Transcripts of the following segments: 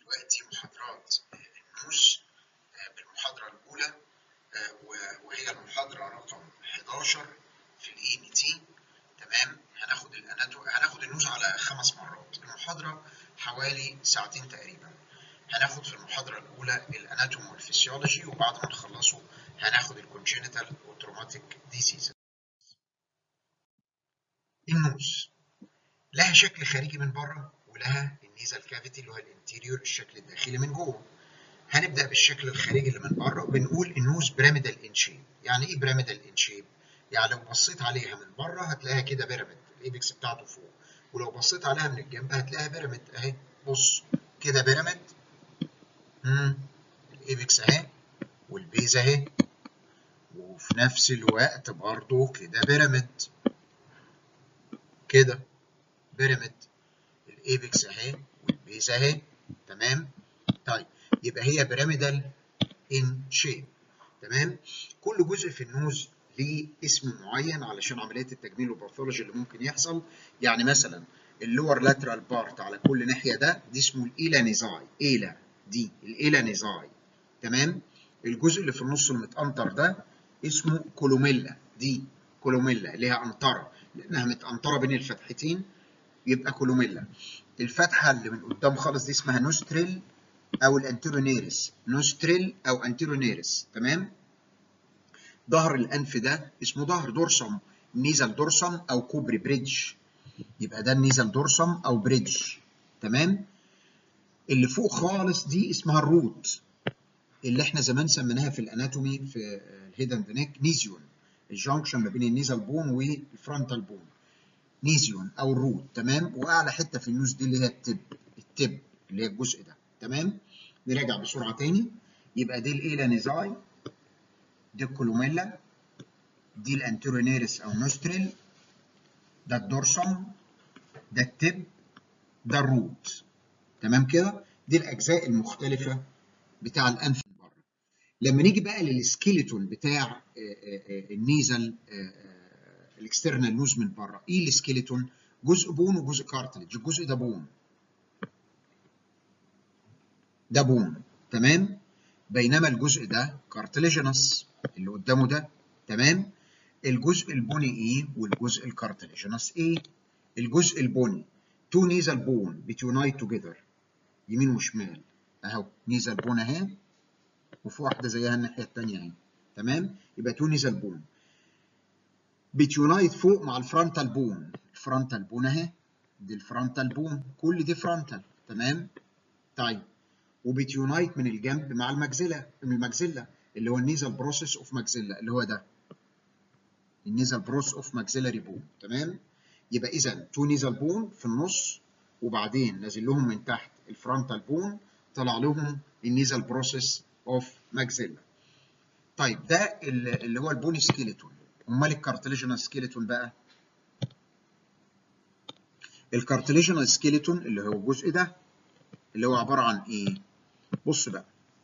دلوقتي محاضرات النوز بالمحاضرة الأولى وهي المحاضرة رقم 11 في الاي ام تي تمام هناخد الاناتو هناخد النوز على خمس مرات المحاضرة حوالي ساعتين تقريبا هناخد في المحاضرة الأولى الاناتومي والفسيولوجي وبعد ما نخلصه هناخد الكونجينيتال اوتوماتيك ديزيز النوز لها شكل خارجي من بره ولها النيزل كافيتي اللي هو الانتيريور الشكل الداخلي من جوه هنبدا بالشكل الخارجي اللي من بره بنقول النوز بيراميدال ان شيب يعني ايه بيراميدال ان شيب يعني لو بصيت عليها من بره هتلاقيها كده بيراميد الايبكس بتاعته فوق ولو بصيت عليها من الجنب هتلاقيها بيراميد اهي بص كده بيراميد امم الايبكس اهي والبيز اهي وفي نفس الوقت برضه كده بيراميد كده بيراميد الايبكس اهي والبيز اهي تمام طيب يبقى هي بيراميدال ان شيب تمام كل جزء في النوز ليه اسم معين علشان عمليه التجميل والباثولوجي اللي ممكن يحصل يعني مثلا اللور لاترال بارت على كل ناحيه ده دي اسمه الايلانيزاي ايلا دي الايلانيزاي تمام الجزء اللي في النص المتقنطر ده اسمه كولوميلا دي كولوميلا اللي هي قنطره لانها متقنطره بين الفتحتين يبقى كولوميلا الفتحه اللي من قدام خالص دي اسمها نوستريل او الانتيرونيرس نوستريل او انتيرونيرس تمام ظهر الانف ده اسمه ظهر دورسم نيزل دورسم او كوبري بريدج يبقى ده النيزل دورسم او بريدج تمام اللي فوق خالص دي اسمها الروت اللي احنا زمان سميناها في الاناتومي في الهيد اند نيك نيزيون الجانكشن ما بين النيزل بون والفرونتال بون نيزيون او الروت تمام واعلى حته في النوز دي اللي هي التب التب اللي هي الجزء ده تمام نراجع بسرعه تاني يبقى دي الايلانيزاي دي الكولوميلا دي الانتيرونيرس او نوستريل ده الدورسم ده التب ده الروت تمام كده دي الاجزاء المختلفه بتاع الانف من بره لما نيجي بقى للسكيلتون بتاع النيزل الاكسترنال نوز من بره ايه السكيلتون جزء بون وجزء كارتلج الجزء ده بون ده بون تمام بينما الجزء ده كارتليجينس اللي قدامه ده تمام الجزء البني ايه والجزء الكارتليجينس ايه الجزء البني تو نيزل بون بتيونايت توجذر يمين وشمال اهو نيزل بون اهي وفي واحده زيها الناحيه الثانيه اهي تمام يبقى تو نيزل بون بتيونايت فوق مع الفرونتال بون الفرونتال بون اهي دي الفرونتال بون كل دي فرونتال تمام طيب وبتيونايت من الجنب مع المجزله من المجزله اللي هو النيزل بروسيس اوف ماكسيلا اللي هو ده النيزل بروس اوف ماكسيلاري بون تمام يبقى اذا تو نيزل بون في النص وبعدين نازل لهم من تحت الفرونتال بون طلع لهم النيزل بروسيس اوف ماكسيلا طيب ده اللي هو البوني سكيلتون امال الكارتليجينال سكيلتون بقى الكارتليجينال سكيلتون اللي هو الجزء ده اللي هو عباره عن ايه بص بقى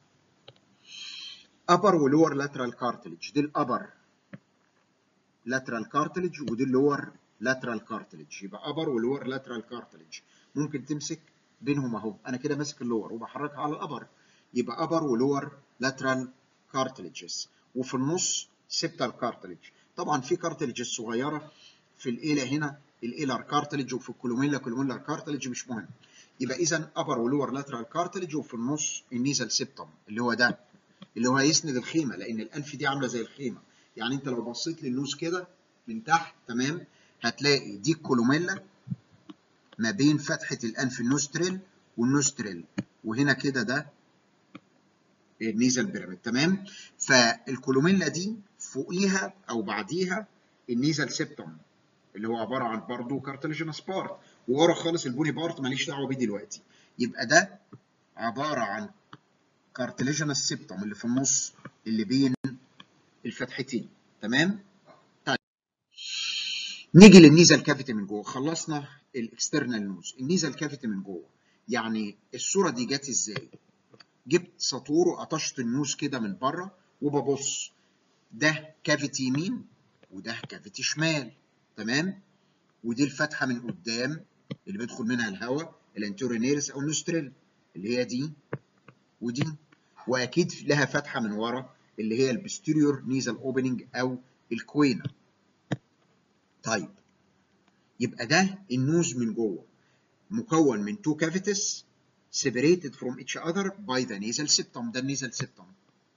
upper ولور lateral cartilage دي الابر lateral cartilage ودي اللور lateral cartilage يبقى upper ولور lateral cartilage ممكن تمسك بينهم اهو انا كده ماسك اللور وبحركها على الابر يبقى upper ولور lateral cartilages وفي النص septal cartilage طبعا في cartilages صغيره في الايلا هنا الايلر كارتلج وفي الكولوميلا كولوميلر كارتلج مش مهم يبقى اذا upper ولور lateral cartilage وفي النص النيزل سيبتم اللي هو ده اللي هو هيسند الخيمه لان الانف دي عامله زي الخيمه يعني انت لو بصيت للنوز كده من تحت تمام هتلاقي دي الكولوميلا ما بين فتحه الانف النوستريل والنوستريل وهنا كده ده النيزل بيراميد تمام فالكولوميلا دي فوقيها او بعديها النيزل سيبتم اللي هو عباره عن برضه كارتليجينس بارت وورا خالص البوني بارت ماليش دعوه بيه دلوقتي يبقى ده عباره عن كارتليجينس سيبتم اللي في النص اللي بين الفتحتين تمام طيب نيجي للنيزل كافيتي من جوه خلصنا الاكسترنال نوز النيزل كافيتي من جوه يعني الصوره دي جت ازاي جبت سطور وقطشت النوز كده من بره وببص ده كافيتي يمين وده كافيتي شمال تمام ودي الفتحه من قدام اللي بيدخل منها الهواء الانتورينيرس او النوستريل اللي هي دي ودي واكيد لها فتحه من ورا اللي هي البستيريور نيزل اوبننج او الكوينه طيب يبقى ده النوز من جوه مكون من two cavities separated from each other by the nasal septum ده النيزل septum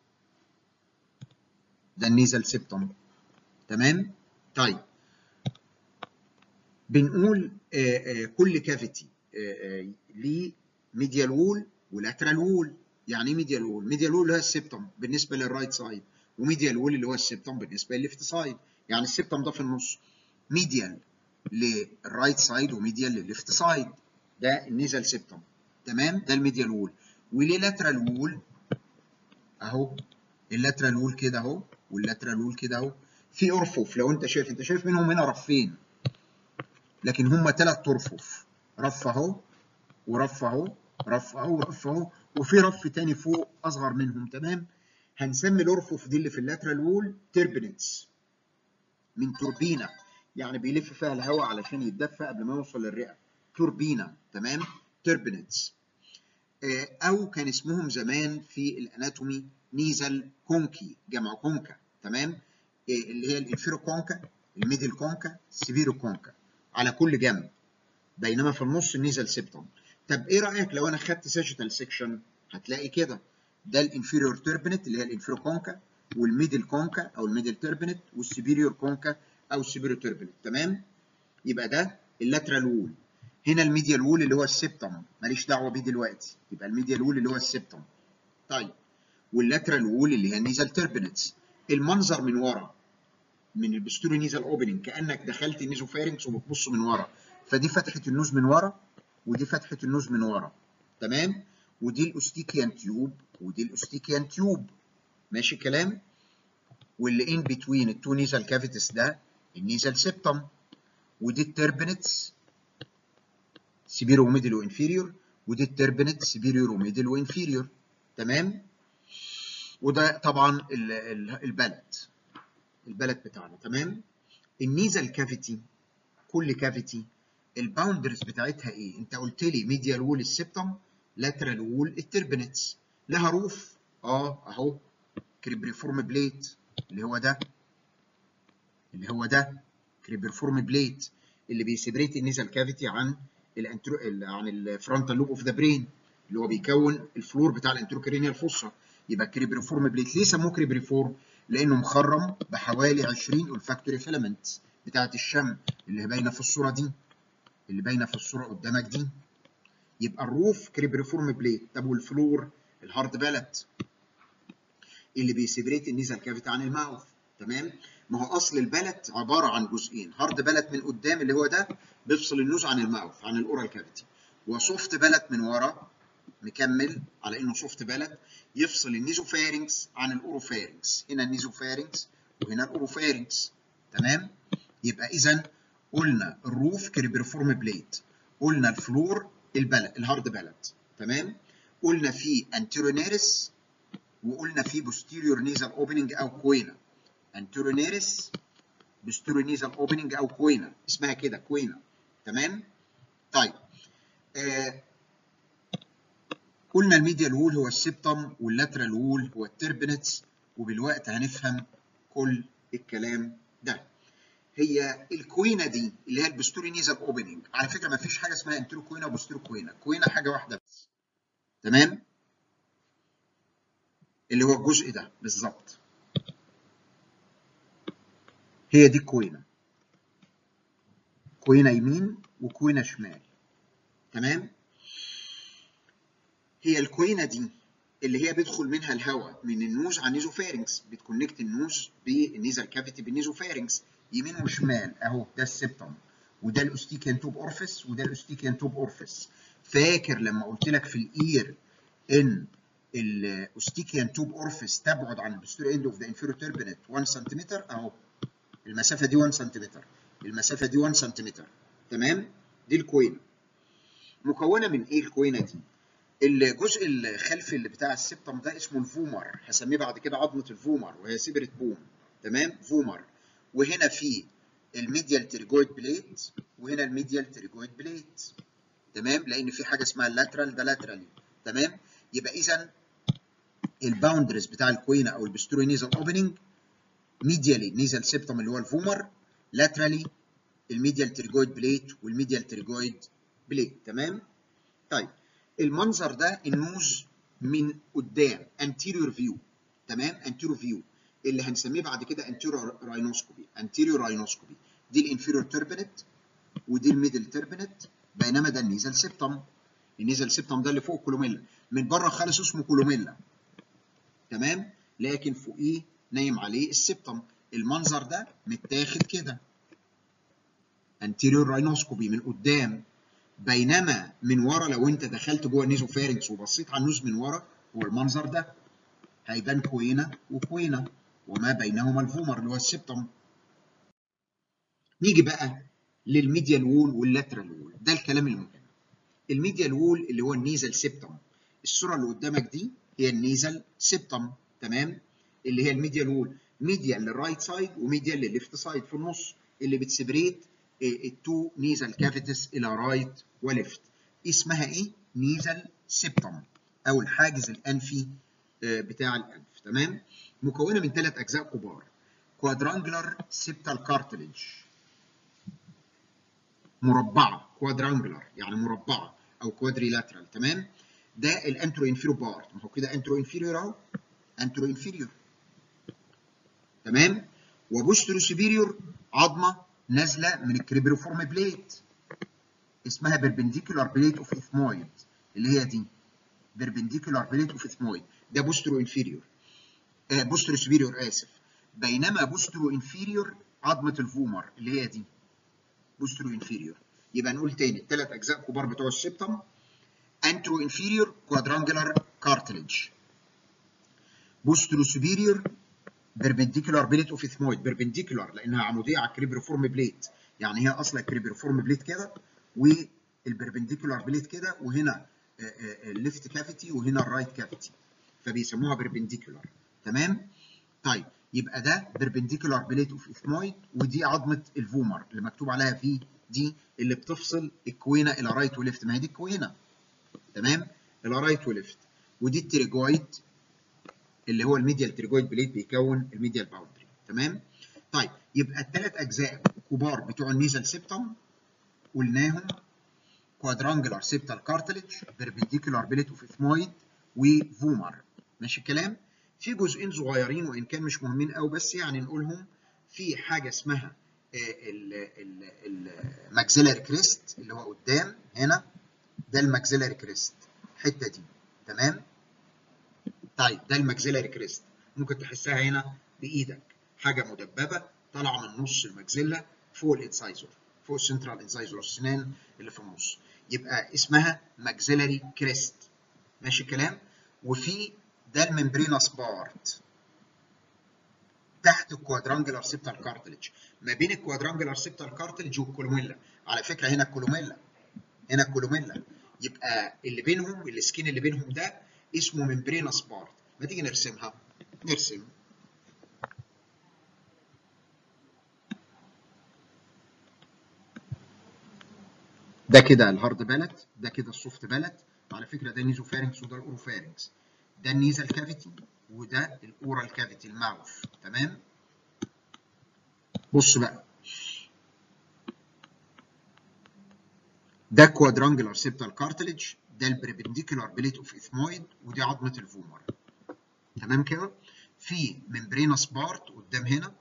ده النيزل septum تمام طيب بنقول آه آه كل كافيتي آه ليه ميديال وول ولاترال وول يعني ايه ميديال وول ميديال وول اللي هو السبتم بالنسبه للرايت سايد وميديال وول اللي هو السبتم بالنسبه للليفت سايد يعني السبتم ده في النص ميديال للرايت سايد وميديال للليفت سايد ده النيزل سبتم تمام ده الميديال وول وليه لاترال وول اهو اللاترال وول كده اهو واللاترال وول كده اهو في ارفف لو انت شايف انت شايف منهم هنا رفين لكن هم ثلاث ارفف رف اهو ورف اهو رف اهو ورف اهو وفي رف تاني فوق اصغر منهم تمام هنسمي الارفف دي اللي في اللاترال وول تربنتس من توربينا يعني بيلف فيها الهواء علشان يتدفى قبل ما يوصل للرئه توربينا تمام تربنتس او كان اسمهم زمان في الاناتومي نيزل كونكي جمع كونكا تمام اللي هي الانفيرو كونكا الميدل كونكا السيفيرو كونكا على كل جنب بينما في النص النيزل سيبتوم طب ايه رايك لو انا خدت ساجيتال سيكشن هتلاقي كده ده الانفيريور تربنت اللي هي الانفيرو كونكا والميدل كونكا او الميدل تربنت والسيبيريور كونكا او السيبيريور تربنت تمام يبقى ده اللاترال وول هنا الميديال وول اللي هو السبتم ماليش دعوه بيه دلوقتي يبقى الميديال وول اللي هو السبتم طيب واللاترال وول اللي هي النيزل تربنتس المنظر من ورا من البستوري نيزل اوبننج كانك دخلت النيزوفارنكس وبتبص من ورا فدي فتحه النوز من ورا ودي فتحه النوز من ورا تمام ودي الاوستيكيان تيوب ودي الاوستيكيان تيوب ماشي كلام واللي ان بتوين التو نيزل كافيتس ده النيزل سيبتم ودي التربنتس سيبيرو وميدل وانفيريور ودي التربنت سيبيريور وميدل وانفيريور تمام وده طبعا البلد البلد بتاعنا تمام النيزل كافيتي كل كافيتي الباوندرز بتاعتها ايه انت قلت لي ميديال وول السبتم لاترال وول التربنتس لها روف اه اهو كريبريفورم بليت اللي هو ده اللي هو ده كريبريفورم بليت اللي بيسيبريت النيزل كافيتي عن الانترو عن الفرونتال لوب اوف ذا برين اللي هو بيكون الفلور بتاع الانتروكرينيال فوسا يبقى كريبريفورم بليت ليه سموه كريبريفورم؟ لانه مخرم بحوالي 20 olfactory فيلامنتس بتاعه الشم اللي باينه في الصوره دي اللي باينه في الصوره قدامك دي يبقى الروف كريبريفورم بليت طب والفلور الهارد بالت اللي بيسيبريت النيزل كافيتي عن الماوث تمام ما هو اصل البلت عباره عن جزئين هارد بلت من قدام اللي هو ده بيفصل النوز عن الماوث عن الاورال كافيتي وسوفت بلت من ورا مكمل على انه سوفت بلت يفصل النيزوفارينكس عن الاوروفارينكس هنا النيزوفارينكس وهنا الاوروفارينكس تمام يبقى اذا قلنا الروف كريبرفورم بليت قلنا الفلور البلت الهارد بلت تمام قلنا في انتيرونيرس وقلنا في بوستيريور نيزل اوبننج او كوينا انتيرونيرس بوستيريور نيزل اوبننج او كوينا اسمها كده كوينا تمام طيب آه قلنا الميديال وول هو السبتم واللاترال وول هو التربنتس وبالوقت هنفهم كل الكلام ده هي الكوينه دي اللي هي البستوري نيزل اوبننج على فكره ما فيش حاجه اسمها انترو كوينه وبستوري كوينه كوينه حاجه واحده بس تمام اللي هو الجزء ده بالظبط هي دي كوينه كوينه يمين وكوينه شمال تمام هي الكوينه دي اللي هي بيدخل منها الهواء من النوز على النيزوفارنكس بتكونكت النوز بالنيزل كافيتي بالنيزوفارنكس يمين وشمال اهو ده السبتم وده الاوستيكيان توب اورفيس وده الاوستيكيان توب اورفيس فاكر لما قلت لك في الاير ان الاوستيكيان توب اورفيس تبعد عن البستور اند اوف ذا انفيرو تربنت 1 سنتيمتر اهو المسافه دي 1 سنتيمتر المسافه دي 1 سنتيمتر تمام دي الكوينه مكونه من ايه الكوينه دي الجزء الخلفي اللي بتاع السبتم ده اسمه الفومر هسميه بعد كده عظمه الفومر وهي سيبرت بوم تمام فومر وهنا في الميديال تريجويد بليت وهنا الميديال تريجويد بليت تمام لان في حاجه اسمها اللاترال ده لاترالي تمام يبقى اذا الباوندرز بتاع الكوينه او البستوري نيزل اوبننج ميديالي نيزل سيبتم اللي هو الفومر لاترالي الميديال تريجويد بليت والميديال تريجويد بليت تمام طيب المنظر ده النوز من قدام anterior view تمام anterior view اللي هنسميه بعد كده anterior rhinoscopy anterior rhinoscopy دي الانفيريور تربنت ودي الميدل تربنت بينما ده النيزل سيبتم النيزل سيبتم ده اللي فوق الكولوميلا من بره خالص اسمه كولوميلا تمام لكن فوقيه نايم عليه السبتم المنظر ده متاخد كده anterior rhinoscopy من قدام بينما من ورا لو انت دخلت جوه النيزوفارنكس وبصيت على النوز من ورا هو المنظر ده هيبان كوينه وكوينه وما بينهما الفومر اللي هو السبتم نيجي بقى للميديال وول واللاترال وول ده الكلام المهم الميديال وول اللي هو النيزل سيبتم الصوره اللي قدامك دي هي النيزل سيبتم تمام اللي هي الميديال وول ميديال للرايت سايد وميديال للليفت سايد في النص اللي بتسبريت التو نيزل كافيتس الى رايت وليفت اسمها ايه نيزل سيبتم او الحاجز الانفي بتاع الانف تمام مكونه من ثلاث اجزاء كبار كوادرانجلر سيبتال كارتليج مربعه كوادرانجلر يعني مربعه او كوادريلاترال تمام ده الانترو انفيريور بارت ما هو كده انترو انفيريور اهو انترو انفيريور تمام وبوسترو سوبيريور عظمه نازله من الكريبروفورم بليت اسمها بيربنديكولار بليت اوف اثمويد اللي هي دي بيربنديكولار بليت اوف اثمويد ده بوسترو انفيريور آه بوسترو سوبيريور اسف بينما بوسترو انفيريور عظمه الفومر اللي هي دي بوسترو انفيريور يبقى نقول تاني الثلاث اجزاء كبار بتوع السبتم انترو انفيريور كوادرانجلر كارتليج بوسترو سوبيريور بيربنديكولار بليت اوف اثمويد بيربنديكولار لانها عموديه على الكريبروفورم بليت يعني هي اصلا الكريبروفورم بليت كده والبربنديكولار بليت كده وهنا الليفت كافيتي وهنا الرايت كافيتي فبيسموها بيربنديكولار تمام طيب يبقى ده بيربنديكولار بليت اوف اثمويد ودي عظمه الفومر اللي مكتوب عليها في دي اللي بتفصل الكوينه الى رايت وليفت ما هي دي الكوينه تمام الى رايت وليفت ودي التريجويد اللي هو الميديال تريجويد بليت بيكون الميديال باوندري تمام طيب يبقى الثلاث اجزاء كبار بتوع النيزل سيبتم قلناهم كوادرانجلر سيبتال كارتليج بيربنديكولار بليت اوف اثمويد وفومر ماشي الكلام في جزئين صغيرين وان كان مش مهمين قوي بس يعني نقولهم في حاجه اسمها الماكسيلاري كريست اللي هو قدام هنا ده الماكسيلاري كريست الحته دي تمام طيب ده الماكسيلاري كريست ممكن تحسها هنا بايدك حاجه مدببه طالعه من نص الماكسيلا فوق الانسايزور فوق السنترال انسايزور السنان اللي في النص يبقى اسمها ماكسيلاري كريست ماشي الكلام وفي ده الممبرينس بارت تحت الكوادرانجلر سيبتال كارتليج ما بين الكوادرانجلر سيبتال كارتليج والكولوميلا على فكره هنا الكولوميلا هنا الكولوميلا يبقى اللي بينهم السكين اللي بينهم ده اسمه ممبرينس بارت ما تيجي نرسمها نرسم ده كده الهارد بالت ده كده السوفت بالت على فكره ده نيزوفارنكس وده الاوروفارنكس ده النيزل كافيتي وده الاورال كافيتي الماوث تمام بص بقى ده كوادرانجلر سيبتال كارتليج ده البربنديكولار بليت اوف اثمويد ودي عظمه الفومر تمام كده في ممبرينس بارت قدام هنا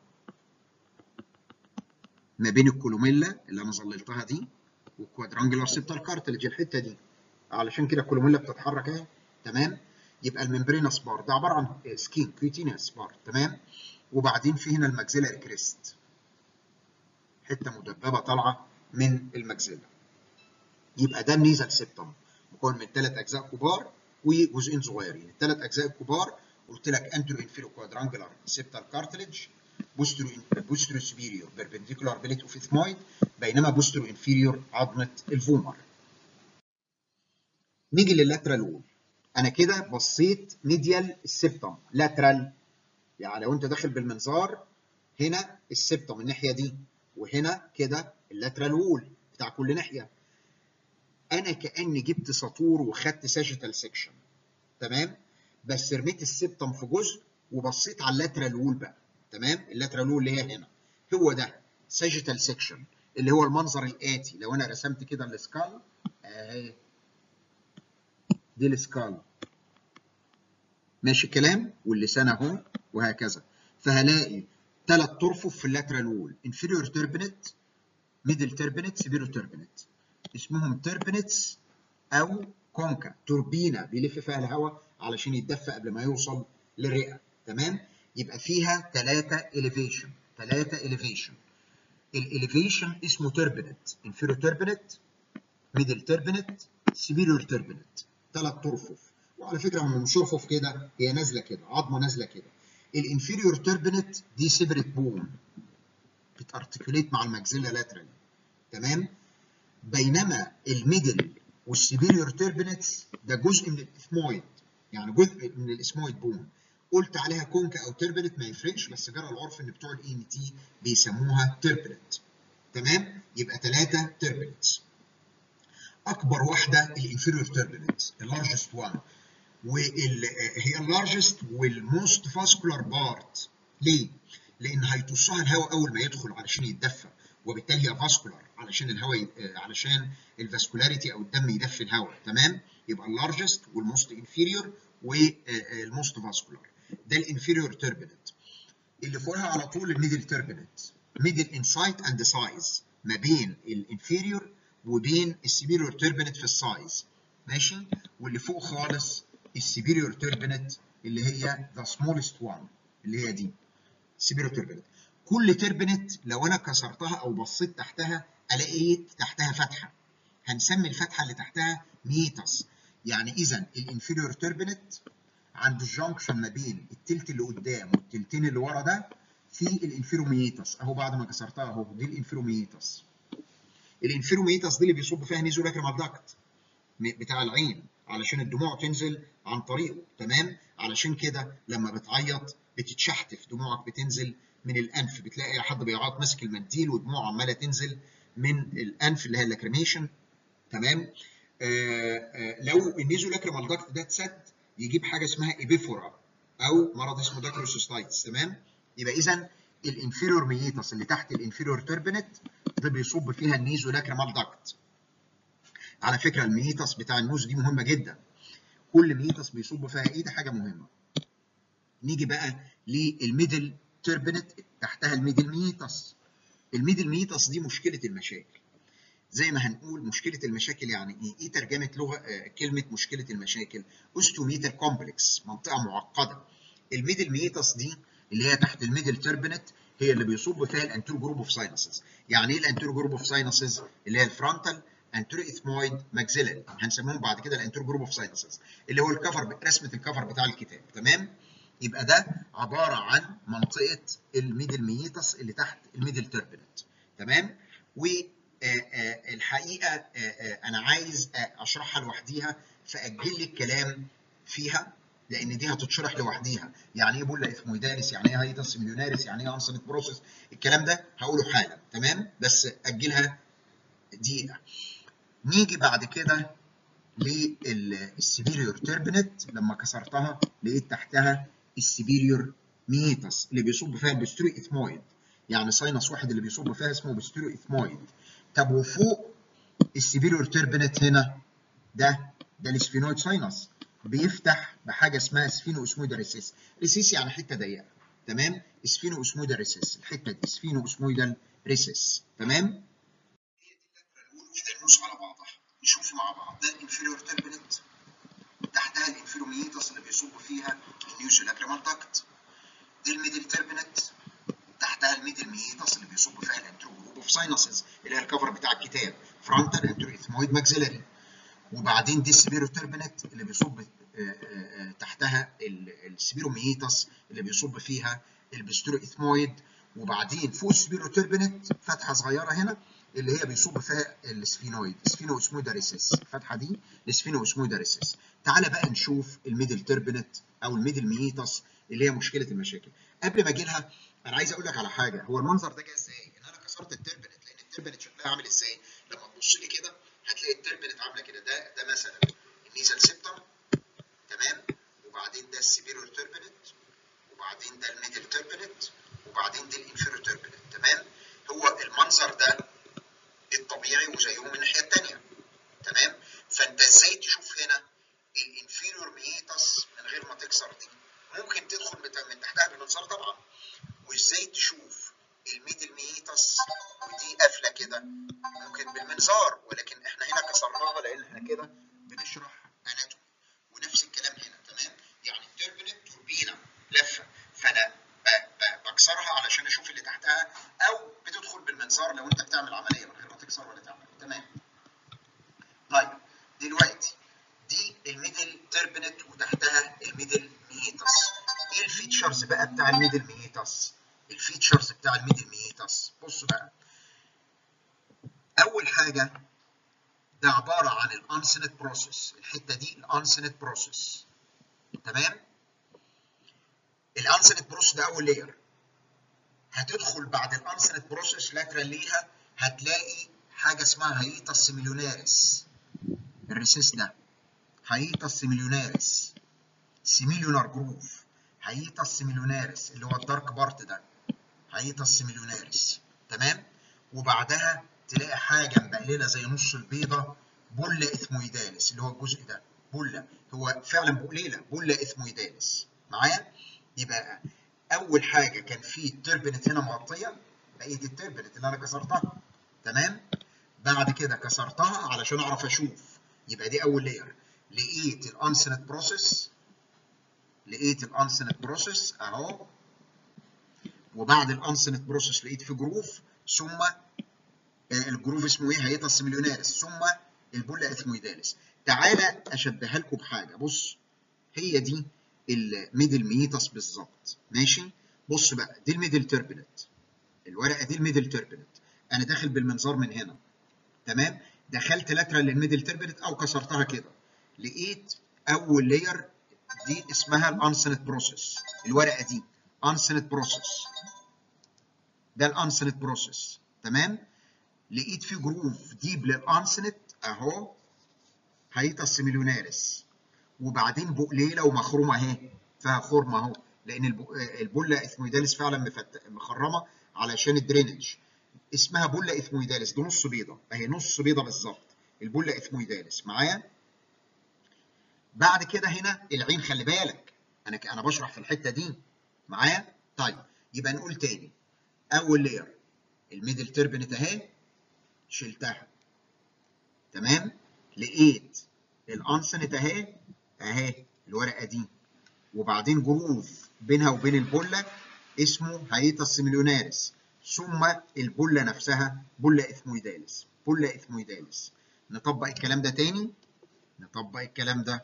ما بين الكولوميلا اللي انا ظللتها دي والكوادرانجلر سيبتال كارتليج الحته دي علشان كده الكولوميلا بتتحرك اهي تمام يبقى الممبرينس بار ده عباره عن سكين كيوتينيوس بار تمام وبعدين في هنا الماكسيلاري كريست حته مدببه طالعه من الماكسيلا يبقى ده النيزل سيبتم مكون من ثلاث اجزاء كبار وجزئين صغيرين الثلاث اجزاء الكبار قلت لك انترو انفيرو كوادرانجلر سيبتال كارتليج بوسترو بوسترو سبيريور بيربنديكولار بليت اوف اثمويد بينما بوسترو انفيريور عظمه الفومر نيجي لللاترال وول انا كده بصيت ميديال السبتم لاترال يعني لو انت داخل بالمنظار هنا السبتم الناحيه دي وهنا كده اللاترال وول بتاع كل ناحيه انا كاني جبت سطور وخدت ساجيتال سيكشن تمام بس رميت السبتم في جزء وبصيت على اللاترال وول بقى تمام اللاترال وول اللي هي هنا هو ده ساجيتال سيكشن اللي هو المنظر الاتي لو انا رسمت كده السكال اهي دي السكال ماشي الكلام واللسان اهو وهكذا فهلاقي ثلاث طرفف في اللاترال وول انفيريور تربنت ميدل تربنت سيبيرو تربنت اسمهم تربنتس او كونكا توربينه بيلف فيها الهواء علشان يتدفى قبل ما يوصل للرئه تمام يبقى فيها ثلاثه اليفيشن ثلاثه اليفيشن الاليفيشن اسمه تربنت انفيريور تربنت ميدل تربنت سيبيريور تربنت ثلاث طرفف وعلى فكره هم مش رفوف كده هي نازله كده عظمه نازله كده الانفيريور تربنت دي سيبريت بون بتارتكوليت مع الماكسيلا لاترالي تمام بينما الميدل والسيبيريور تربنتس ده جزء من الاثمويد يعني جزء من الاسمويد بون قلت عليها كونكا او تربنت ما يفرقش بس جرى العرف ان بتوع الاي ام تي بيسموها تربنت تمام يبقى ثلاثه تربنتس اكبر واحده الانفيريور تربنت اللارجست وان وهي اللارجست والموست فاسكولار بارت ليه؟ لان هيطصها الهواء اول ما يدخل علشان يتدفى وبالتالي هي فاسكولار علشان الهواء ي... علشان الفاسكولاريتي او الدم يدفي الهواء تمام؟ يبقى اللارجست والموست انفيريور والموست فاسكولار ده الانفيريور تربنت اللي فوقها على طول الميدل تربنت ميدل انسايت اند سايز ما بين الانفيريور وبين السبيريور تربنت في السايز ماشي واللي فوق خالص السبيريور تربنت اللي هي ذا سمولست وان اللي هي دي سبيريور تربنت كل تربنت لو انا كسرتها او بصيت تحتها الاقي تحتها فتحه هنسمي الفتحه اللي تحتها ميتس يعني اذا الانفيريور تربنت عند الجنكشن ما بين التلت اللي قدام والتلتين اللي ورا ده في الانفيروميتس اهو بعد ما كسرتها اهو دي الانفيروميتس الانفيروميتس دي اللي بيصب فيها نيزو لاكريمال داكت بتاع العين علشان الدموع تنزل عن طريقه تمام علشان كده لما بتعيط بتتشحتف دموعك بتنزل من الانف بتلاقي حد بيعيط ماسك المنديل ودموعه عماله تنزل من الانف اللي هي اللاكريميشن تمام آآ آآ لو النيزو لاكريمال داكت ده اتسد يجيب حاجه اسمها ايبيفورا او مرض اسمه داكروسيستايتس تمام يبقى اذا الانفيريور ميتس اللي تحت الانفيريور تربنت ده بيصب فيها النيزو لاكريمال داكت على فكره الميتس بتاع النوز دي مهمه جدا كل ميتس بيصب فيها ايه ده حاجه مهمه نيجي بقى للميدل تربنت تحتها الميدل ميتس الميدل ميتس دي مشكله المشاكل زي ما هنقول مشكله المشاكل يعني ايه ايه ترجمه لغه آه كلمه مشكله المشاكل اوستوميتال كومبلكس منطقه معقده الميدل ميتس دي اللي هي تحت الميدل تربنت هي اللي بيصب فيها الانتيرو جروب اوف ساينسز يعني ايه الانتيرو جروب اوف ساينسز اللي هي الفرونتال انتيرو اثمويد ماكسيلاري هنسميهم بعد كده الانتيرو جروب اوف ساينسز اللي هو الكفر رسمه الكفر بتاع الكتاب تمام يبقى ده عباره عن منطقه الميدل ميتس اللي تحت الميدل تربنت تمام و الحقيقه انا عايز اشرحها لوحديها فاجل لي الكلام فيها لان دي هتتشرح لوحديها يعني ايه بولا اثمويداليس يعني ايه هايتس مليوناريس يعني ايه انسنت بروسيس الكلام ده هقوله حالا تمام بس اجلها دقيقه نيجي بعد كده للسبيريور تربنت لما كسرتها لقيت تحتها السبيريور ميتس اللي بيصب فيها البسترو اثمويد يعني ساينس واحد اللي بيصب فيها اسمه بسترو اثمويد طب وفوق السبيريور تربنت هنا ده ده السفينويد ساينس بيفتح بحاجه اسمها سفينو اسمويدا ريسيس ريسيس يعني حته ضيقه تمام سفينو اسمويدا ريسيس الحته دي سفينو اسمويدا ريسيس تمام نبص على بعضها نشوف مع بعض ده الانفيريور تربنت تحتها الانفيروميتس اللي بيصب فيها النيوز لاكريمال داكت دي الميدل تربنت تحتها الميدل ميتس اللي بيصب فيها الانترو جروب اوف ساينسز اللي هي الكفر بتاع الكتاب فرونتال انترو اثمويد ماكسيلاري وبعدين دي السبيرو تربنت اللي بيصب تحتها السبيروميتس اللي بيصب فيها البسترو اثمويد وبعدين فوق السبيرو تربنت فتحه صغيره هنا اللي هي بيصب فيها السفينويد سفينو اسموداريسيس الفتحه دي السفينو اسموداريسيس تعالى بقى نشوف الميدل تربنت او الميدل ميتس اللي هي مشكله المشاكل قبل ما اجي لها انا عايز اقول لك على حاجه هو المنظر ده جه ازاي ان انا كسرت التربنت لان التربنت شكلها عامل ازاي لما تبص لي كده هتلاقي هتلاقي التربنت عامله كده ده ده مثلا النيزل سيبتم تمام وبعدين ده السبيرور تربنت وبعدين ده الميدل تربنت وبعدين ده الانفيرور تربنت تمام هو المنظر ده الطبيعي وزيهم من الناحيه الثانيه تمام فانت ازاي تشوف هنا الانفيرور ميتس من غير ما تكسر دي ممكن تدخل من تحتها بالمنظار طبعا وازاي تشوف الميدل ميتس ودي قافله كده ممكن بالمنظار ولكن احنا هنا كسرناها لان احنا كده بنشرح اناتومي ونفس الكلام هنا تمام يعني التربنت توربينه لفه فانا بكسرها علشان اشوف اللي تحتها او بتدخل بالمنظار لو انت بتعمل عمليه من غير ما تكسر ولا تعمل تمام طيب دلوقتي دي الميدل تربنت وتحتها الميدل ميتس ايه الفيتشرز بقى بتاع الميدل ميتس الفيتشرز بتاع الميدل ميتس بصوا بقى اول حاجه ده عباره عن الانسنت بروسيس الحته دي الانسنت بروسيس تمام الانسنت بروسيس ده اول لاير هتدخل بعد الانسنت بروسيس لاترال ليها هتلاقي حاجه اسمها هيئه السيميليوناريس الريسيس ده هيئه السيميليوناريس سيميليونار جروف هيئه السيميليوناريس اللي هو الدارك بارت ده هيئه السيميليوناريس تمام وبعدها تلاقي حاجه مبقلله زي نص البيضه بله اثمويدالس اللي هو الجزء ده بله هو فعلا بقليله بله اثمويدالس معايا يبقى اول حاجه كان في التربنت هنا مغطيه بقيه التربنت اللي انا كسرتها تمام بعد كده كسرتها علشان اعرف اشوف يبقى دي اول لاير لقيت الانسنت بروسيس لقيت الانسنت بروسيس اهو وبعد الانسنت بروسيس لقيت في جروف ثم الجروف اسمه ايه هيئه السيميليوناريس ثم البولا اثمويداليس تعالى اشبهها لكم بحاجه بص هي دي الميدل ميتس بالظبط ماشي بص بقى دي الميدل تربنت الورقه دي الميدل تربنت انا داخل بالمنظار من هنا تمام دخلت لاترال للميدل تربنت او كسرتها كده لقيت اول لاير دي اسمها الانسنت بروسيس الورقه دي انسنت بروسيس ده الانسنت بروسيس تمام لقيت في جروف ديب للانسنت اهو هيئه السيميليوناريس وبعدين بقليله ومخرومه اهي فيها خرم اهو لان البله اثمويداليس فعلا مفت... مخرمه علشان الدرينج اسمها بله اثمويداليس دي نص بيضه اهي نص بيضه بالظبط البله اثمويداليس معايا بعد كده هنا العين خلي بالك انا ك... انا بشرح في الحته دي معايا طيب يبقى نقول تاني اول لير الميدل تربنت اهي شلتها تمام لقيت الانسنت اهي اهي الورقه دي وبعدين جروف بينها وبين البله اسمه هيئه السيميليوناريس ثم البله نفسها بله اثمويداليس بله اثمويداليس نطبق الكلام ده تاني نطبق الكلام ده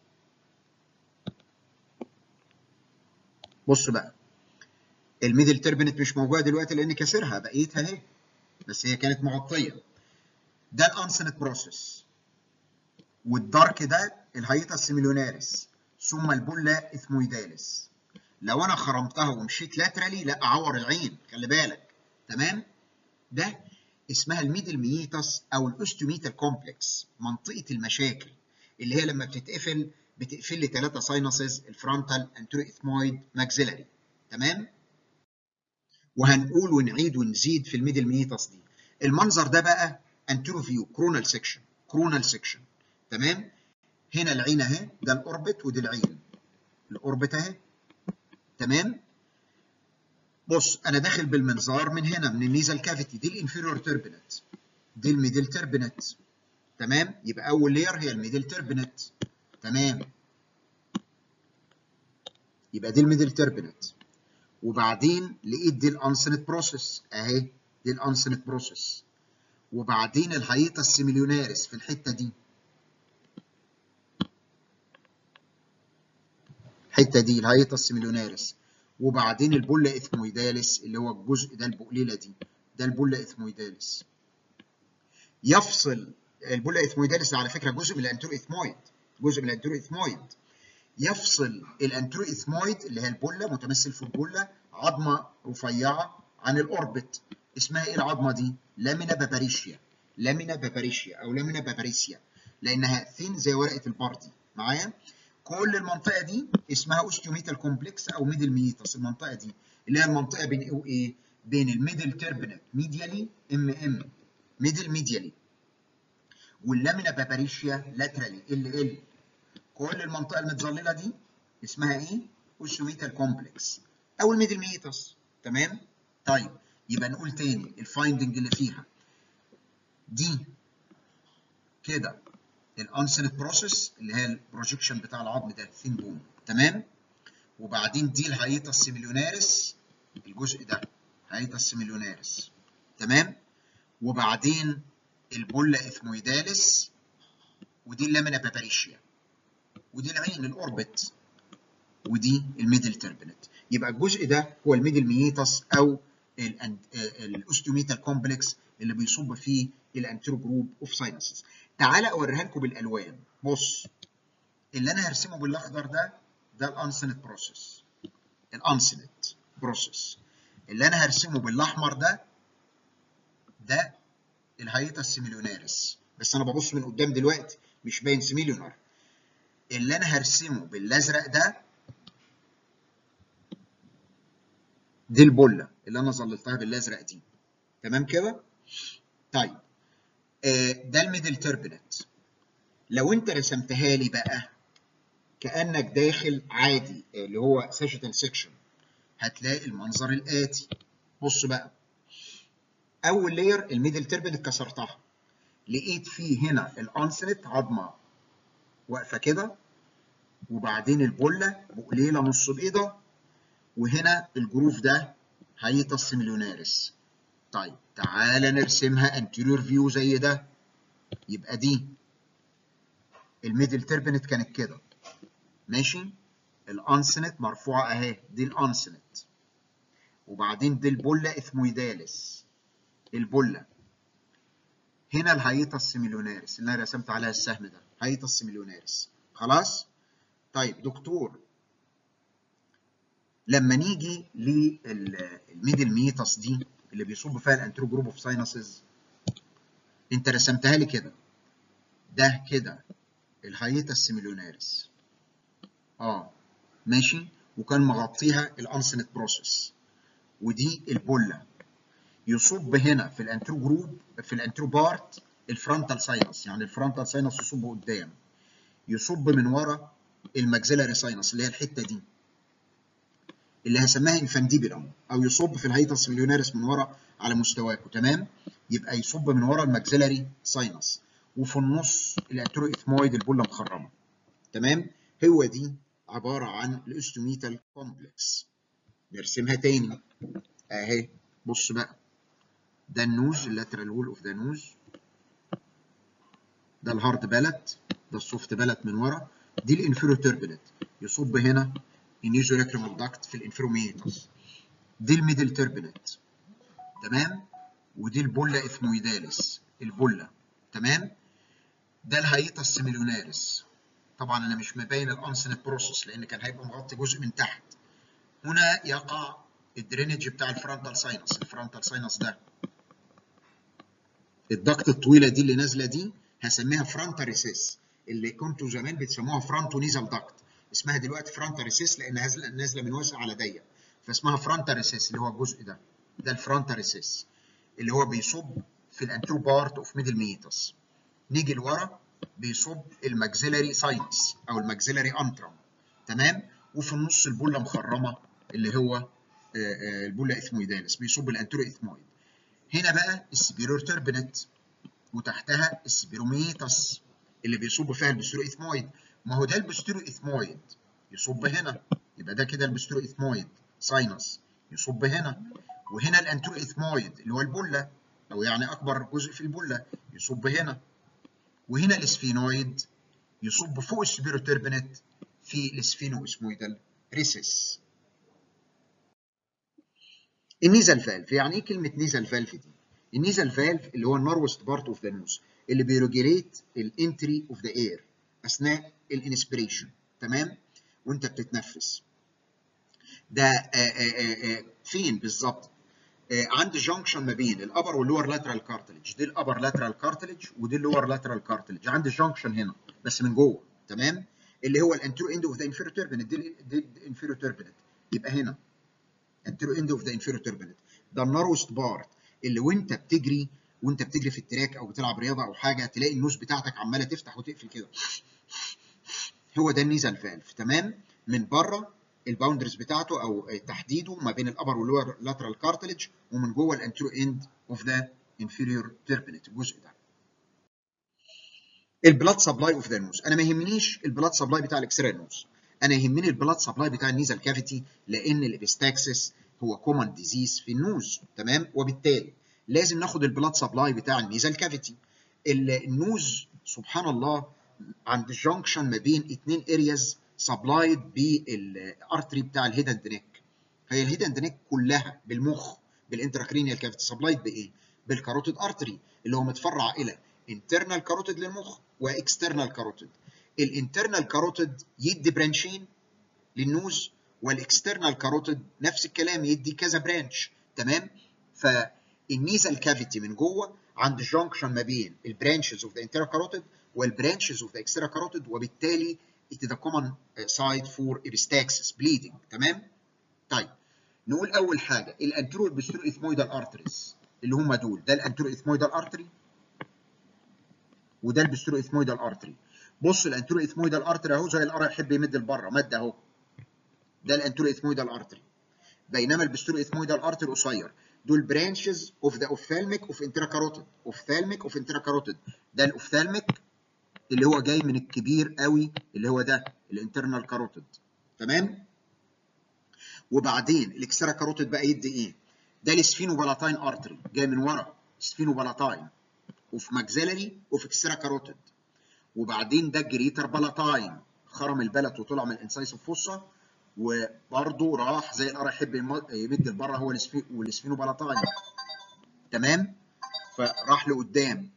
بص بقى الميدل تربنت مش موجوده دلوقتي لان كسرها بقيتها اهي بس هي كانت مغطيه ده الانسنت بروسيس والدارك ده الهيئه السيميليوناريس ثم البله اثمويداليس لو انا خرمتها ومشيت لاترالي لا اعور العين خلي بالك تمام ده اسمها الميدل ميتس او الاوستوميتال كومبلكس منطقه المشاكل اللي هي لما بتتقفل بتقفل لي ثلاثه ساينسز الفرونتال انترو اثمويد ماكسيلاري تمام وهنقول ونعيد ونزيد في الميدل ميتس دي المنظر ده بقى انترو فيو كرونال سيكشن كرونال سيكشن تمام هنا العين اهي ده الاوربت ودي العين الاوربت اهي تمام بص انا داخل بالمنظار من هنا من النيزل كافيتي دي الانفيريور تربنت دي الميدل تربنت تمام يبقى اول لير هي الميدل تربنت تمام يبقى دي الميدل تربنت وبعدين لقيت دي الانسنت بروسيس اهي دي الانسنت بروسيس وبعدين الهيئه السيميليوناريس في الحته دي الحته دي الهيئه السيميليوناريس وبعدين البله اثمويداليس اللي هو الجزء ده البقليله دي ده البله اثمويداليس يفصل البله اثمويداليس على فكره جزء من الانترو اثمويد جزء من الانترو اثمويد يفصل الانترو اثمويد اللي هي البله متمثل في البله عظمه رفيعه عن الاوربت اسمها ايه العظمه دي؟ لامينا باباريشيا لامينا باباريشيا او لامينا باباريسيا لانها ثين زي ورقه الباردي معايا كل المنطقه دي اسمها اوستيوميتال كومبلكس او ميدل ميتاس المنطقه دي اللي هي المنطقه بين ايه وايه بين الميدل تربنت ميديالي ام ام ميدل ميديالي واللامينا باباريشيا لاترالي ال ال كل المنطقه المتظلله دي اسمها ايه اوستيوميتال كومبلكس او الميدل ميتاس تمام طيب يبقى نقول تاني الفايندنج اللي فيها دي كده الانسنت بروسيس اللي هي البروجيكشن بتاع العظم ده ثين بون تمام وبعدين دي الهايتا السيميليوناريس الجزء ده هايتا السيميليوناريس تمام وبعدين البولا اثمويداليس ودي اللامينا باباريشيا ودي العين الاوربت ودي الميدل تربنت يبقى الجزء ده هو الميدل ميتاس او الاوستيوميتال كومبلكس اللي بيصب فيه الانترو جروب اوف ساينسز تعالى اوريها لكم بالالوان بص اللي انا هرسمه بالاخضر ده ده الانسنت بروسيس الانسنت بروسيس اللي انا هرسمه بالاحمر ده ده الهايتا السيميليوناريس بس انا ببص من قدام دلوقتي مش باين سيميليونار اللي انا هرسمه بالازرق ده دي البله اللي انا ظللتها بالازرق دي تمام كده طيب آه ده الميدل تربنت لو انت رسمتها لي بقى كانك داخل عادي اللي هو ساجيتال سيكشن هتلاقي المنظر الاتي بص بقى اول لاير الميدل تربنت كسرتها لقيت فيه هنا الانسنت عظمه واقفه كده وبعدين البله بقليله نص بيضه وهنا الجروف ده هيتا السيميليوناريس طيب تعالى نرسمها انتيريور فيو زي ده يبقى دي الميدل تربنت كانت كده ماشي الانسنت مرفوعه اهي دي الانسنت وبعدين دي البله اثمويداليس البله هنا الهايتا السيميليوناريس اللي انا رسمت عليها السهم ده هايتا السيميليوناريس خلاص طيب دكتور لما نيجي للميدل ميتاس دي اللي بيصب فيها الانترو جروب اوف ساينسز انت رسمتها لي كده ده كده الهايتا السيميليوناريس اه ماشي وكان مغطيها الانسنت بروسيس ودي البوله يصب هنا في الانترو جروب في الانترو بارت الفرونتال ساينس يعني الفرونتال ساينس يصب قدام يصب من ورا الماكسيلاري ساينس اللي هي الحته دي اللي هسميها انفانديبيلم او يصب في الهيتس مليوناريس من ورا على مستواكم تمام يبقى يصب من ورا الماكسيلاري ساينس وفي النص الانترو اثمويد البوله مخرمه تمام هو دي عباره عن الاستوميتال كومبلكس نرسمها تاني اهي بص بقى ده النوز اللاترال وول اوف ذا نوز ده الهارد بالت ده السوفت بالت من ورا دي الانفيرو تربنت يصب هنا النيزولاكريمال داكت في الانفيروميتاس دي الميدل تربنت تمام ودي البولا اثمويداليس البولا تمام ده الهايتا السيميليوناريس طبعا انا مش مبين الانسنت بروسيس لان كان هيبقى مغطي جزء من تحت هنا يقع الدرينج بتاع الفرونتال ساينس الفرونتال ساينس ده الضغط الطويله دي اللي نازله دي هسميها فرونتال ريسيس اللي كنتوا زمان بتسموها فرونتو نيزال داكت اسمها دلوقتي فرونتال ريسيس لانها نازله من واسع على ضيق فاسمها فرونتال ريسيس اللي هو الجزء ده ده الفرونتال ريسيس اللي هو بيصب في الانترو بارت اوف ميدل ميتاس نيجي لورا بيصب الماكسيلاري ساينس او الماكسيلاري انترم تمام وفي النص البوله مخرمه اللي هو البولا اثمويداليس بيصب الانترو اثمويد هنا بقى السبيرور تربنت وتحتها السبيروميتاس اللي بيصب فيها البسترو اثمويد ما هو ده البسترو اثمويد يصب هنا يبقى ده كده البسترو اثمويد ساينس يصب هنا وهنا الانترو اثمويد اللي هو البله او يعني اكبر جزء في البله يصب هنا وهنا الاسفينويد يصب فوق السبيرو تربنت في الاسفينو اسمويدال ريسيس النيزل فالف يعني ايه كلمه نيزل فالف دي النيزل فالف اللي هو النوروست بارت اوف ذا نوز اللي بيريجوليت الانتري اوف ذا اير اثناء الانسبريشن تمام وانت بتتنفس ده آآ آآ فين بالظبط آه عندي جانكشن ما بين الابر واللور لاترال كارتلج دي الابر لاترال كارتلج ودي اللور لاترال كارتلج عندي جانكشن هنا بس من جوه تمام اللي هو الانترو اند اوف ذا انفيرو تيربنت دي الانفيرو تيربنت يبقى هنا انترو اند اوف ذا انفيرو تيربنت ده الناروست بارت اللي وانت بتجري وانت بتجري في التراك او بتلعب رياضه او حاجه تلاقي النوز بتاعتك عماله تفتح وتقفل كده هو ده النيزل فالف تمام من بره الباوندرز بتاعته او تحديده ما بين الابر واللور لاترال كارتلج ومن جوه الانترو اند اوف ذا انفيريور تيربنت الجزء ده البلاد سبلاي اوف ذا نوز انا ما يهمنيش البلاد سبلاي بتاع الاكسترا نوز انا يهمني البلاد سبلاي بتاع النيزل كافيتي لان الابستاكسس هو كومن ديزيز في النوز تمام وبالتالي لازم ناخد البلاد سبلاي بتاع النيزل كافيتي النوز سبحان الله عند الجنكشن ما بين اثنين ارياز سبلايد بالارتري بتاع الهيد اند نيك هي الهيد اند نيك كلها بالمخ بالانتراكرينيال كافيتي سبلايد بايه؟ بالكاروتيد ارتري اللي هو متفرع الى انترنال كاروتيد للمخ واكسترنال كاروتيد الانترنال كاروتيد يدي برانشين للنوز والاكسترنال كاروتيد نفس الكلام يدي كذا برانش تمام فالنيزال كافيتي من جوه عند الجنكشن ما بين البرانشز اوف ذا انترا كاروتيد والبرانشز اوف ذا اكسترا كاروتيد وبالتالي it is a common site for epistaxis bleeding تمام طيب نقول اول حاجه الانترو بسترو اثمويدال ارتريز اللي هم دول ده الانترو اثمويدال ارتري وده البسترو اثمويدال ارتري بص الانترو اثمويدال ارتري اهو زي القرع يحب يمد لبره مد اهو ده الانترو اثمويدال ارتري بينما البسترو اثمويدال ارتري قصير دول برانشز اوف ذا اوفثالميك اوف انترا كاروتيد اوفثالميك اوف انترا كاروتيد ده الاوفثالميك اللي هو جاي من الكبير قوي اللي هو ده الانترنال كاروتيد تمام وبعدين الاكسترا كاروتيد بقى يدي ايه ده السفينوبالاتاين ارتري جاي من ورا سفينوبالاتاين وفي ماكسيلري وفي اكسترا كاروتيد وبعدين ده جريتر بالاتاين خرم البلت وطلع من الانسايسيف فوسا وبرضه راح زي القرع يحب يمد لبره هو والسفينوبالاتاين تمام فراح لقدام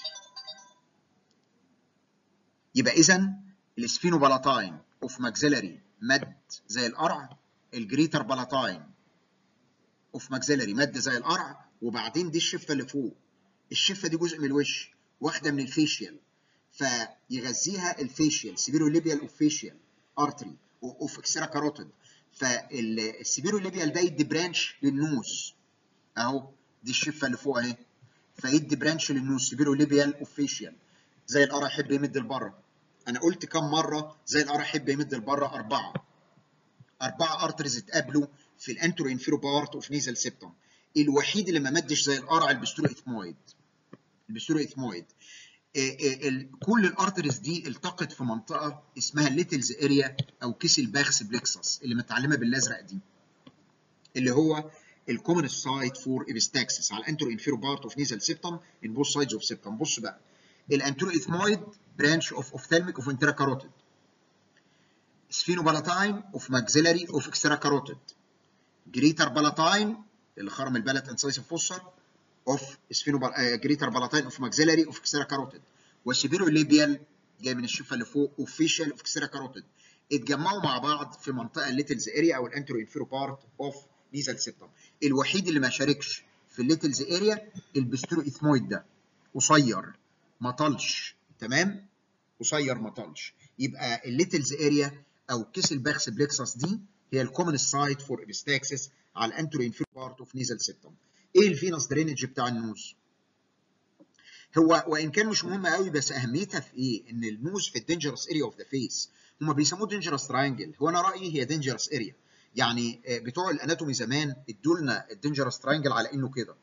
يبقى اذا السفينوبالاتاين اوف ماكسيلري مد زي القرع الجريتر بالاتاين اوف ماكسيلري مد زي القرع وبعدين دي الشفه اللي فوق الشفه دي جزء من الوش واخده من الفيشيال فيغذيها الفيشيال سيبيرو ليبيال اوف فيشيال ارتري اوف اكسترا كاروتيد فالسيبيرو ليبيال ده يدي برانش للنوز اهو دي الشفه اللي فوق اهي فيدي برانش للنوز سيبيرو ليبيال اوف فيشيال زي القرع يحب يمد لبره انا قلت كم مره زي القرع يحب يمد لبره اربعه اربعه ارتريز اتقابلوا في الانترو انفيرو بارت اوف نيزل سيبتوم الوحيد اللي ما مدش زي القرع البسترو اثمويد البسترو اثمويد كل الارتريز دي التقت في منطقه اسمها الليتلز اريا او كيس الباخس بلكسس اللي متعلمه بالازرق دي اللي هو الكومن سايت فور ابستاكسس على الانترو انفيرو بارت اوف نيزل سيبتوم ان بوث سايدز اوف سيبتوم بص بقى الانترو اثمويد برانش اوف اوفثالميك اوف انترا كاروتيد سفينوبالاتاين اوف ماكسيلاري اوف اكسترا كاروتيد جريتر بالاتاين اللي خرم البلت انسايسيف فوسر اوف سفينوبال جريتر بالاتاين اوف ماكسيلاري اوف اكسترا كاروتيد وسيبيرو ليبيال جاي من الشفه اللي فوق اوفيشال اوف اكسترا كاروتيد اتجمعوا مع بعض في منطقه الليتلز اريا او الانترو انفيرو بارت اوف نيزل سيبتوم الوحيد اللي ما شاركش في الليتلز اريا البسترو اثمويد ده قصير ما طلش تمام قصير ما طلش يبقى الليتلز اريا او كيس الباخس بلكسس دي هي الكومن سايت فور ابستاكسس على الانترو انفيرو بارت اوف نيزل سيبتوم ايه الفينس درينج بتاع النوز هو وان كان مش مهم قوي بس اهميتها في ايه ان النوز في الدينجرس اريا اوف ذا فيس هم بيسموه دينجرس تراينجل هو انا رايي هي دينجرس اريا يعني بتوع الاناتومي زمان ادوا لنا الدينجرس تراينجل على انه كده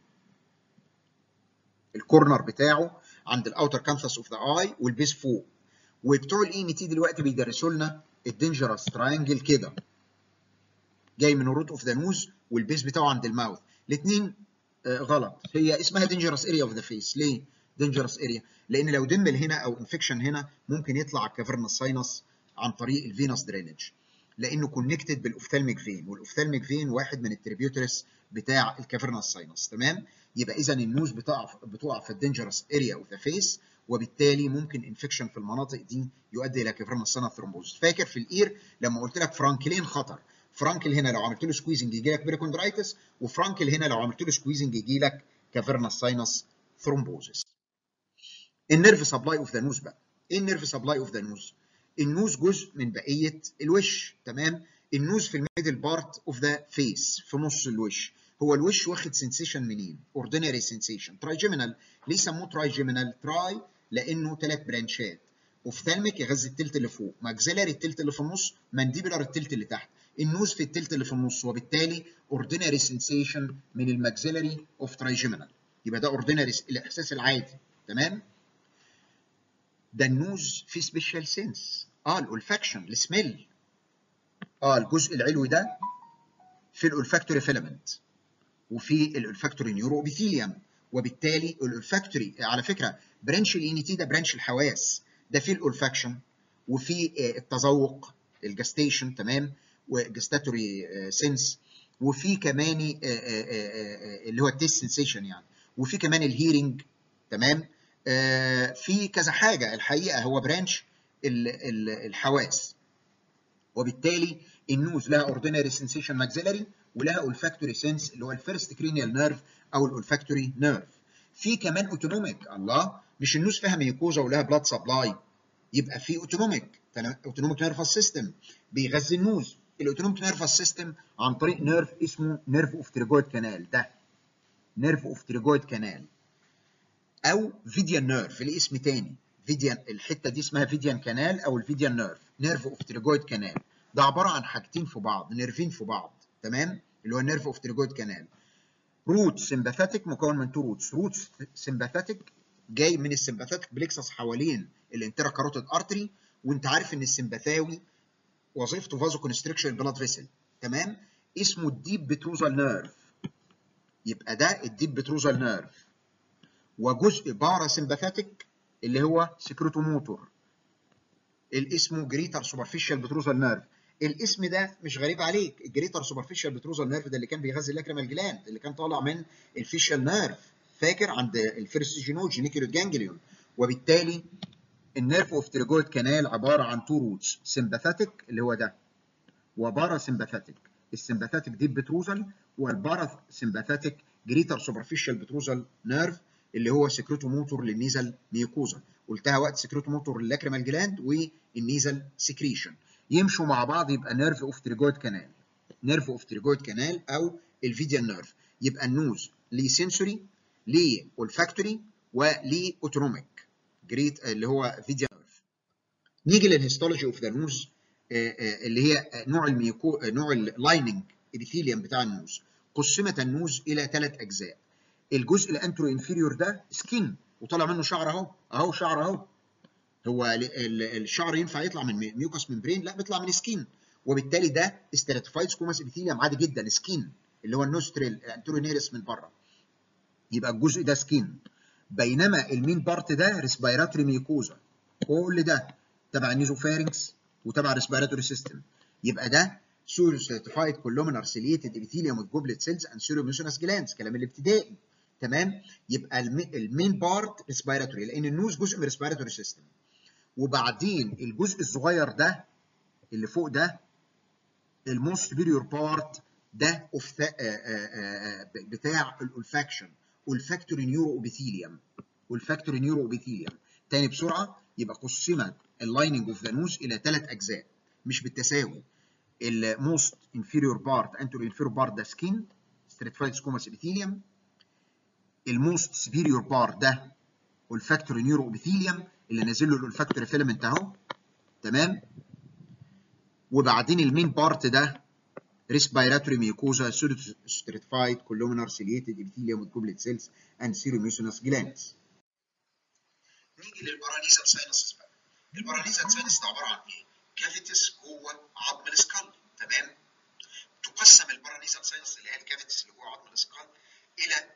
الكورنر بتاعه عند الاوتر كانثس اوف ذا اي والبيس فوق وبتوع الاي ام تي دلوقتي بيدرسوا لنا الدينجرس تراينجل كده جاي من الروت اوف ذا نوز والبيس بتاعه عند الماوث الاثنين آه غلط هي اسمها دينجرس اريا اوف ذا فيس ليه دينجرس اريا لان لو دمل هنا او انفكشن هنا ممكن يطلع على الكافرنس ساينس عن طريق الفينس درينج لانه كونكتد بالاوفثالميك فين والاوفثالميك فين واحد من التريبيوترس بتاع الكافرنس ساينس تمام يبقى اذا النوز بتقع بتقع في الدينجرس اريا اوف ذا فيس وبالتالي ممكن انفكشن في المناطق دي يؤدي الى كافرنس ساينس ثرومبوز فاكر في الاير لما قلت لك فرانكلين خطر فرانكل هنا لو عملت له سكويزنج يجي لك بيريكوندرايتس وفرانكل هنا لو عملت له سكويزنج يجي لك كافيرنس ساينس ثرومبوزس النيرف سبلاي اوف ذا نوز بقى ايه النيرف سبلاي اوف ذا نوز النوز جزء من بقيه الوش تمام النوز في الميدل بارت اوف ذا فيس في نص الوش هو الوش واخد سنسيشن منين اوردينري سنسيشن ترايجيمينال ليه سموه ترايجيمينال تراي لانه ثلاث برانشات اوفثالميك يغذي التلت اللي فوق ماكسيلاري التلت اللي في النص مانديبولار التلت اللي تحت النوز في التلت اللي في النص وبالتالي اوردينري سنسيشن من الماكسيلاري اوف ترايجيمينال يبقى ده اوردينري الاحساس العادي تمام ده النوز في سبيشال سنس اه الاولفاكشن السميل اه الجزء العلوي ده في الاولفاكتوري فيلامنت وفي الاولفاكتوري نيورو ابيثيليوم وبالتالي الاولفاكتوري على فكره برانش الان تي ده برانش الحواس ده فيه الاولفاكشن وفي التذوق الجستيشن تمام وجستاتوري سنس وفي كمان اللي هو التيست سنسيشن يعني وفي كمان الهيرنج تمام في كذا حاجه الحقيقه هو برانش الحواس وبالتالي النوز لها اوردينري سنسيشن ماكسيلاري ولها اولفاكتوري سنس اللي هو الفيرست كرينيال نيرف او الاولفاكتوري نيرف في كمان اوتونوميك الله مش النوز فيها ميوكوزا ولها بلاد سبلاي يبقى في اوتونوميك اوتونوميك نيرفس سيستم بيغذي النوز الاوتونوميك نيرفس سيستم عن طريق نيرف اسمه نيرف اوف تريجويد كانال ده نيرف اوف تريجويد كانال او فيديان نيرف ليه اسم تاني فيديان الحته دي اسمها فيديان كانال او الفيديان نيرف نيرف اوف تريجويد كانال ده عباره عن حاجتين في بعض نيرفين في بعض تمام اللي هو النيرف اوف تريجويد كانال روت سمباثيك مكون من تو روتس روت سمباثيك جاي من السمباثيك بليكسس حوالين الانترا كاروتيد ارتري وانت عارف ان السمباثاوي وظيفته فازو كونستريكشن البلاد فيسل تمام اسمه الديب بتروزال نيرف يبقى ده الديب بتروزال نيرف وجزء بارا سمباثيك اللي هو سكروتوموتور الاسمه جريتر سوبرفيشال بتروزال نيرف الاسم ده مش غريب عليك الجريتر سوبرفيشال بتروزال نيرف ده اللي كان بيغذي اللاكريمال جلاند اللي كان طالع من الفيشال نيرف فاكر عند الفيرست جينوج نيكيلوت جانجليون وبالتالي النيرف اوف تريجويد كانال عباره عن تو روتس سمباثيك اللي هو ده وبارا سمباثيك السمباثيك ديب بتروزال والبارا سمباثيك جريتر سوبرفيشال بتروزال نيرف اللي هو سكروتوموتور للنيزل ميوكوزا قلتها وقت سكروتوموتور للاكريمال جلاند والنيزل سكريشن يمشوا مع بعض يبقى نيرف اوف تريجويد كانال نيرف اوف تريجويد كانال او الفيديان نيرف يبقى النوز ليه سنسوري ليه اولفاكتوري وليه اوتونوميك جريت اللي هو فيديان نيرف نيجي للهيستولوجي اوف ذا نوز اللي هي نوع الميوكو نوع اللايننج ابيثيليوم بتاع النوز قسمت النوز الى ثلاث اجزاء الجزء الانترو انفيريور ده سكين وطالع منه شعر اهو اهو شعر اهو هو الشعر ينفع يطلع من ميوكس ممبرين لا بيطلع من سكين وبالتالي ده استراتيفايد سكوماس ابيثيليوم عادي جدا سكين اللي هو النوستريل الانترو نيرس من بره يبقى الجزء ده سكين بينما المين بارت ده ريسبيراتوري ميوكوزا كل ده تبع النيزوفارينكس وتبع الريسبيراتوري سيستم يبقى ده سوري سيرتيفايد كولومينار سيليتد ابيثيليوم جوبلت سيلز اند سيرو ميوسينس جلاندز كلام الابتدائي تمام يبقى المين بارت ريسبيراتوري لان النوز جزء من الريسبيراتوري سيستم وبعدين الجزء الصغير ده اللي فوق ده الموست سبيريور بارت ده اوف بتاع الاولفاكشن olfactory neuroepithelium olfactory neuroepithelium تاني بسرعه يبقى قسمت اللايننج اوف ذا نوز الى ثلاث اجزاء مش بالتساوي الموست انفيريور بارت انترو انفيريور بارت ده سكين stratified squamous epithelium الموست سبيريور بارت ده olfactory neuroepithelium اللي نازل له الاولفاكتوري فيلمنت اهو تمام وبعدين المين بارت ده respiratory mucosa stratified columnar ciliated epithelium with goblet cells and seromucinous glands. نيجي للبارانيزال ساينسز بقى. البارانيزال ساينس ده عباره عن ايه؟ كافيتس جوه عظم السكال تمام؟ تقسم البارانيزال ساينس اللي هي الكافيتس اللي جوه عظم السكال الى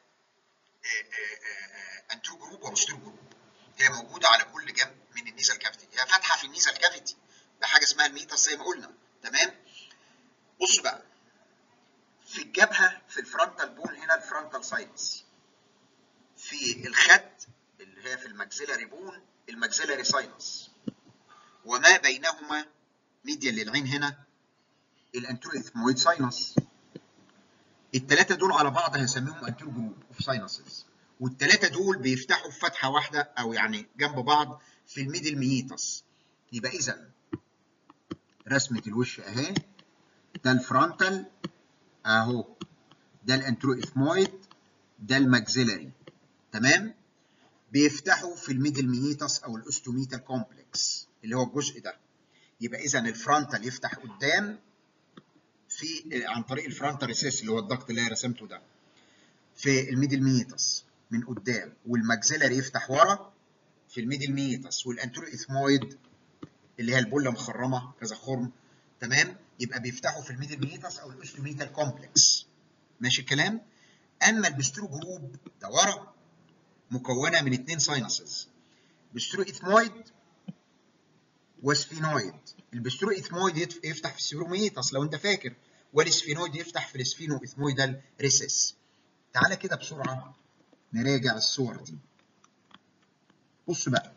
انترو جروب وبوستيرو جروب. هي موجوده على كل جنب من النيزل كافيتي، هي فاتحه في النيزل كافيتي بحاجه اسمها الميتاس زي ما قلنا تمام؟ بص بقى في الجبهه في الفرونتال بون هنا الفرونتال ساينس في الخد اللي هي في الماكسيلاري بون الماكسيلاري ساينس وما بينهما ميديا للعين هنا الانترو اثمويد ساينس الثلاثه دول على بعض هنسميهم انترو جروب اوف ساينسز والثلاثه دول بيفتحوا في فتحه واحده او يعني جنب بعض في الميدل ميتس يبقى اذا رسمه الوش اهي ده الفرونتال اهو ده الانترو اثمويد ده الماكسيلاري تمام بيفتحوا في الميدل ميتس او الاستوميتال كومبلكس اللي هو الجزء ده يبقى اذا الفرونتال يفتح قدام في عن طريق الفرونتال ريسيس اللي هو الضغط اللي انا رسمته ده في الميدل ميتس من قدام والماكسيلاري يفتح ورا في الميدل ميتس والانترو اثمويد اللي هي البله مخرمه كذا خرم تمام يبقى بيفتحوا في الميدل ميتس او الاستوميتال كومبلكس ماشي الكلام اما البسترو جروب ده ورا مكونه من اثنين ساينسز بسترو اثمويد وسفينويد البسترو اثمويد يفتح في السيروميتس لو انت فاكر والسفينويد يفتح في السفينو اثمويدال ريسيس تعالى كده بسرعه نراجع الصور دي بص بقى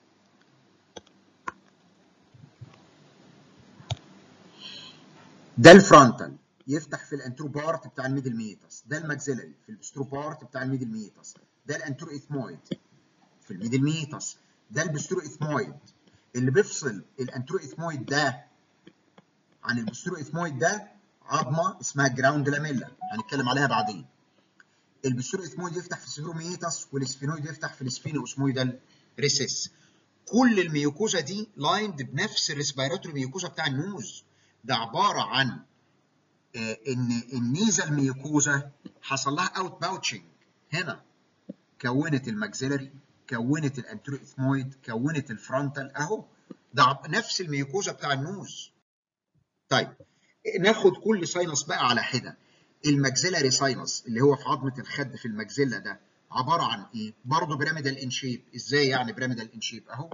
ده الفرونتال يفتح في الانترو بارت بتاع الميدل ميتس ده الماكسيلري في البسترو بارت بتاع الميدل ميتس ده الانترو اثمويد في الميدل ميتس ده البسترو اثمويد اللي بيفصل الانترو اثمويد ده عن البسترو اثمويد ده عظمه اسمها جراوند لاميلا هنتكلم عليها بعدين البسترو اثمويد يفتح في السيروميتس والسفينويد يفتح في السفينو اسمويدال ريسيس كل الميوكوزا دي لايند بنفس الريسبيراتوري ميوكوزا بتاع النوز ده عباره عن ان النيزل ميوكوزا حصل لها اوت باوتشنج هنا كونت الماكسيلري كونت الانترو اثمويد كونت الفرونتال اهو ده نفس الميوكوزا بتاع النوز طيب ناخد كل ساينس بقى على حده الماكسيلاري ساينس اللي هو في عظمه الخد في الماكسيلا ده عباره عن ايه برضه بيراميدال ان شيب ازاي يعني بيراميدال ان شيب اهو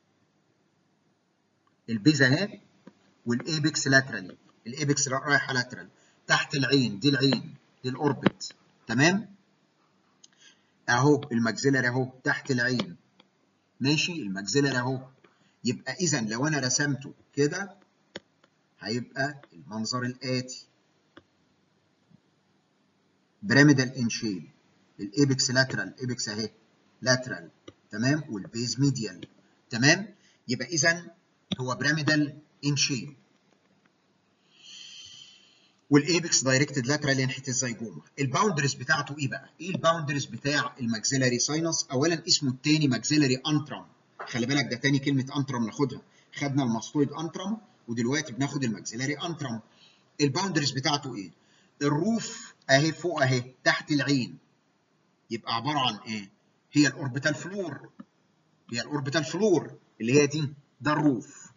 البيزا اهي والايبكس لاترالي الايبكس رايحه لاترال تحت العين دي العين دي الاوربت تمام اهو الماكسيلاري اهو تحت العين ماشي الماكسيلاري اهو يبقى اذا لو انا رسمته كده هيبقى المنظر الاتي بيراميدال ان شيب الايبكس لاترال الايبكس اهي لاترال تمام والبيز ميديال تمام يبقى اذا هو بيراميدال ان شيب والايبكس دايركتد لاترال ناحيه الزيجوما الباوندرز بتاعته ايه بقى ايه الباوندرز بتاع الماكسيلاري ساينس اولا اسمه الثاني ماكسيلاري انترم خلي بالك ده تاني كلمه انترم ناخدها خدنا الماستويد انترم ودلوقتي بناخد الماكسيلاري انترم الباوندرز بتاعته ايه الروف اهي فوق اهي تحت العين يبقى عباره عن ايه هي الاوربيتال فلور هي الاوربيتال فلور اللي هي دي ده الروف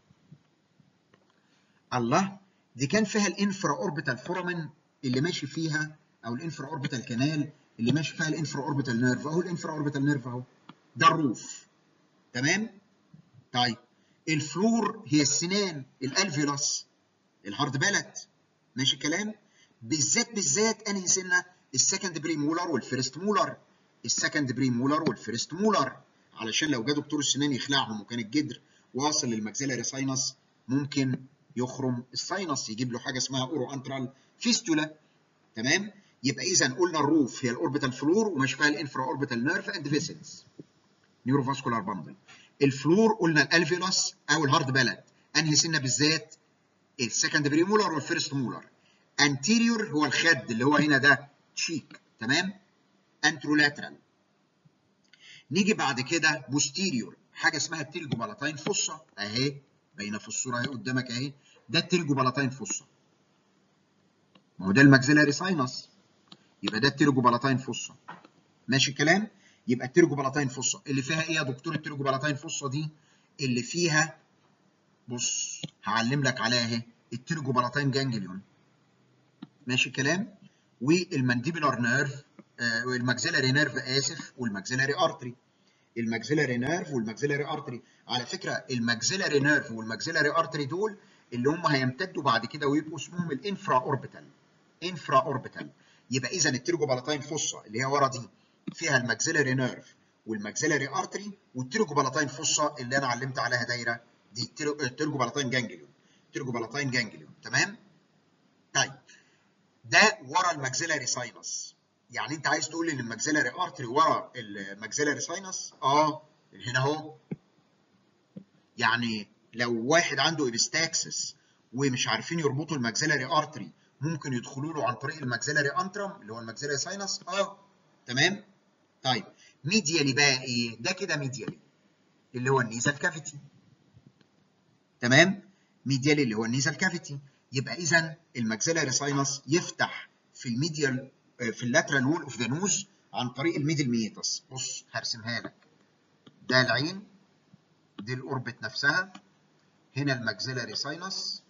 الله دي كان فيها الانفرا اوربيتال فورامين اللي ماشي فيها او الانفرا اوربيتال كانال اللي ماشي فيها الانفرا اوربيتال نيرف اهو الانفرا اوربيتال نيرف اهو ده الروف تمام طيب الفلور هي السنان الالفيولاس الهارد بالت ماشي الكلام بالذات بالذات انهي سنه السكند بري مولر والفيرست مولر السكند بري مولر والفيرست مولر علشان لو جه دكتور السنان يخلعهم وكان الجدر واصل للماكسيلاري ساينس ممكن يخرم الساينس يجيب له حاجه اسمها اورو انترال فيستولا تمام يبقى اذا قلنا الروف هي الاوربيتال فلور وماشي فيها الانفرا اوربيتال نيرف اند فيسلز نيوروفاسكولار باندل الفلور قلنا الالفيولاس او الهارد بالات انهي سنه بالذات السكند بري مولر والفيرست مولر انتيريور هو الخد اللي هو هنا ده تشيك تمام انترولاترال نيجي بعد كده بوستيريور حاجه اسمها التيلجو بالاتاين فصه اهي باينه في الصوره اهي قدامك اهي ده التيلجو بالاتاين فصه ما هو ده الماكسيلاري ساينس يبقى ده التيلجو بالاتاين فصه ماشي الكلام يبقى التيلجو بالاتاين فصه اللي فيها ايه يا دكتور التيلجو بالاتاين فصه دي اللي فيها بص هعلم لك عليها اهي التيلجو بالاتاين جانجليون ماشي الكلام والمانديبولار نيرف آه والماكسيلاري نيرف اسف والماكسيلاري ارتري الماكسيلاري نيرف والماكسيلاري ارتري على فكره الماكسيلاري نيرف والماكسيلاري ارتري دول اللي هم هيمتدوا بعد كده ويبقوا اسمهم الانفرا اوربيتال انفرا اوربيتال يبقى اذا التيرجو بالاتاين فصه اللي هي ورا دي فيها الماكسيلاري نيرف والماكسيلاري ارتري والتيرجو بالاتاين فصه اللي انا علمت عليها دايره دي التيرجو بالاتاين جانجليون تيرجو بالاتاين جانجليون تمام ده ورا الماكسيلاري ساينس يعني انت عايز تقول ان الماكسيلاري ارتري ورا الماكسيلاري ساينس اه هنا اهو يعني لو واحد عنده ابستاكسس ومش عارفين يربطوا الماكسيلاري ارتري ممكن يدخلوا له عن طريق الماكسيلاري انترم اللي هو الماكسيلاري ساينس اه تمام طيب ميديالي بقى ايه ده كده ميديالي اللي هو النيزل كافيتي تمام ميديالي اللي هو النيزل كافيتي يبقى اذا الماكسيلاري ساينس يفتح في الميديال في اللاترال وول اوف ذا نوز عن طريق الميدل ميتس بص هرسمها لك ده العين دي الاوربت نفسها هنا الماكسيلاري ساينس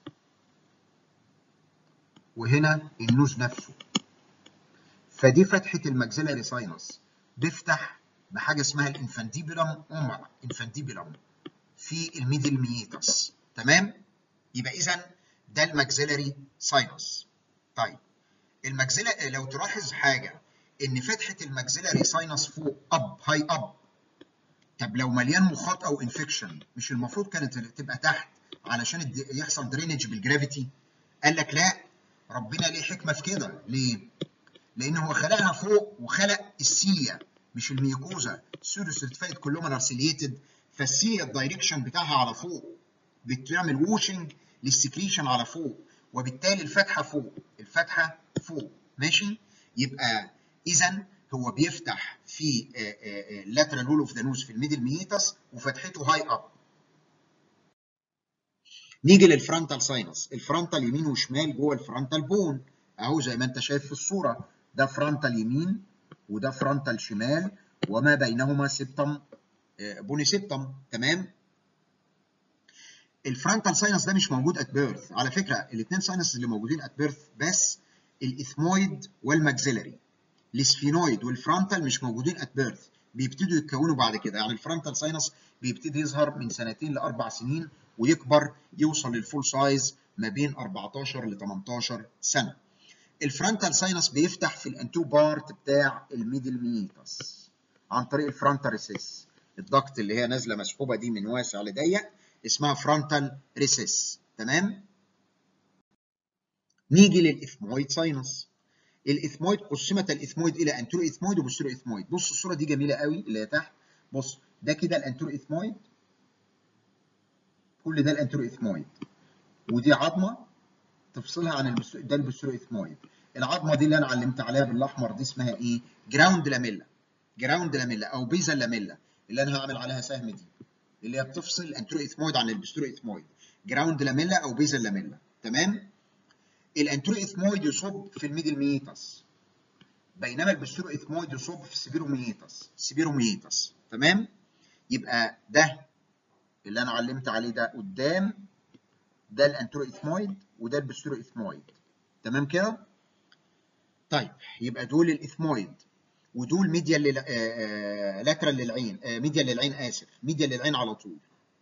وهنا النوز نفسه فدي فتحه الماكسيلاري ساينس بيفتح بحاجه اسمها الانفانديبولم اومر انفانديبولم في الميدل ميتس تمام يبقى اذا ده الماكسيلاري ساينس طيب الماكسيلا لو تلاحظ حاجه ان فتحه الماكسيلاري ساينس فوق اب هاي اب طب لو مليان مخاط او انفكشن مش المفروض كانت تبقى تحت علشان يحصل درينج بالجرافيتي قال لك لا ربنا ليه حكمه في كده ليه لان هو خلقها فوق وخلق السيليا مش الميوكوزا سودو سيرتيفايد كلومينار سيليتد فالسيليا الدايركشن بتاعها على فوق بتعمل ووشنج للسكريشن على فوق وبالتالي الفتحه فوق الفتحه فوق ماشي يبقى اذا هو بيفتح في lateral wall of the nose في الميدل ميتس وفتحته هاي اب نيجي للفرونتال ساينس الفرونتال يمين وشمال جوه الفرونتال بون اهو زي ما انت شايف في الصوره ده فرونتال يمين وده فرونتال شمال وما بينهما سبتم بوني سبتم تمام الفرونتال ساينس ده مش موجود ات بيرث على فكره الاثنين ساينس اللي موجودين ات بيرث بس الاثمويد والماكسيلري السفينويد والفرونتال مش موجودين ات بيرث بيبتدوا يتكونوا بعد كده يعني الفرونتال ساينس بيبتدي يظهر من سنتين لاربع سنين ويكبر يوصل للفول سايز ما بين 14 ل 18 سنه الفرونتال ساينس بيفتح في الانتو بارت بتاع الميدل ميتس عن طريق الفرونتال ريسيس الضغط اللي هي نازله مسحوبه دي من واسع لضيق اسمها فرونتال ريسيس تمام نيجي للاثمويد ساينس الاثمويد قسمت الاثمويد الى انترو اثمويد وبوستيرو اثمويد بص الصوره دي جميله قوي اللي هي تحت بص ده كده الانترو اثمويد كل ده الانترو اثمويد ودي عظمه تفصلها عن البس... ده البوستيرو اثمويد العظمه دي اللي انا علمت عليها بالاحمر دي اسمها ايه جراوند لاميلا جراوند لاميلا او بيزا لاميلا اللي انا هعمل عليها سهم دي اللي هي بتفصل الانترو اثمويد عن البوستيرو اثمويد جراوند لاميلا او بيزا لاميلا تمام الانترو اثمويد يصب في الميدل ميتس بينما البوستيرو اثمويد يصب في السبيرو ميتس السبيرو ميتس تمام يبقى ده اللي انا علمت عليه ده قدام ده الانترو اثمويد وده البوستيرو اثمويد تمام كده طيب يبقى دول الاثمويد ودول ميديا لل... لاترال للعين آه ميديا للعين اسف ميديا للعين على طول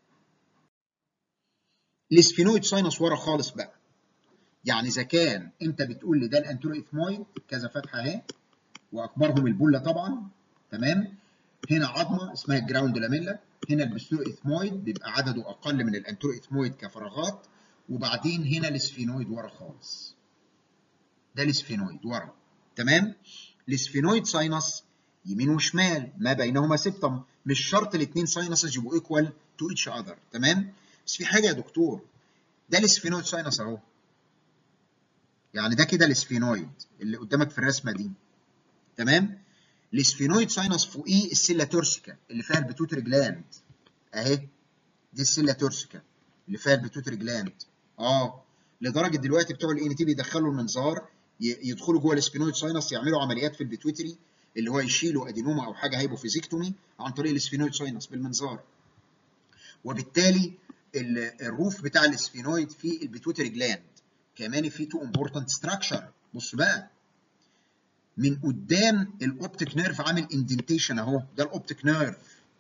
الاسفينويد ساينس ورا خالص بقى يعني اذا كان انت بتقول لي ده الانترو اثمويد كذا فتحه اهي واكبرهم البوله طبعا تمام هنا عظمه اسمها الجراوند لاميلا هنا البستيرو اثمويد بيبقى عدده اقل من الانترو اثمويد كفراغات وبعدين هنا الاسفينويد ورا خالص ده الاسفينويد ورا تمام الاسفينويد ساينس يمين وشمال ما بينهما سبتم مش شرط الاثنين ساينسز يبقوا ايكوال تو ايتش اذر تمام بس في حاجه يا دكتور ده الاسفينويد ساينس اهو يعني ده كده الاسفينويد اللي قدامك في الرسمه دي تمام الاسفينويد ساينس فوقيه السيلا تورسيكا اللي فيها البيتوتري جلاند اهي دي السيلا تورسيكا اللي فيها البيتوتري جلاند اه لدرجه دلوقتي بتوع الان تي بيدخلوا المنظار يدخلوا جوه الاسفينويد ساينس يعملوا عمليات في البيتوتري اللي هو يشيلوا ادينوما او حاجه هايبوفيزيكتومي عن طريق الاسفينويد ساينس بالمنظار وبالتالي الروف بتاع الاسفينويد فيه البيتوتري جلاند كمان في تو امبورتنت ستراكشر بص بقى من قدام الاوبتيك نيرف عامل اندنتيشن اهو ده الاوبتيك نيرف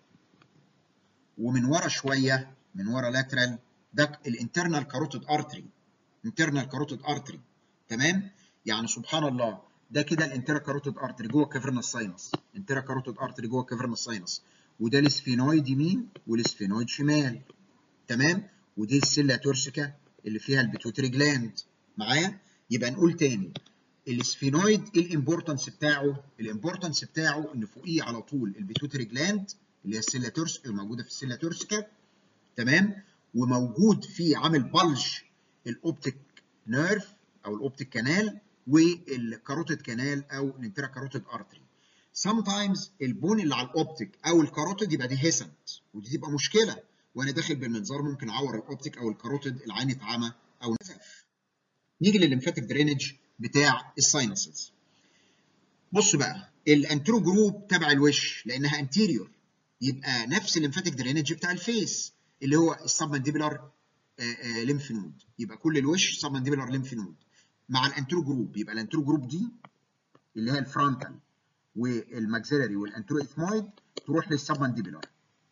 ومن ورا شويه من ورا لاترال ده الانترنال كاروتيد ارتري انترنال كاروتيد ارتري تمام يعني سبحان الله ده كده الانترا كاروتيد ارتري جوه كافرنا ساينس انترا كاروتيد ارتري جوه كافرنا ساينس وده السفينويد يمين والسفينويد شمال تمام ودي السيلا تورسيكا اللي فيها البيتوتري جلاند معايا يبقى نقول تاني السفينويد ايه الامبورتنس بتاعه؟ الامبورتنس بتاعه ان فوقيه على طول البيتوتري جلاند اللي هي السيلا تورس الموجوده في السيلا تورسيكا تمام وموجود فيه عامل بلج الاوبتيك نيرف او الاوبتيك كانال والكاروتيد كانال او الانترا كاروتيد ارتري sometimes البون اللي على الاوبتيك او الكاروتيد يبقى دي هيسنت ودي تبقى مشكله وانا داخل بالمنظار ممكن اعور الاوبتيك او الكاروتيد العين اتعمى او نزف نيجي للليمفاتيك درينج بتاع الساينسز بص بقى الانترو جروب تبع الوش لانها انتيريور يبقى نفس الليمفاتيك درينج بتاع الفيس اللي هو السبمنديبلر ليمف نود يبقى كل الوش سبمنديبلر ليمف نود مع الانترو جروب يبقى الانترو جروب دي اللي هي الفرونتال والماكسيلري والانترو اثمويد تروح للسبمنديبلر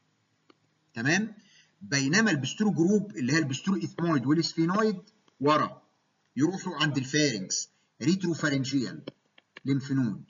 تمام بينما البسترو جروب اللي هي البسترو اثمويد والسفينويد ورا يروحوا عند الفارنكس ريترو فارنجيال ليمف نود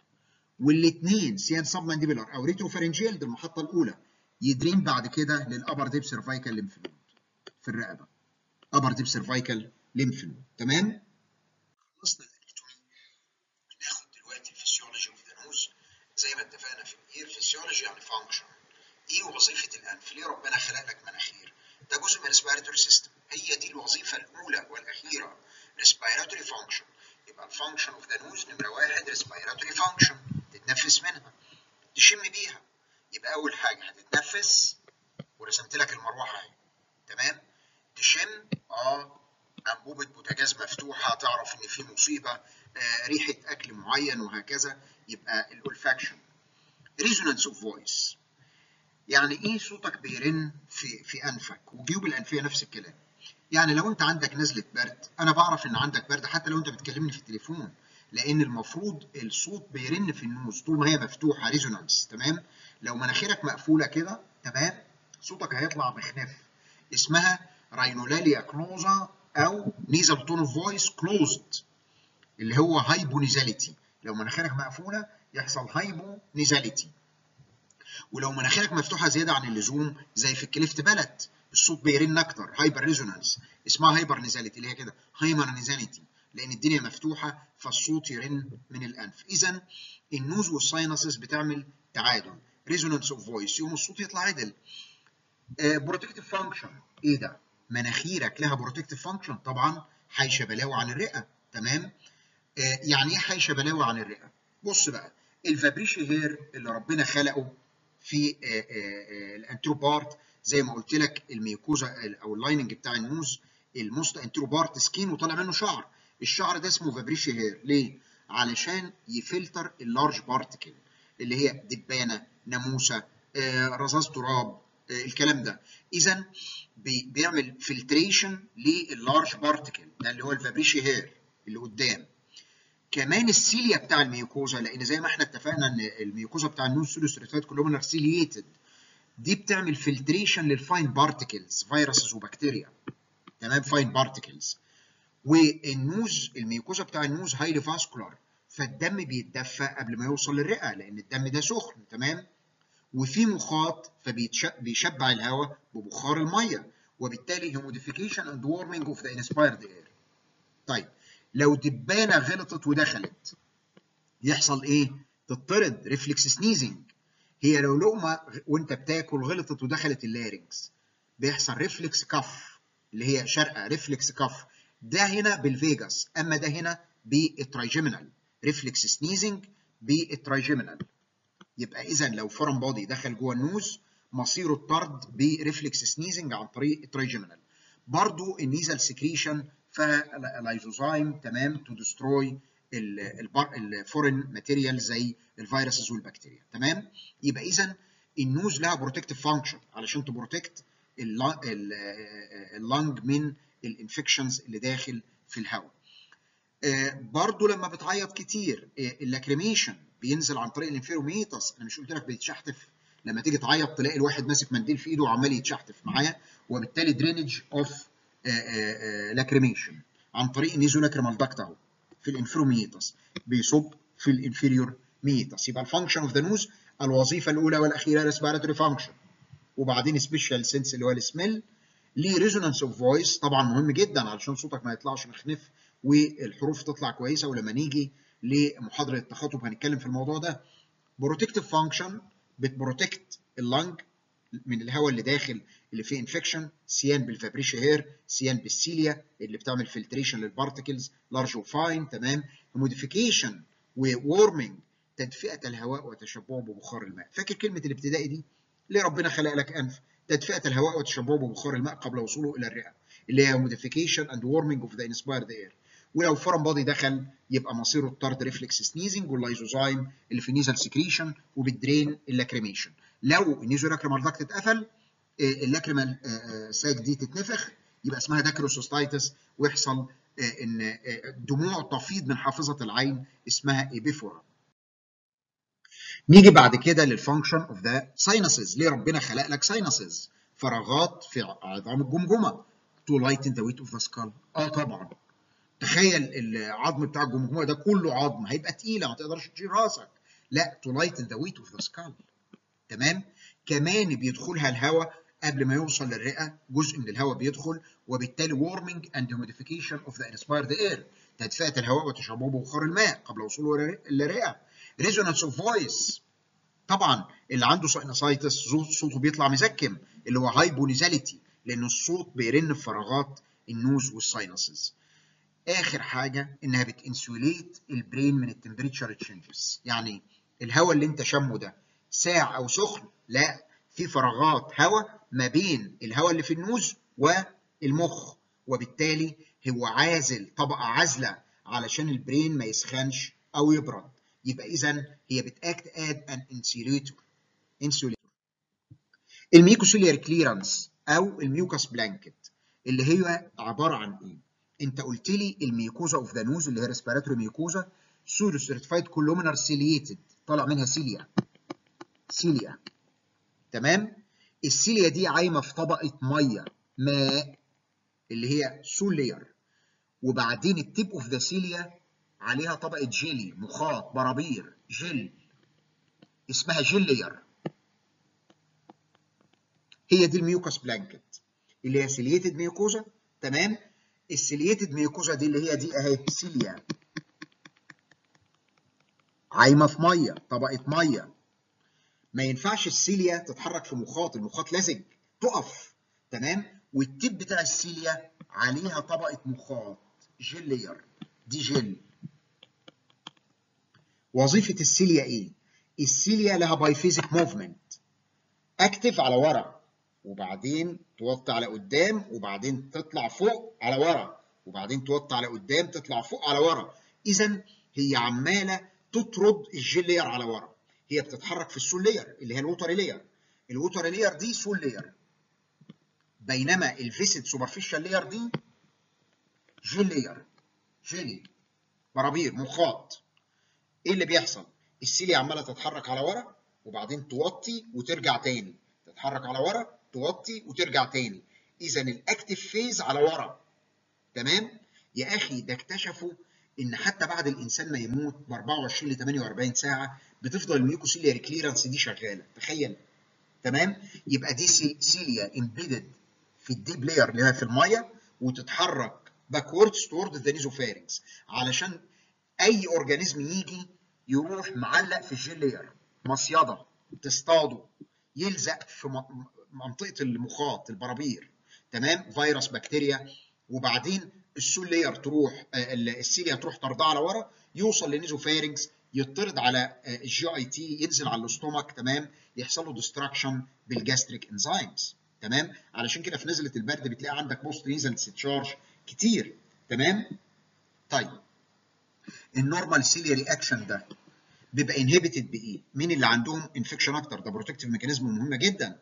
والاثنين سيان سبمنديبلر او ريترو فارنجيال دي المحطه الاولى يدرين بعد كده للابر ديب سيرفايكال ليمف نود في الرقبه ابر ديب سيرفايكال ليمف نود تمام خلصنا الاناتومي ناخد دلوقتي الفسيولوجي اوف ذا نوز زي ما اتفقنا في الاير فسيولوجي يعني فانكشن ايه وظيفه الانف ليه ربنا خلق لك مناخير ده جزء من الريسبيراتوري سيستم هي دي الوظيفه الاولى والاخيره ريسبيراتوري فانكشن يبقى الفانكشن اوف ذا نوز نمره واحد ريسبيراتوري فانكشن تتنفس منها تشم بيها يبقى اول حاجه هتتنفس ورسمت لك المروحه اهي تمام تشم اه انبوبه بوتاجاز مفتوحه تعرف ان في مصيبه آه ريحه اكل معين وهكذا يبقى الاولفاكشن ريزونانس اوف فويس يعني ايه صوتك بيرن في في انفك وجيوب الانفيه نفس الكلام يعني لو انت عندك نزله برد انا بعرف ان عندك برد حتى لو انت بتكلمني في التليفون لان المفروض الصوت بيرن في النوز طول ما هي مفتوحه ريزونانس تمام لو مناخيرك مقفوله كده تمام صوتك هيطلع مخنف اسمها راينولاليا كلوزا او نيزل تون اوف فويس كلوزد اللي هو هايبونيزاليتي لو مناخيرك مقفوله يحصل هايبونيزاليتي ولو مناخيرك مفتوحه زياده عن اللزوم زي في الكليفت بلد الصوت بيرن اكتر هايبر ريزونانس اسمها هايبر نيزاليتي اللي هي كده هايمر نيزاليتي لان الدنيا مفتوحه فالصوت يرن من الانف اذا النوز والساينسز بتعمل تعادل ريزونانس اوف فويس يوم الصوت يطلع عدل بروتكتيف فانكشن ايه ده مناخيرك لها بروتكتيف فانكشن طبعا حيشه بلاوي عن الرئه تمام آه يعني ايه حيشه بلاوي عن الرئه بص بقى الفابريشي هير اللي ربنا خلقه في آه آه الانتروبارت زي ما قلت لك الميوكوزا او اللايننج بتاع النوز الموست انتروبارت سكين وطالع منه شعر الشعر ده اسمه فابريشي هير ليه علشان يفلتر اللارج بارتكل اللي هي دبانه ناموسه رذاذ تراب الكلام ده اذا بيعمل فلتريشن لللارج بارتكل ده اللي هو الفابريشي هير اللي قدام كمان السيليا بتاع الميوكوزا لان زي ما احنا اتفقنا ان الميوكوزا بتاع النوز سولوستريتات كلهم سيلييتد دي بتعمل فلتريشن للفاين بارتكلز فيروسز وبكتيريا تمام فاين بارتكلز والنوز الميوكوزا بتاع النوز هايلي فاسكولار فالدم بيتدفى قبل ما يوصل للرئه لان الدم ده سخن تمام وفي مخاط فبيشبع الهواء ببخار الميه وبالتالي هيموديفيكيشن اند وورمنج اوف ذا انسبايرد اير طيب لو دبانه غلطت ودخلت يحصل ايه تطرد ريفلكس سنيزنج هي لو لقمه وانت بتاكل غلطت ودخلت اللارنكس بيحصل ريفلكس كف اللي هي شرقه ريفلكس كف ده هنا بالفيجاس اما ده هنا بالترايجيمينال ريفلكس سنيزنج بالترايجيمينال يبقى اذا لو فورم بودي دخل جوه النوز مصيره الطرد بريفلكس سنيزنج عن طريق الترايجيمينال برضو النيزل سكريشن فيها لايزوزايم تمام تو دستروي الفورين ماتيريال زي الفيروسز والبكتيريا تمام يبقى اذا النوز لها بروتكتيف فانكشن علشان تبروتكت اللنج من الانفكشنز اللي داخل في الهواء برضو لما بتعيط كتير اللاكريميشن بينزل عن طريق الانفيروميتاس انا مش قلت لك بيتشحتف لما تيجي تعيط تلاقي الواحد ماسك منديل في ايده وعمال يتشحتف معاه وبالتالي درينج اوف لاكريميشن عن طريق النيزو لاكريمال داكت اهو في الانفيروميتاس بيصب في الانفيريور ميتاس يبقى الفانكشن اوف ذا نوز الوظيفه الاولى والاخيره ريسبيراتوري فانكشن وبعدين سبيشال سنس اللي هو السميل ليه ريزونانس اوف فويس طبعا مهم جدا علشان صوتك ما يطلعش مخنف والحروف تطلع كويسه ولما نيجي لمحاضره التخاطب هنتكلم في الموضوع ده بروتكتيف فانكشن بتبروتكت اللنج من الهواء اللي داخل اللي فيه انفكشن سيان بالفابريشيا هير سيان بالسيليا اللي بتعمل فلتريشن للبارتكلز لارج وفاين تمام موديفيكيشن وورمنج تدفئه الهواء وتشبعه ببخار الماء فاكر كلمه الابتدائي دي ليه ربنا خلق لك انف تدفئه الهواء وتشبعه ببخار الماء قبل وصوله الى الرئه اللي هي modification and warming of the inspired air ولو فورم بادي دخل يبقى مصيره الطرد ريفلكس سنيزنج واللايزوزايم اللي في النيزل سكريشن وبالدرين اللاكريميشن لو النيزو لاكريمال داكت اتقفل اللاكريمال ساك دي تتنفخ يبقى اسمها داكروسوستايتس ويحصل ان دموع تفيض من حافظه العين اسمها ايبيفورا نيجي بعد كده للفانكشن اوف ذا ساينسز ليه ربنا خلق لك ساينسز فراغات في عظام الجمجمه تو لايتن ذا ويت اوف ذا سكال اه طبعا تخيل العظم بتاع الجمجمه ده كله عظم هيبقى تقيله ما تقدرش تشيل راسك لا تو لايتن ذا ويت اوف ذا سكال تمام كمان بيدخلها الهواء قبل ما يوصل للرئه جزء من الهواء بيدخل وبالتالي warming and humidification of the inspired air تدفئه الهواء وتشربه ببخار الماء قبل وصوله للرئه resonance of voice طبعا اللي عنده ساينسايتس صوته بيطلع مزكم اللي هو هايبونيزاليتي لان الصوت بيرن في فراغات النوز والساينسز اخر حاجه انها بتنسوليت البرين من التمبريتشر تشينجز يعني الهواء اللي انت شمه ده ساع او سخن لا في فراغات هواء ما بين الهواء اللي في النوز والمخ وبالتالي هو عازل طبقه عازله علشان البرين ما يسخنش او يبرد يبقى اذا هي بتاكت اد ان انسيليتور انسوليتور الميكوسيليار كليرنس او الميوكاس بلانكت اللي هي عباره عن ايه انت قلت لي الميكوزا اوف ذا نوز اللي هي ريسبيراتوري ميكوزا سودو سيرتيفايد كولومينار سيليتد طالع منها سيليا سيليا تمام السيليا دي عايمه في طبقه ميه ماء اللي هي سول لير وبعدين التيب اوف ذا سيليا عليها طبقه جيلي مخاط برابير جل اسمها جيل لير هي دي الميوكاس بلانكت اللي هي سيليتد ميوكوزا تمام السيليتد ميوكوزا دي اللي هي دي اهي سيليا عايمه في ميه طبقه ميه ما ينفعش السيليا تتحرك في مخاط المخاط لزج تقف تمام والتيب بتاع السيليا عليها طبقه مخاط جيل لير دي جيل وظيفه السيليا ايه السيليا لها بايفيزيك موفمنت اكتف على ورا وبعدين توطي على قدام وبعدين تطلع فوق على ورا وبعدين توطي على قدام تطلع فوق على ورا اذا هي عماله تطرد الجيل لير على ورا هي بتتحرك في السول لير اللي هي الوتر لير الوتر لير دي سول لير بينما الفيسد سوبرفيشال لير دي جيل لير جيلي برابير مخاط ايه اللي بيحصل السيليا عماله تتحرك على ورا وبعدين توطي وترجع تاني تتحرك على ورا توطي وترجع تاني اذا الاكتف فيز على ورا تمام يا اخي ده اكتشفوا ان حتى بعد الانسان ما يموت ب 24 ل 48 ساعه بتفضل الميوكوسيليار كليرنس دي شغاله تخيل تمام يبقى دي سيليا امبيدد في الديب لاير اللي هي في الميه وتتحرك باكوردز تورد ذا نيزوفارينكس علشان اي اورجانيزم يجي يروح معلق في الجيل لاير مصيده تصطاده يلزق في منطقه المخاط البرابير تمام فيروس بكتيريا وبعدين السول لاير تروح السيليا تروح طردها على ورا يوصل للنيزوفارينكس يطرد على الجي اي تي ينزل على الاستومك تمام يحصل له ديستراكشن بالجاستريك انزيمز تمام علشان كده في نزله البرد بتلاقي عندك بوست نيزل تشارج كتير تمام طيب النورمال سيليا رياكشن ده بيبقى انهبيتد بايه؟ مين اللي عندهم انفكشن اكتر؟ ده بروتكتيف ميكانيزم مهمه جدا.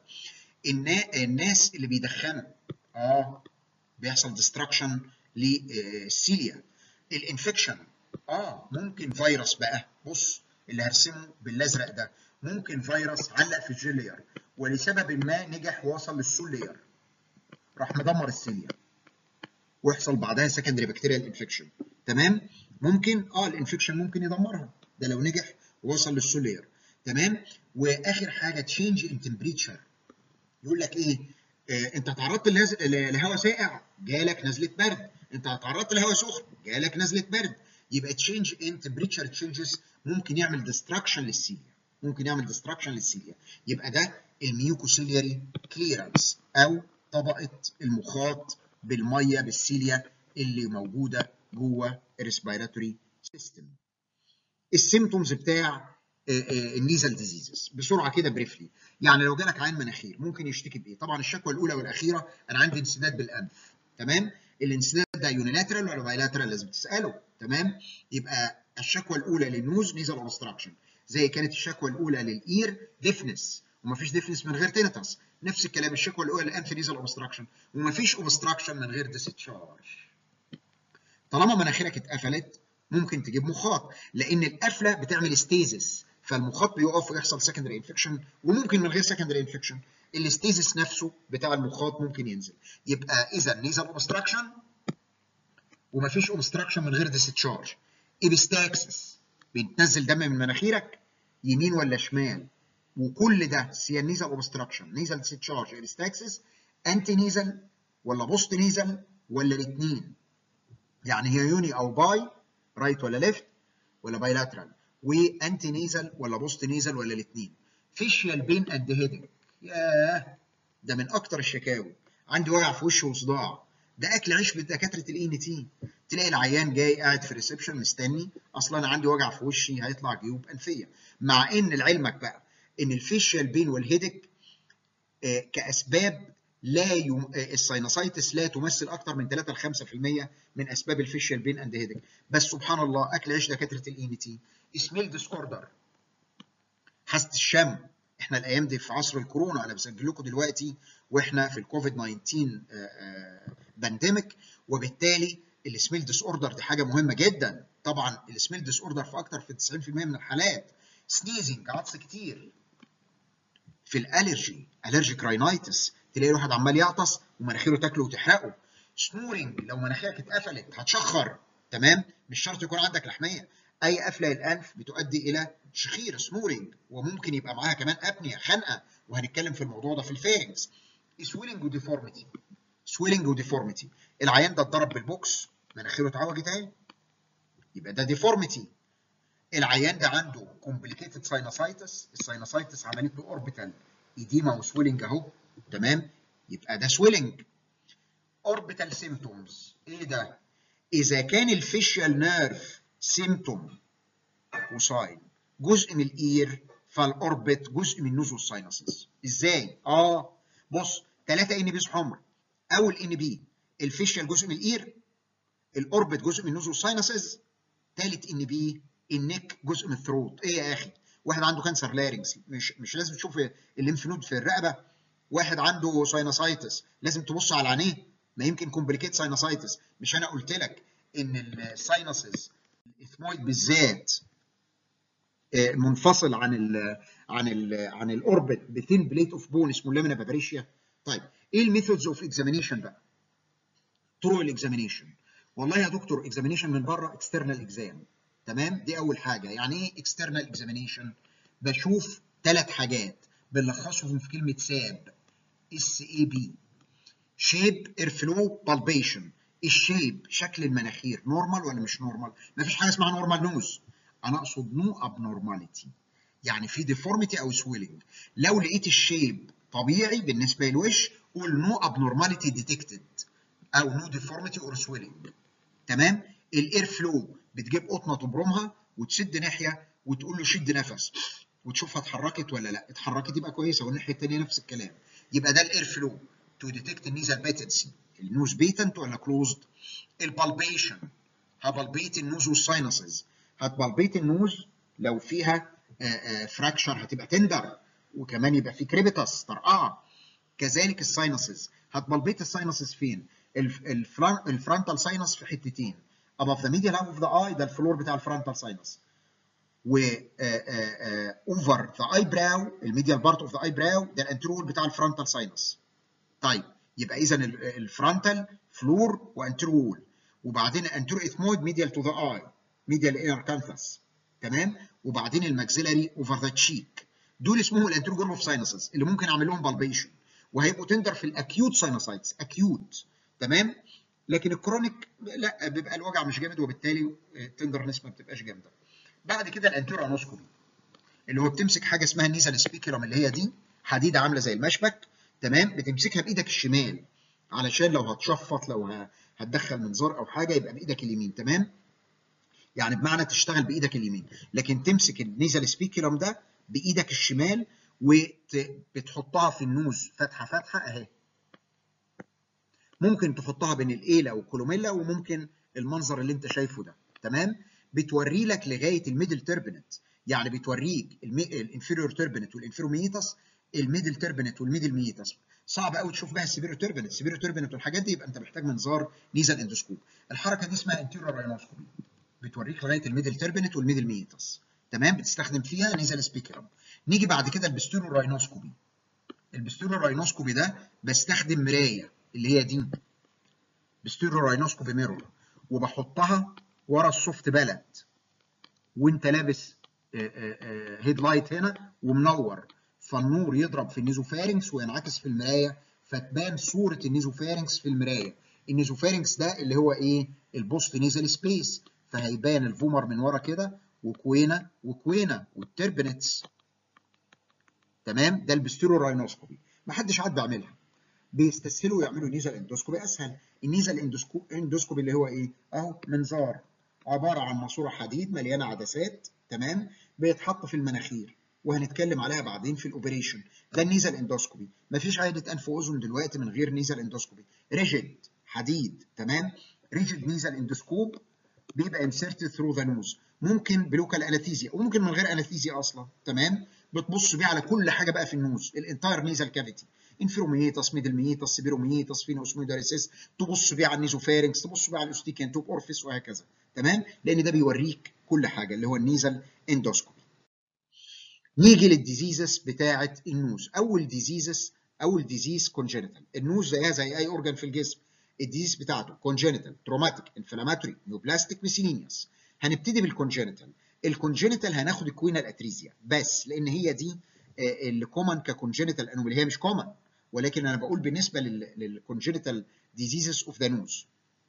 الناس اللي بيدخنوا اه بيحصل ديستراكشن للسيليا. الانفكشن اه ممكن فيروس بقى بص اللي هرسمه بالازرق ده ممكن فيروس علق في الجيل لير ولسبب ما نجح ووصل للسول لير راح مدمر السيليا ويحصل بعدها سكندري بكتيريال انفكشن تمام ممكن اه الانفكشن ممكن يدمرها ده لو نجح ووصل للسولير تمام واخر حاجه تشينج ان تمبريتشر يقول لك ايه آه انت تعرضت لهواء ساقع جالك نزله برد انت تعرضت لهواء سخن جالك نزله برد يبقى تشينج ان تمبريتشر تشينجز ممكن يعمل ديستراكشن للسيليا ممكن يعمل ديستراكشن للسيليا يبقى ده الميوكوسيلياري كليرنس او طبقه المخاط بالميه بالسيليا اللي موجوده جوه الريسبيراتوري سيستم السيمتومز بتاع النيزل ديزيزز بسرعه كده بريفلي يعني لو جالك عين مناخير ممكن يشتكي بايه طبعا الشكوى الاولى والاخيره انا عندي انسداد بالانف تمام الانسداد ده يونيلاترال ولا بايلاترال لازم تساله تمام يبقى الشكوى الاولى للنوز نيزل اوبستراكشن زي كانت الشكوى الاولى للاير ديفنس ومفيش ديفنس من غير تينتس نفس الكلام الشكوى الاولى للانف نيزل اوبستراكشن ومفيش اوبستراكشن من غير ديستشارج طالما مناخيرك اتقفلت ممكن تجيب مخاط لان القفله بتعمل ستيزس فالمخاط بيقف ويحصل سكندري انفكشن وممكن من غير سكندري انفكشن الاستيزس نفسه بتاع المخاط ممكن ينزل يبقى اذا نيزل اوبستراكشن ومفيش اوبستراكشن من غير ديستشارج ابستاكسس بتنزل دم من مناخيرك يمين ولا شمال وكل ده سيا نيزل اوبستراكشن نيزل ديستشارج ابستاكسس انتي نيزل ولا بوست نيزل ولا الاثنين يعني هي يوني او باي رايت ولا ليفت ولا بايلاترال وانتي نيزل ولا بوست نيزل ولا الاثنين فيشيال بين اند هيدنج ياه ده من اكتر الشكاوي عندي وجع في وشي وصداع ده اكل عيش بدكاتره الاي ان تي تلاقي العيان جاي قاعد في الريسبشن مستني اصلا انا عندي وجع في وشي هيطلع جيوب انفيه مع ان لعلمك بقى ان الفيشيال بين والهيدك آه كاسباب لا يم... الساينوسايتس لا تمثل اكثر من 3 ل 5% من اسباب الفيشيال بين اند هيدك بس سبحان الله اكل عيش دكاتره الاي ان تي سميل ديس اوردر حاسه الشم احنا الايام دي في عصر الكورونا انا بسجل لكم دلوقتي واحنا في الكوفيد 19 بانديميك وبالتالي السميل ديس اوردر دي حاجه مهمه جدا طبعا السميل ديس اوردر في اكثر في 90% من الحالات سنيزنج عطس كتير في الالرجي الرجيك راينايتس تلاقي واحد عمال يعطس ومناخيره تاكله وتحرقه سنورنج لو مناخيرك اتقفلت هتشخر تمام مش شرط يكون عندك لحميه اي قفله الانف بتؤدي الى شخير سنورنج وممكن يبقى معاها كمان ابنيه خنقه وهنتكلم في الموضوع ده في الفيرنجز سويلنج وديفورميتي سويلنج وديفورميتي العيان ده اتضرب بالبوكس مناخيره اتعوجت اهي يبقى ده ديفورميتي العيان ده عنده كومبليكيتد ساينوسايتس الساينوسايتس عملت له اوربيتال ايديما وسويلنج اهو تمام يبقى ده سويلنج اوربيتال سيمتومز ايه ده اذا كان الفيشيال نيرف سيمتوم وساين جزء من الاير فالاوربت جزء من نوز والساينسز ازاي اه بص 3 ان بيز حمر اول ان بي الفيشيال جزء من الاير الاوربت جزء من نوز والساينسز ثالث ان بي النك جزء من الثروت ايه يا اخي واحد عنده كانسر لارنجز مش مش لازم تشوف الليمف نود في الرقبه واحد عنده ساينوسايتس لازم تبص على عينيه ما يمكن كومبليكيت ساينوسايتس مش انا قلت لك ان الساينسز الاثمويد بالذات منفصل عن ال عن ال عن الاوربت بثين بليت اوف بون اسمه لامينا بابريشيا طيب ايه الميثودز اوف اكزامينيشن بقى طرق الاكزامينيشن والله يا دكتور اكزامينيشن من بره اكسترنال اكزام تمام دي اول حاجه يعني ايه اكسترنال اكزامينيشن بشوف ثلاث حاجات بنلخصهم في كلمه ساب اس اي بي شيب اير فلو بالبيشن الشيب شكل المناخير نورمال ولا مش نورمال مفيش حاجه اسمها نورمال نوز انا اقصد نو ابنورماليتي يعني في ديفورميتي او سويلنج لو لقيت الشيب طبيعي بالنسبه للوش قول نو ابنورماليتي ديتكتد او نو ديفورميتي اور سويلنج تمام الاير فلو بتجيب قطنه تبرمها وتسد ناحيه وتقول له شد نفس وتشوفها اتحركت ولا لا اتحركت يبقى كويسه والناحيه الثانيه نفس الكلام يبقى ده الاير فلو تو ديتكت النيزل باتنسي النوز بيتنت ولا كلوزد البالبيشن هبلبيت النوز والساينسز هتبلبيت النوز لو فيها فراكشر هتبقى تندر وكمان يبقى في كريبيتاس طرقعه كذلك الساينسز هتبلبيت الساينسز فين الفرونتال ساينس في حتتين above the medial half of the eye ده الفلور بتاع الفرونتال ساينس و اوفر ذا اي براو الميديال بارت اوف ذا اي براو ده الانترول بتاع الفرونتال ساينس طيب يبقى اذا الفرونتال فلور وانترول وبعدين الانترو اثمويد ميديال تو ذا اي ميديال انر كانثس تمام وبعدين الماكسيلاري اوفر ذا تشيك دول اسمهم الانترو جروب اوف ساينسز اللي ممكن اعمل لهم بالبيشن وهيبقوا تندر في الاكيوت ساينوسايتس اكيوت تمام لكن الكرونيك لا بيبقى الوجع مش جامد وبالتالي التندرنس ما بتبقاش جامده بعد كده الانتيرو انوسكوبي اللي هو بتمسك حاجه اسمها النيزل سبيكولم اللي هي دي حديده عامله زي المشبك تمام بتمسكها بايدك الشمال علشان لو هتشفط لو هتدخل منظار او حاجه يبقى بايدك اليمين تمام يعني بمعنى تشتغل بايدك اليمين لكن تمسك النيزل سبيكولم ده بايدك الشمال وبتحطها في النوز فتحه فتحه اهي ممكن تحطها بين الايلا والكولوميلا وممكن المنظر اللي انت شايفه ده تمام بتوري لك لغايه الميدل تربنت يعني بتوريك الانفيريور تربنت والانفيروميتس الميدل تربنت والميدل ميتس صعب قوي تشوف بقى السيبيرو تربنت السيبيرو تربنت والحاجات دي يبقى انت محتاج منظار نيزل اندوسكوب الحركه دي اسمها انتيريور راينوسكوبي بتوريك لغايه الميدل تربنت والميدل ميتس تمام بتستخدم فيها نيزل سبيكرم نيجي بعد كده البستيرو راينوسكوبي البستيرو راينوسكوبي ده بستخدم مرايه اللي هي دي بستيرو راينوسكوبي ميرور وبحطها ورا السوفت بلد وانت لابس هيد لايت هنا ومنور فالنور يضرب في النيزوفارنكس وينعكس في المرايه فتبان صوره النيزوفارنكس في المرايه النيزوفارنكس ده اللي هو ايه البوست نيزل سبيس فهيبان الفومر من ورا كده وكوينه وكوينه والتربنتس تمام ده البستيرو راينوسكوبي ما حدش عاد بيعملها بيستسهلوا يعملوا نيزل اندوسكوبي اسهل النيزل اندوسكوبي اللي هو ايه اهو منظار عباره عن ماسوره حديد مليانه عدسات تمام بيتحط في المناخير وهنتكلم عليها بعدين في الاوبريشن ده النيزل اندوسكوبي مفيش عاده انف واذن دلوقتي من غير نيزل اندوسكوبي ريجيد حديد تمام ريجيد نيزل اندوسكوب بيبقى انسرتد ثرو ذا نوز ممكن بلوكال انستيزيا وممكن من غير انستيزيا اصلا تمام بتبص بيه على كل حاجه بقى في النوز الانتاير نيزل كافيتي انفيروميتاس ميدلميتاس سيبيروميتاس فينوسميداريسيس تبص بيه على النيزوفارنكس تبص بيه على الاوستيكيان توب اورفيس وهكذا تمام لان ده بيوريك كل حاجه اللي هو النيزل اندوسكوبي نيجي للديزيزز بتاعه النوز اول ديزيزز اول ديزيز كونجنتال النوز زيها زي اي اورجان في الجسم الديزيز بتاعته كونجنتال تروماتيك انفلاماتوري نيوبلاستيك ميسيلينيوس هنبتدي بالكونجنتال الكونجنتال هناخد الكوينال اتريزيا بس لان هي دي اللي كومن ككونجنتال انومالي هي مش كومن ولكن انا بقول بالنسبه للكونجنتال ديزيزز اوف ذا نوز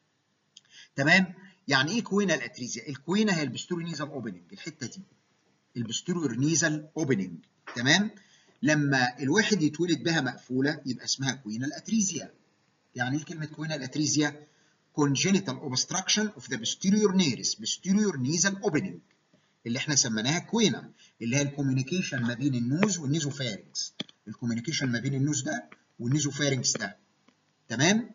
تمام يعني ايه كوينال اتريزيا الكوينا هي البستورينيزال اوبننج الحته دي البستورينيزال اوبننج تمام لما الواحد يتولد بها مقفوله يبقى اسمها كوينال اتريزيا يعني ايه كلمه كوينال اتريزيا congenital obstruction of the posterior nares posterior nasal opening اللي احنا سميناها كوينا اللي هي الكوميونيكيشن ما بين النوز والنيزوفارنكس الكوميونيكيشن ما بين النوز ده والنيزوفارنكس ده تمام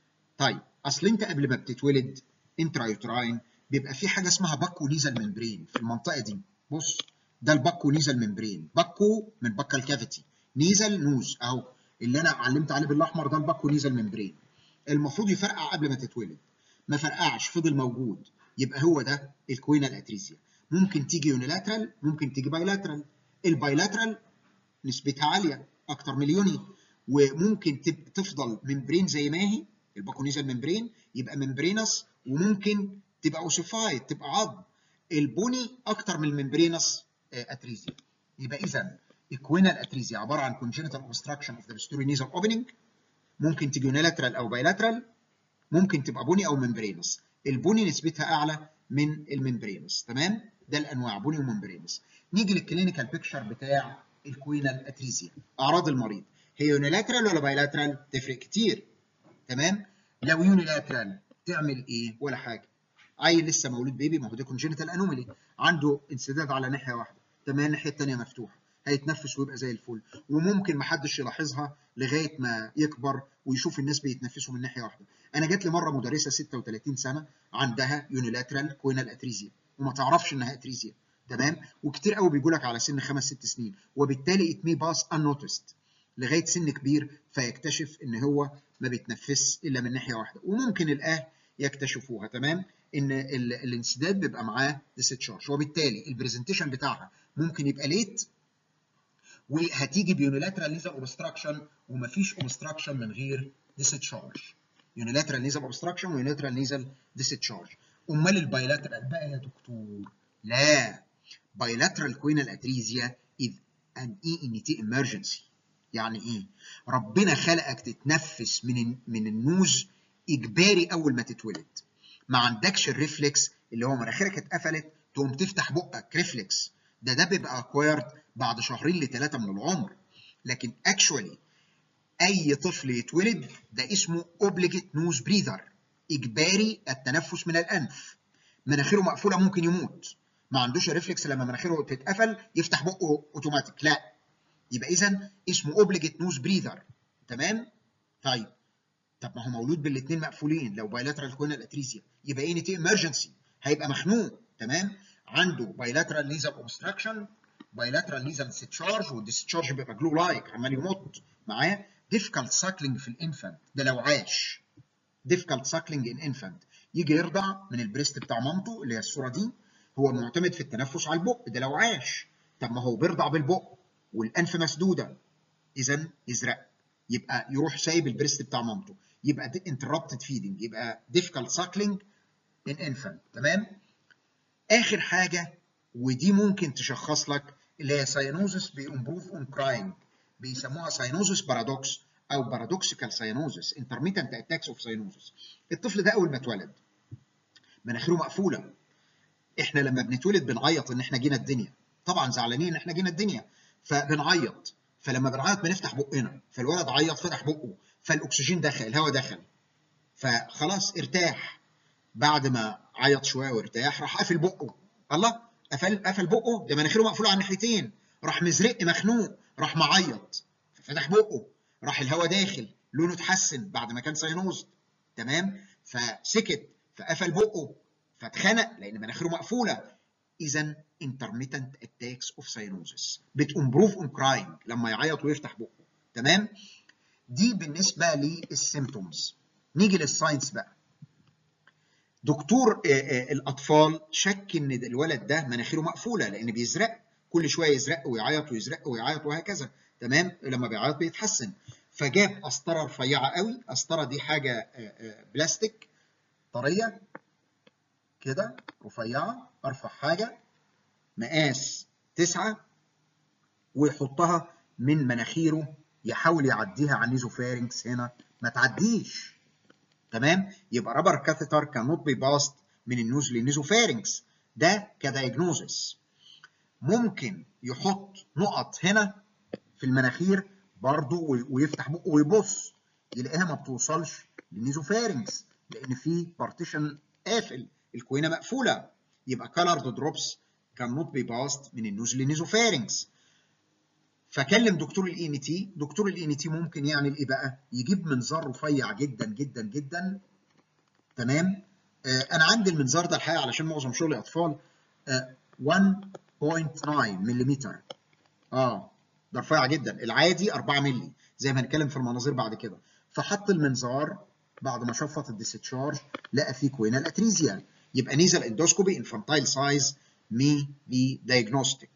طيب اصل انت قبل ما بتتولد انترايوتراين بيبقى في حاجه اسمها باكو نيزل ممبرين في المنطقه دي بص ده الباكو نيزل ممبرين باكو من باكال كافيتي نيزل نوز اهو اللي انا علمت عليه بالاحمر ده الباكو نيزل ممبرين المفروض يفرقع قبل ما تتولد ما فرقعش فضل موجود يبقى هو ده الكوينال اتريزيا ممكن تيجي يونيلاترال ممكن تيجي بايلاترال البايلاترال نسبتها عاليه اكتر مليوني وممكن تفضل ممبرين زي ما هي الباكونيزال ممبرين يبقى ممبرينس وممكن تبقى اوسيفايد تبقى عظم البني اكتر من الممبرينس اتريزيا يبقى اذا الكوينال اتريزيا عباره عن congenital obstruction of the posterior nasal opening ممكن تيجي يونيلاترال او بايلاترال ممكن تبقى بني او ممبرينس البني نسبتها اعلى من الممبرينس تمام ده الانواع بني وممبرينس نيجي للكلينيكال بيكتشر بتاع الكوينال اتريزيا اعراض المريض هي يونيلاترال ولا بايلاترال تفرق كتير تمام لو يونيلاترال تعمل ايه ولا حاجه عيل لسه مولود بيبي ما هو ده كونجنتال انومالي عنده انسداد على ناحيه واحده تمام الناحيه الثانيه مفتوحه هيتنفس ويبقى زي الفل وممكن ما حدش يلاحظها لغايه ما يكبر ويشوف الناس بيتنفسوا من ناحيه واحده انا جات لي مره مدرسه 36 سنه عندها يونيلاترال كوينال اتريزيا وما تعرفش انها اتريزيا تمام وكتير قوي بيجوا لك على سن خمس ست سنين وبالتالي ات مي باس انوتست لغايه سن كبير فيكتشف ان هو ما بيتنفس الا من ناحيه واحده وممكن الاهل يكتشفوها تمام ان الانسداد بيبقى معاه ديستشارج وبالتالي البرزنتيشن بتاعها ممكن يبقى ليت وهتيجي بيونيلاترال نيزل اوبستراكشن ومفيش اوبستراكشن من غير ديستشارج يونيلاترال نيزل اوبستراكشن ويونيلاترال نيزل ديستشارج امال البايلاترال بقى يا دكتور لا بايلاترال كوينال اتريزيا از ان اي ان تي امرجنسي يعني ايه ربنا خلقك تتنفس من من النوز اجباري اول ما تتولد ما عندكش الريفلكس اللي هو مناخيرك اتقفلت تقوم تفتح بقك ريفلكس ده ده بيبقى اكوايرد بعد شهرين لثلاثه من العمر لكن اكشولي اي طفل يتولد ده اسمه اوبليجيت نوز بريذر اجباري التنفس من الانف مناخيره مقفوله ممكن يموت ما عندوش ريفلكس لما مناخيره تتقفل يفتح بقه اوتوماتيك لا يبقى اذا اسمه اوبليجيت نوز بريذر تمام طيب طب ما هو مولود بالاثنين مقفولين لو بايلاترال كونال اتريزيا يبقى ايه نتي امرجنسي هيبقى مخنوق تمام عنده بايلاترال نيزل اوبستراكشن بايلاترال نيزل ديسشارج والديسشارج بيبقى جلو لايك عمال يمط معاه ديفيكالت ساكلينج في الانفانت ده لو عاش ديفيكالت ساكلينج ان انفانت يجي يرضع من البريست بتاع مامته اللي هي الصوره دي هو معتمد في التنفس على البق ده لو عاش طب ما هو بيرضع بالبق والانف مسدوده اذا يزرق يبقى يروح سايب البريست بتاع مامته يبقى interrupted feeding يبقى difficult suckling in infant تمام اخر حاجه ودي ممكن تشخص لك اللي هي ساينوزس بامبروف اون كراينج بيسموها ساينوزس بارادوكس او بارادوكسيكال ساينوزس intermittent attacks of ساينوزس الطفل ده اول ما اتولد مناخيره مقفوله احنا لما بنتولد بنعيط ان احنا جينا الدنيا طبعا زعلانين ان احنا جينا الدنيا فبنعيط فلما بنعيط بنفتح بقنا فالولد عيط فتح بقه فالاكسجين دخل الهواء دخل فخلاص ارتاح بعد ما عيط شويه وارتاح راح قافل بقه الله قفل قفل بقه ده مناخيره مقفوله على الناحيتين راح مزرق مخنوق راح معيط ففتح بقه راح الهواء داخل لونه اتحسن بعد ما كان ساينوز تمام فسكت فقفل بقه فاتخنق لان مناخيره مقفوله اذا intermittent attacks of cyanosis بتمبروف اون كراينج لما يعيط ويفتح بقه تمام دي بالنسبه للسيمتومز نيجي للساينس بقى دكتور الاطفال شك ان الولد ده مناخيره مقفوله لان بيزرق كل شويه يزرق ويعيط ويزرق ويعيط وهكذا تمام لما بيعيط بيتحسن فجاب قسطره رفيعه قوي قسطره دي حاجه بلاستيك طريه كده رفيعه ارفع حاجه مقاس تسعة ويحطها من مناخيره يحاول يعديها على النيزوفارنكس هنا ما تعديش تمام يبقى رابر كاثيتر كان نوت بي باست من النوز للنيزوفارنكس ده كدايجنوزس ممكن يحط نقط هنا في المناخير برضه ويفتح بقه ويبص يلاقيها ما بتوصلش للنيزوفارنكس لان في بارتيشن قافل الكوينه مقفوله يبقى كالرد دروبس كان نوت بي باست من النوز للنيزوفارنكس فكلم دكتور الاي ان تي دكتور الاي ان تي ممكن يعمل ايه بقى يجيب منظار رفيع جدا جدا جدا تمام آه انا عندي المنظار ده الحقيقه علشان معظم شغلي اطفال آه 1.9 ملم اه ده رفيع جدا العادي 4 مللي زي ما هنتكلم في المناظير بعد كده فحط المنظار بعد ما شفط الديستشارج لقى فيه كوينال اتريزيا يبقى نيزل اندوسكوبي انفانتايل سايز may be diagnostic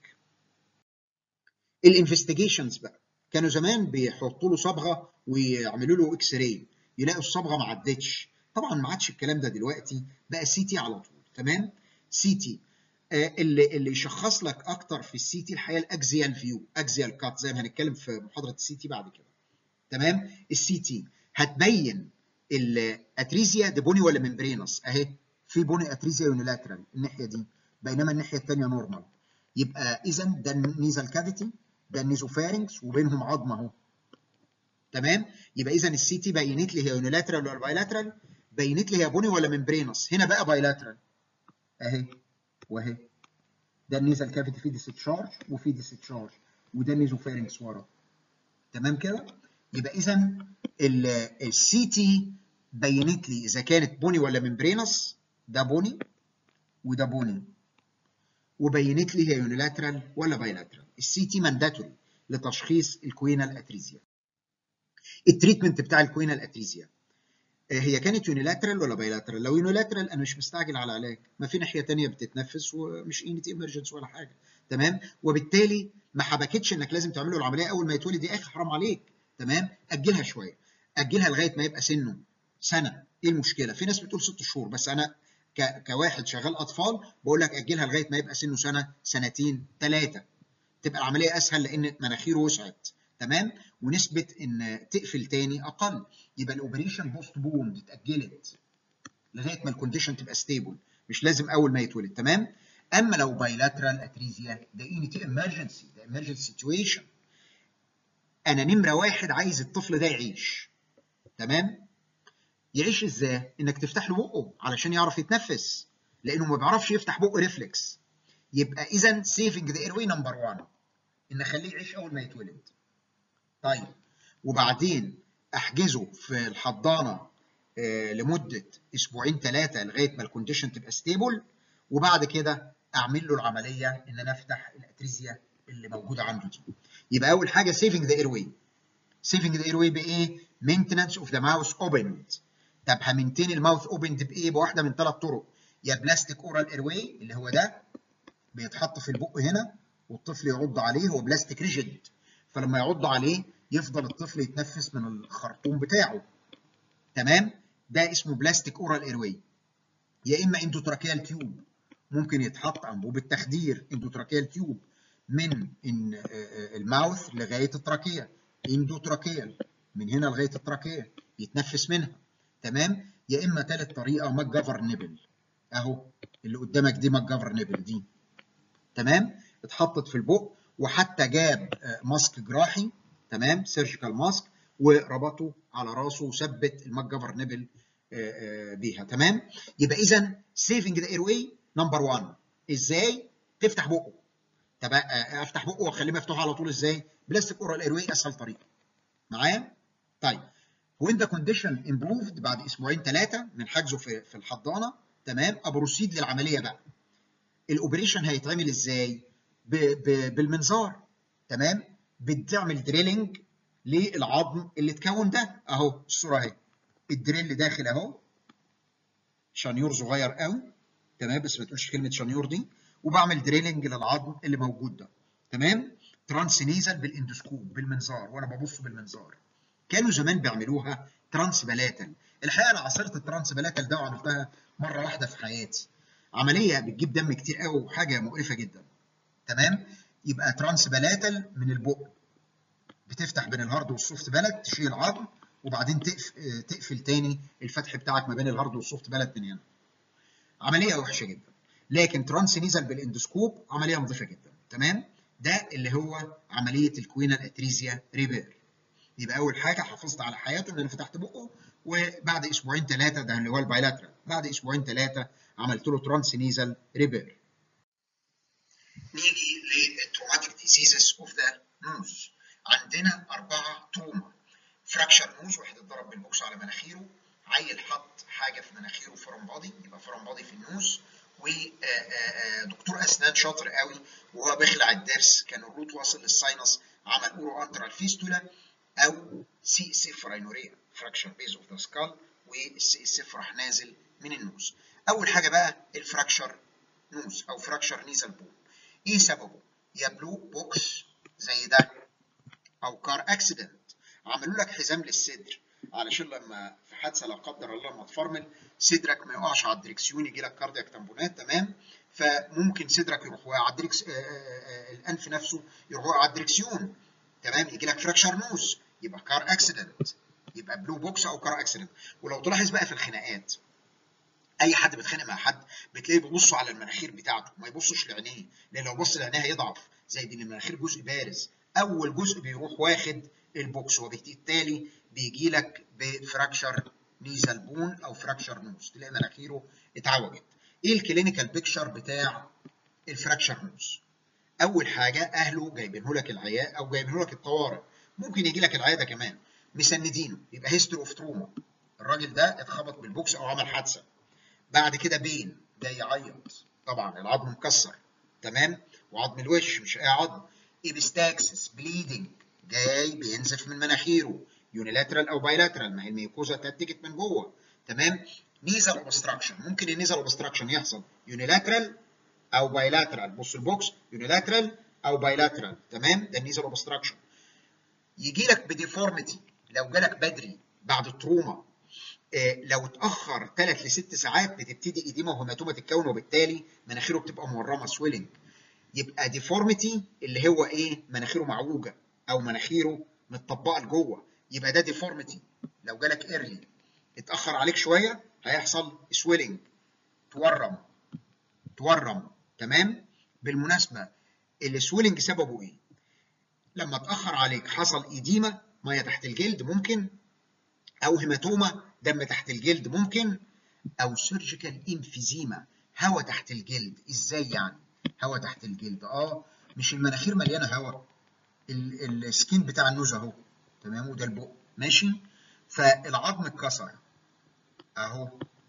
الانفستيجيشنز بقى كانوا زمان بيحطوا له صبغه ويعملوا له اكس راي يلاقوا الصبغه ما عدتش طبعا ما عادش الكلام ده دلوقتي بقى سي تي على طول تمام سي تي آه اللي اللي يشخص لك اكتر في السي تي الحقيقه الاكزيال فيو اكزيال كات زي ما هنتكلم في محاضره السي تي بعد كده تمام السي تي هتبين الاتريزيا دي بوني ولا ممبرينس اهي في بوني اتريزيا يونيلاترال الناحيه دي بينما الناحيه الثانيه نورمال يبقى اذا ده النيزال كافيتي ده النيزوفارنكس وبينهم عظم اهو تمام يبقى اذا السي تي بينت لي هي يونيلاترال ولا بايلاترال بينت لي هي بوني ولا ممبرينس هنا بقى بايلاترال اهي واهي ده النيزال كافيتي فيه ديستشارج وفيه ديستشارج وده النيزوفارنكس ورا تمام كده يبقى اذا السي تي بينت لي اذا كانت بوني ولا ممبرينس ده بوني وده بوني وبينت لي هي يونيلاترال ولا بايلاترال السي تي مانداتوري لتشخيص الكوينال اتريزيا التريتمنت بتاع الكوينال اتريزيا هي كانت يونيلاترال ولا بايلاترال لو يونيلاترال انا مش مستعجل على علاج ما في ناحيه ثانيه بتتنفس ومش اينتي ايمرجنس ولا حاجه تمام وبالتالي ما حبكتش انك لازم تعمل له العمليه اول ما يتولد يا اخي حرام عليك تمام اجلها شويه اجلها لغايه ما يبقى سنه سنه ايه المشكله في ناس بتقول ست شهور بس انا ك... كواحد شغال اطفال بقول لك اجلها لغايه ما يبقى سنه سنه سنتين ثلاثه تبقى العمليه اسهل لان مناخيره وسعت تمام ونسبه ان تقفل تاني اقل يبقى الاوبريشن بوست بوند اتاجلت لغايه ما الكونديشن تبقى ستيبل مش لازم اول ما يتولد تمام اما لو بايلاترال اتريزيا ده اينتي امرجنسي ده امرجنسي سيتويشن انا نمره واحد عايز الطفل ده يعيش تمام يعيش ازاي انك تفتح له بقه علشان يعرف يتنفس لانه ما بيعرفش يفتح بقه ريفلكس يبقى اذا سيفنج ذا اير واي نمبر 1 ان اخليه يعيش اول ما يتولد طيب وبعدين احجزه في الحضانه آه لمده اسبوعين ثلاثه لغايه ما الكونديشن تبقى ستيبل وبعد كده اعمل له العمليه ان انا افتح الاتريزيا اللي موجوده عنده دي يبقى اول حاجه سيفنج ذا اير واي سيفنج ذا اير واي بايه مينتنانس اوف ذا ماوث اوبند طب همنتين الماوث اوبند بايه بواحده من ثلاث طرق يا بلاستيك اورال اير واي اللي هو ده بيتحط في البق هنا والطفل يعض عليه هو بلاستيك ريجيد فلما يعض عليه يفضل الطفل يتنفس من الخرطوم بتاعه تمام ده اسمه بلاستيك اورال اير واي يا اما اندوتراكيال تيوب ممكن يتحط انبوب التخدير اندوتراكيال تيوب من الماوث لغايه التراكيه اندوتراكيال من هنا لغايه التراكيه يتنفس منها تمام يا اما ثالث طريقه ماك جافر نيبل اهو اللي قدامك دي ماك جافر نيبل دي تمام اتحطت في البق وحتى جاب ماسك جراحي تمام سيرجيكال ماسك وربطه على راسه وثبت الماك جافر نيبل بيها تمام يبقى اذا سيفنج ذا اير واي نمبر 1 ازاي تفتح بقه طب افتح بقه واخليه مفتوح على طول ازاي بلاستيك اورال اير واي اسهل طريقه معايا طيب وين ذا كونديشن امبروفد بعد اسبوعين ثلاثه من حجزه في في الحضانه تمام ابروسيد للعمليه بقى الاوبريشن هيتعمل ازاي ب ب بالمنظار تمام بتعمل دريلنج للعظم اللي اتكون ده اهو الصوره اهي الدريل داخل اهو شنيور صغير قوي تمام بس ما تقولش كلمه شنيور دي وبعمل دريلنج للعظم اللي موجود ده تمام ترانس نيزل بالاندوسكوب بالمنظار وانا ببص بالمنظار كانوا زمان بيعملوها ترانس بلاتل الحقيقه انا عاصرت الترانس بلاتل ده وعملتها مره واحده في حياتي عمليه بتجيب دم كتير قوي وحاجه مقرفه جدا تمام يبقى ترانس بلاتل من البق بتفتح بين الهارد والسوفت بلد تشيل العظم وبعدين تقفل, تقفل تاني الفتح بتاعك ما بين الهارد والسوفت بلد من هنا عمليه وحشه جدا لكن ترانس نيزل بالاندوسكوب عمليه نظيفه جدا تمام ده اللي هو عمليه الكوينال اتريزيا ريبير يبقى اول حاجه حافظت على حياته ان انا فتحت بقه وبعد اسبوعين ثلاثه ده اللي هو البايلاترال بعد اسبوعين ثلاثه عملت له ترانس نيزل ريبير نيجي للتروماتيك ديزيزز اوف ذا نوز عندنا اربعه تروما فراكشر نوز واحد اتضرب بالبوكس على مناخيره عيل حط حاجه في مناخيره فرم بادي يبقى فرم بادي في النوز ودكتور اسنان شاطر قوي وهو بيخلع الضرس كان الروت واصل للساينس عمل اورو انترال فيستولا او سي اس اف راينوريا فراكشر بيز اوف ذا سكال والسي اس اف راح نازل من النوز اول حاجه بقى الفراكشر نوز او فراكشر نيزل بون ايه سببه يا بلو بوكس زي ده او كار اكسيدنت عملوا لك حزام للصدر علشان لما في حادثه لا قدر الله لما تفرمل صدرك ما يقعش على الدركسيون يجي لك كاردياك تمبونات تمام فممكن صدرك يروح واقع على الدركس الانف نفسه يروح واقع على الدركسيون تمام يجي لك فراكشر نوز يبقى كار اكسيدنت يبقى بلو بوكس او كار اكسيدنت ولو تلاحظ بقى في الخناقات اي حد بيتخانق مع حد بتلاقيه بيبصوا على المناخير بتاعته ما يبصش لعينيه لان لو بص لعينيه هيضعف زي دي المناخير جزء بارز اول جزء بيروح واخد البوكس وبالتالي بيجي لك بفراكشر نيزل بون او فراكشر نوز تلاقي مناخيره اتعوجت ايه الكلينيكال بيكتشر بتاع الفراكشر نوز اول حاجه اهله جايبينه لك العياء او جايبينه لك الطوارئ ممكن يجي لك العياده كمان مسندينه يبقى هيستوري اوف تروما الراجل ده اتخبط بالبوكس او عمل حادثه بعد كده بين جاي يعيط طبعا العظم مكسر تمام وعظم الوش مش اي عظم ابستاكسس بليدنج جاي بينزف من مناخيره يونيلاترال او بايلاترال ما هي الميوكوزا اتنتجت من جوه تمام نيزل اوبستراكشن ممكن النيزل اوبستراكشن يحصل يونيلاترال او بايلاترال بص البوكس يونيلاترال او بايلاترال تمام ده النيزل اوبستراكشن يجي لك بديفورميتي لو جالك بدري بعد التروما إيه لو اتاخر 3 ل 6 ساعات بتبتدي ايديما وهيماتوما تتكون وبالتالي مناخيره بتبقى مورمه سويلنج يبقى ديفورميتي اللي هو ايه مناخيره معوجه او مناخيره متطبقه لجوه يبقى ده ديفورميتي لو جالك ايرلي اتاخر عليك شويه هيحصل سويلنج تورم تورم تمام بالمناسبه السويلنج سببه ايه لما اتاخر عليك حصل ايديما ميه تحت الجلد ممكن او هيماتوما دم تحت الجلد ممكن او سيرجيكال انفيزيما هواء تحت الجلد ازاي يعني هواء تحت الجلد اه مش المناخير مليانه هواء السكين بتاع النوز اهو تمام وده البق ماشي فالعظم اتكسر اهو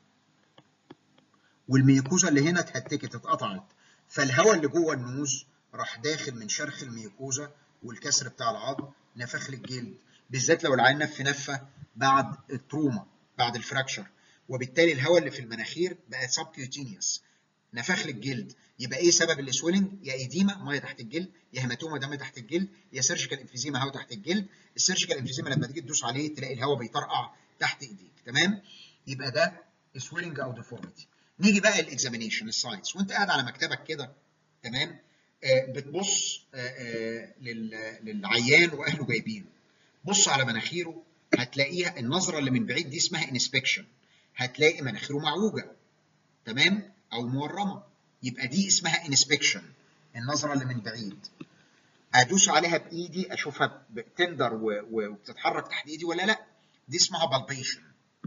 والميكوزا اللي هنا اتهتكت اتقطعت فالهواء اللي جوه النوز راح داخل من شرخ الميكوزا والكسر بتاع العظم نفخ الجلد بالذات لو العيان نف نفه بعد التروما بعد الفراكشر وبالتالي الهواء اللي في المناخير بقى سبكيوتينيوس نفخ الجلد يبقى ايه سبب السويلنج يا ايديما ميه تحت الجلد يا هيماتوما دم تحت الجلد يا سيرجيكال انفيزيما هواء تحت الجلد السيرجيكال انفيزيما لما تيجي تدوس عليه تلاقي الهواء بيطرقع تحت ايديك تمام يبقى ده سويلنج او ديفورميتي نيجي بقى الاكزامينيشن الساينس وانت قاعد على مكتبك كده تمام آه بتبص آه آه للعيان واهله جايبينه بص على مناخيره هتلاقيها النظره اللي من بعيد دي اسمها انسبكشن هتلاقي مناخيره معوجه تمام او مورمه يبقى دي اسمها انسبكشن النظره اللي من بعيد ادوس عليها بايدي اشوفها بتندر وبتتحرك تحت ايدي ولا لا دي اسمها بالبيشن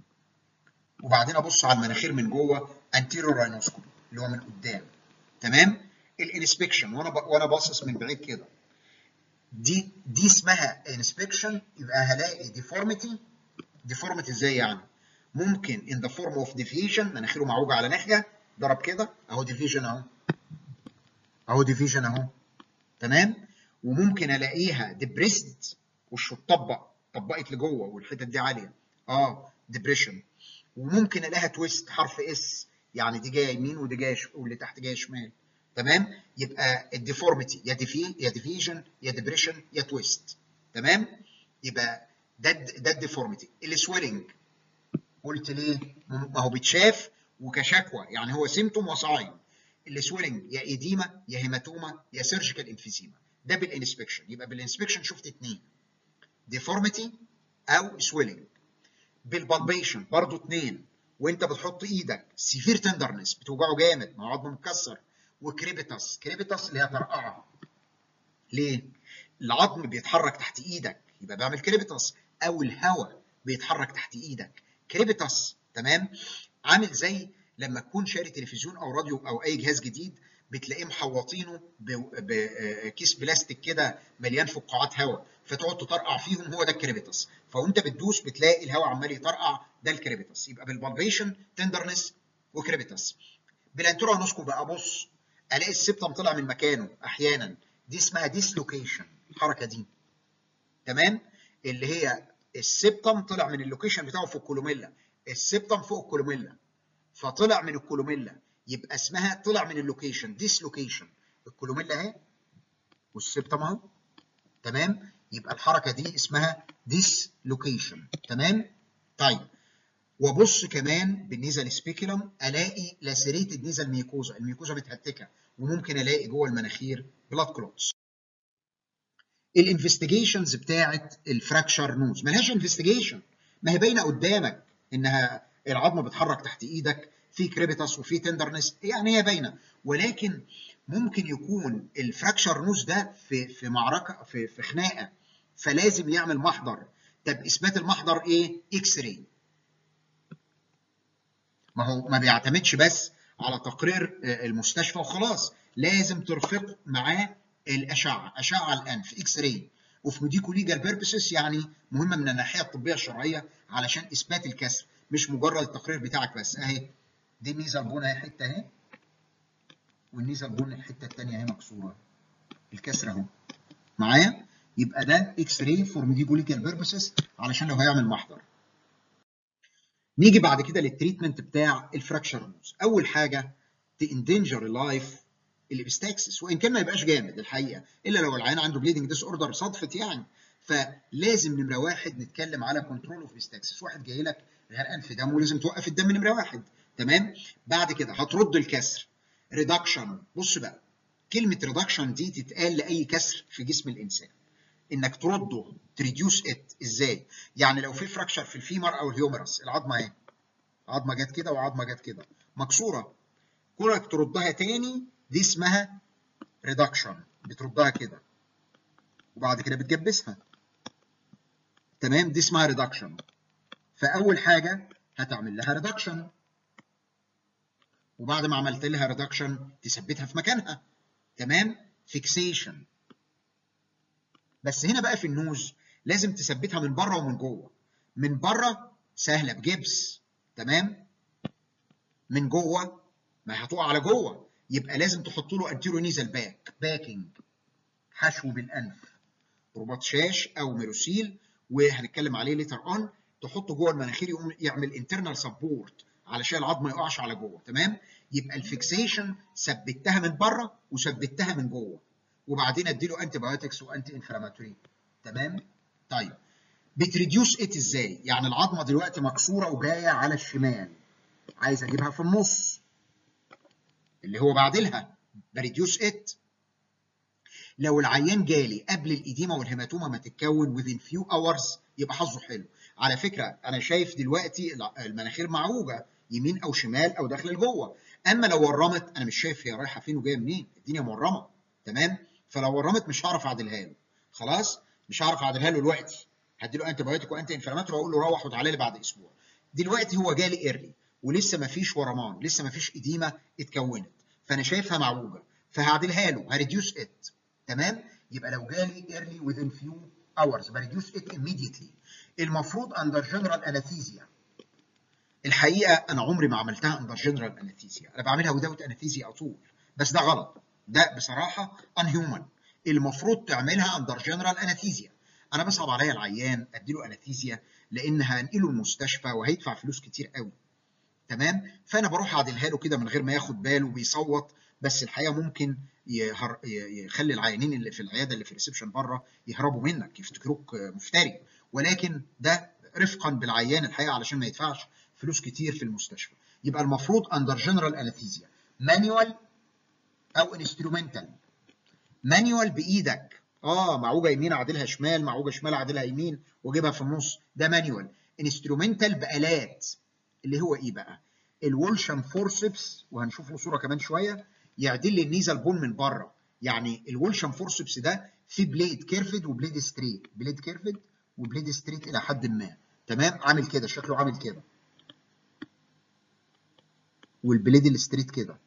وبعدين ابص على المناخير من جوه انتيرو راينوسكوبي اللي هو من قدام تمام الانسبكشن وانا ب... وانا باصص من بعيد كده دي دي اسمها انسبكشن يبقى هلاقي ديفورميتي ديفورميتي ازاي يعني ممكن in the form of deviation مناخيره معوجه على ناحيه ضرب كده اهو ديفيجن اهو اهو ديفيجن اهو تمام وممكن الاقيها ديبريسد وشه اتطبق طبقت لجوه والحتت دي عاليه اه ديبريشن وممكن الاقيها تويست حرف اس يعني دي جايه يمين ودي جايه واللي تحت جايه شمال تمام يبقى الديفورميتي يا ديفي يا ديفيجن يا ديبريشن يا تويست تمام يبقى ده ده الديفورميتي السويلنج قلت ليه ما هو بيتشاف وكشكوى يعني هو سيمتوم وساين السويلنج يا ايديما يا هيماتوما يا سيرجيكال انفيزيما ده بالانسبكشن يبقى بالانسبكشن شفت اثنين ديفورميتي او سويلنج بالبالبيشن برضو اثنين وانت بتحط ايدك سيفير تندرنس بتوجعه جامد ما هو عظمه متكسر وكريبيتاس كريبيتاس اللي هي طرقعه ليه؟ العظم بيتحرك تحت ايدك يبقى بعمل كريبيتاس او الهواء بيتحرك تحت ايدك كريبيتاس تمام عامل زي لما تكون شاري تلفزيون او راديو او اي جهاز جديد بتلاقيه محوطينه بكيس بلاستيك كده مليان فقاعات هواء فتقعد تطرقع فيهم هو ده الكريبيتاس فوانت بتدوس بتلاقي الهواء عمال يطرقع ده الكريبيتاس يبقى بالبالبيشن تندرنس وكريبيتاس بالانتورا نسكو بقى بص الاقي السبتم طلع من مكانه احيانا دي اسمها ديسلوكيشن الحركه دي تمام اللي هي السبتم طلع من اللوكيشن بتاعه في الكولوميلا السبتم فوق الكولوميلا فطلع من الكولوميلا يبقى اسمها طلع من اللوكيشن ديسلوكيشن الكولوميلا اهي والسبتم اهو تمام يبقى الحركه دي اسمها ديسلوكيشن تمام طيب وابص كمان بالنيزل سبيكولم الاقي لاسريتد نيزل ميكوزا الميكوزا متهتكه وممكن الاقي جوه المناخير بلاد كلوتس الانفستيجيشنز بتاعت الفراكشر نوز ملهاش انفستيجيشن ما هي باينه قدامك انها العظمه بتتحرك تحت ايدك في كريبيتاس وفي تندرنس يعني هي باينه ولكن ممكن يكون الفراكشر نوز ده في في معركه في في خناقه فلازم يعمل محضر طب اثبات المحضر ايه؟ اكس راي ما هو ما بيعتمدش بس على تقرير المستشفى وخلاص لازم ترفق معاه الاشعه اشعه الانف اكس راي وفي ميديكو ليجال بيربسز يعني مهمه من الناحيه الطبيه الشرعيه علشان اثبات الكسر مش مجرد التقرير بتاعك بس اهي دي ميزه البون اهي حته اهي والميزه البون الحته الثانيه اهي مكسوره الكسر اهو معايا يبقى ده اكس راي فور ميديكو ليجال بيربسز علشان لو هيعمل محضر نيجي بعد كده للتريتمنت بتاع الفراكشر نوز اول حاجه تاندنجر اللايف الابستاكسس وان كان ما يبقاش جامد الحقيقه الا لو العيان عنده بليدنج ديس اوردر صدفت يعني فلازم نمره واحد نتكلم على كنترول اوف ابستاكسس واحد جاي لك غرقان في دم ولازم توقف الدم نمره واحد تمام بعد كده هترد الكسر ريدكشن بص بقى كلمه ريدكشن دي تتقال لاي كسر في جسم الانسان انك ترده تريديوس ات ازاي يعني لو في فراكشر في الفيمر او الهيومرس العظمه اهي عظمه جت كده وعظمه جت كده مكسوره كونك تردها تاني دي اسمها ريدكشن بتردها كده وبعد كده بتجبسها تمام دي اسمها ريدكشن فاول حاجه هتعمل لها ريدكشن وبعد ما عملت لها ريدكشن تثبتها في مكانها تمام فيكسيشن بس هنا بقى في النوز لازم تثبتها من بره ومن جوه من بره سهله بجبس تمام من جوه ما هتقع على جوه يبقى لازم تحط له انتيرو نيزل باك باكينج حشو بالانف رباط شاش او ميروسيل وهنتكلم عليه ليتر اون تحطه جوه المناخير يقوم يعمل انترنال سبورت علشان العظم ما يقعش على جوه تمام يبقى الفيكسيشن ثبتها من بره وثبتها من جوه وبعدين اديله انتي بايوتكس وانتي انفلاماتوري تمام طيب بتريديوس ات ازاي يعني العظمه دلوقتي مكسوره وجايه على الشمال عايز اجيبها في النص اللي هو بعدلها بريديوس ات لو العيان جالي قبل الايديما والهيماتوما ما تتكون within few hours يبقى حظه حلو على فكره انا شايف دلوقتي المناخير معوجه يمين او شمال او داخله لجوه اما لو ورمت انا مش شايف هي رايحه فين وجايه منين الدنيا مورمه تمام فلو ورمت مش هعرف اعدلها له خلاص مش هعرف اعدلها له دلوقتي هدي له انتي بايوتيك وانتي انفلاماتوري واقول له روح وتعالى لي بعد اسبوع دلوقتي هو جالي ايرلي ولسه ما فيش ورمان لسه ما فيش اديمه اتكونت فانا شايفها معوجه فهعدلها له هريديوس ات تمام يبقى لو جالي ايرلي within few hours بريديوس ات immediately المفروض اندر جنرال انستيزيا الحقيقه انا عمري ما عملتها اندر جنرال انستيزيا انا بعملها وداوت انستيزيا على طول بس ده غلط ده بصراحه انهيومن المفروض تعملها اندر جنرال انستيزيا انا بصعب عليا العيان اديله انستيزيا لان هنقله المستشفى وهيدفع فلوس كتير قوي تمام فانا بروح اعدلها له كده من غير ما ياخد باله وبيصوت بس الحقيقه ممكن يهر... يخلي العيانين اللي في العياده اللي في الريسبشن بره يهربوا منك يفتكروك مفتري ولكن ده رفقا بالعيان الحقيقه علشان ما يدفعش فلوس كتير في المستشفى يبقى المفروض اندر جنرال انستيزيا مانيوال او انسترومنتال مانيوال بايدك اه معوجه يمين اعدلها شمال معوجه شمال اعدلها يمين واجيبها في النص ده مانيوال انسترومنتال بالات اللي هو ايه بقى الولشم فورسبس وهنشوف له صوره كمان شويه يعدل لي النيزل بون من بره يعني الولشم فورسبس ده في بليد كيرفد وبليد ستريت بليد كيرفد وبليد ستريت الى حد ما تمام عامل كده شكله عامل كده والبليد الستريت كده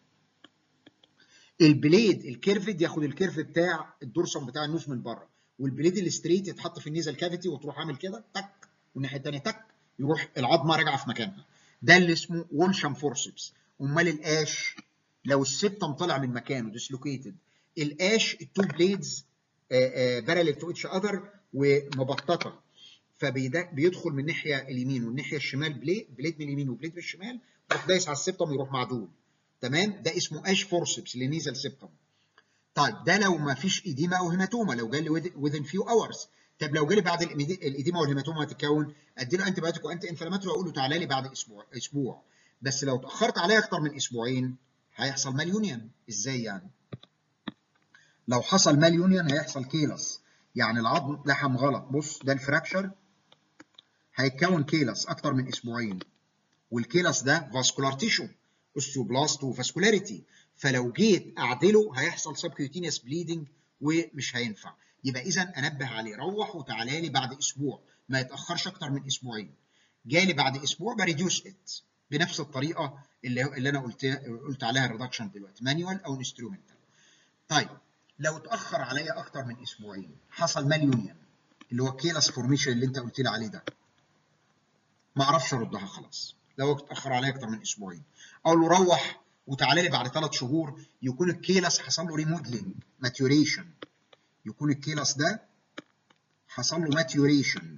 البليد الكيرفد ياخد الكيرف بتاع الدورسم بتاع النوز من بره والبليد الستريت يتحط في النيزل كافيتي وتروح عامل كده تك والناحيه الثانيه تك يروح العظمه راجعه في مكانها ده اللي اسمه وولشم فورسبس امال القاش لو السبتم طالع من مكانه ديسلوكيتد القاش التو بليدز باراليل تو اتش اذر ومبططه فبيدخل من الناحيه اليمين والناحيه الشمال بليد بليد من اليمين وبليد من الشمال يروح دايس على السبتم يروح معدول تمام ده اسمه اش فورسبس لنيزل سبتم طيب ده لو ما فيش ايديما او هيماتوما لو جالي within few hours طب لو جالي بعد الايديما والهيماتوما تتكون ادي له انتي بايوتيك وانتي انفلاماتوري واقول له تعالى لي بعد اسبوع اسبوع بس لو اتاخرت عليه اكتر من اسبوعين هيحصل ماليونيون ازاي يعني لو حصل ماليونيون هيحصل كيلس يعني العظم لحم غلط بص ده الفراكشر هيتكون كيلس اكتر من اسبوعين والكيلس ده فاسكولار تيشو اوستيوبلاست وفاسكولاريتي فلو جيت اعدله هيحصل سبكيوتينيوس بليدنج ومش هينفع يبقى اذا انبه عليه روح وتعالى لي بعد اسبوع ما يتاخرش اكتر من اسبوعين جالي بعد اسبوع بريديوس ات بنفس الطريقه اللي اللي انا قلت قلت عليها الريدكشن دلوقتي مانيوال او انسترومنتال طيب لو اتاخر عليا اكتر من اسبوعين حصل ماليونيون اللي هو كيلس فورميشن اللي انت قلت لي عليه ده ما اعرفش اردها خلاص لو اتاخر عليا اكتر من اسبوعين اقول له روح وتعالى لي بعد ثلاث شهور يكون الكيلس حصل له ريموديلنج ماتيوريشن يكون الكيلس ده حصل له ماتيوريشن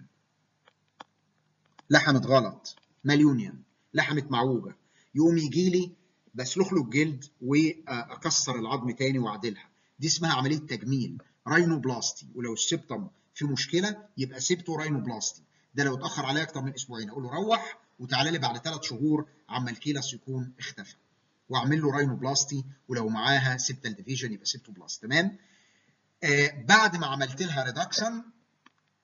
لحمت غلط ماليونيون لحمت معوجه يقوم يجي لي بسلخ له الجلد واكسر العظم تاني واعدلها دي اسمها عمليه تجميل راينوبلاستي ولو السبتم في مشكله يبقى سبتو راينوبلاستي ده لو اتاخر عليا اكتر من اسبوعين اقول له روح وتعالى لي بعد ثلاث شهور عما الكيلس يكون اختفى واعمل له راينوبلاستي ولو معاها سبتال ديفيجن يبقى سبتوبلاست تمام آه بعد ما عملت لها ريدكشن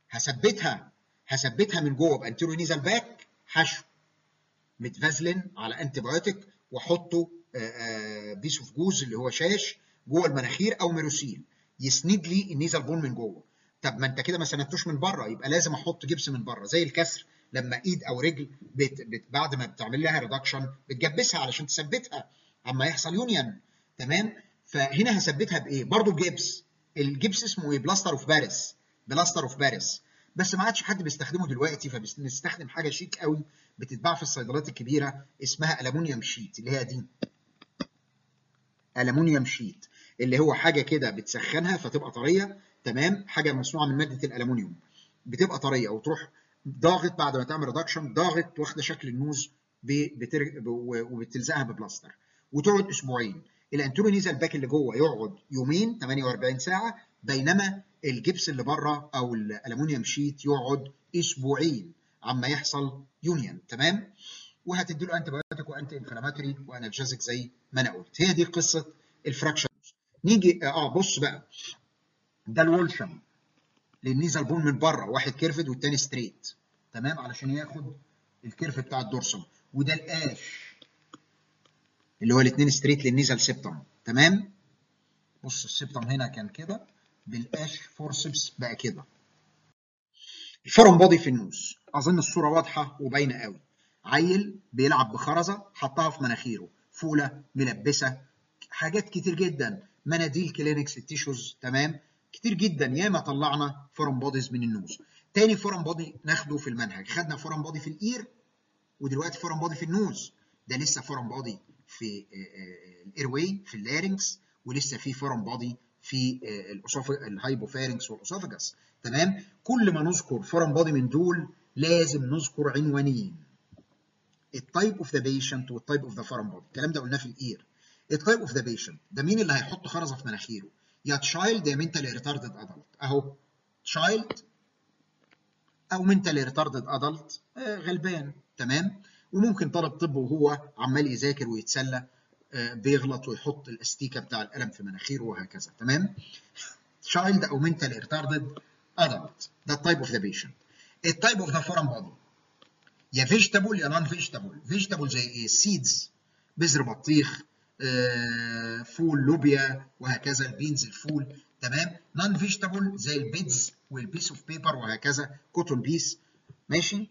هثبتها هثبتها من جوه بانتيرو نيزال باك حشو متفازلين على انتي بايوتيك واحطه بيس اوف جوز اللي هو شاش جوه المناخير او ميروسيل يسند لي النيزال بون من جوه طب ما انت كده ما سندتوش من بره يبقى لازم احط جبس من بره زي الكسر لما ايد او رجل بت بت بعد ما بتعمل لها ريدكشن بتجبسها علشان تثبتها اما يحصل يونيون تمام فهنا هثبتها بايه برضو بجبس الجبس اسمه ايه بلاستر اوف باريس بلاستر اوف باريس بس ما عادش حد بيستخدمه دلوقتي فبنستخدم حاجه شيك قوي بتتباع في الصيدليات الكبيره اسمها الومنيوم شيت اللي هي دي الومنيوم شيت اللي هو حاجه كده بتسخنها فتبقى طريه تمام حاجه مصنوعه من ماده الالومنيوم بتبقى طريه وتروح ضاغط بعد ما تعمل ريدكشن ضاغط واخده شكل النوز بتر... وبتلزقها ببلاستر وتقعد اسبوعين الانترونيزال باك اللي جوه يقعد يومين 48 ساعه بينما الجبس اللي بره او الالومنيوم شيت يقعد اسبوعين عما يحصل يونيون تمام وهتدي له انتي بايوتيك وانتي انفلاماتوري وانالجيزك زي ما انا قلت هي دي قصه الفراكشن نيجي اه بص بقى ده الولشم للنيزل بون من بره واحد كيرفد والتاني ستريت تمام علشان ياخد الكيرف بتاع الدورسم وده الاش اللي هو الاثنين ستريت للنيزل سيبتم تمام بص السيبتم هنا كان كده بالاش فورسبس بقى كده الفورم بودي في النوز اظن الصوره واضحه وباينه قوي عيل بيلعب بخرزه حطها في مناخيره فوله ملبسه حاجات كتير جدا مناديل كلينكس التيشوز تمام كتير جدا ياما طلعنا فورم بوديز من النوز تاني فورم بودي ناخده في المنهج خدنا فورم بودي في الاير ودلوقتي فورم بودي في النوز ده لسه فورم بودي في الايرواي في اللارynx ولسه في فورم بودي في الهايبوفارنكس والاسوفاجس تمام كل ما نذكر فورم بودي من دول لازم نذكر عنوانين التايب اوف ذا بيشنت والتايب اوف ذا فورم بودي الكلام ده قلناه في الاير التايب اوف ذا بيشنت ده مين اللي هيحط خرزه في مناخيره يا تشايلد يا منتالي ريتاردد ادلت اهو تشايلد او منتالي ريتاردد ادلت غلبان تمام وممكن طالب طب وهو عمال يذاكر ويتسلى بيغلط ويحط الاستيكه بتاع القلم في مناخيره وهكذا تمام تشايلد او منتالي ريتاردد ادلت ده التايب اوف ذا بيشنت التايب اوف ذا فورم بودي يا فيجيتابل يا نون فيجيتابل فيجيتابل زي ايه سيدز بذر بطيخ آه، فول لوبيا وهكذا البينز الفول تمام نون فيجيتابل زي البيدز والبيس اوف بيبر وهكذا كوتون بيس ماشي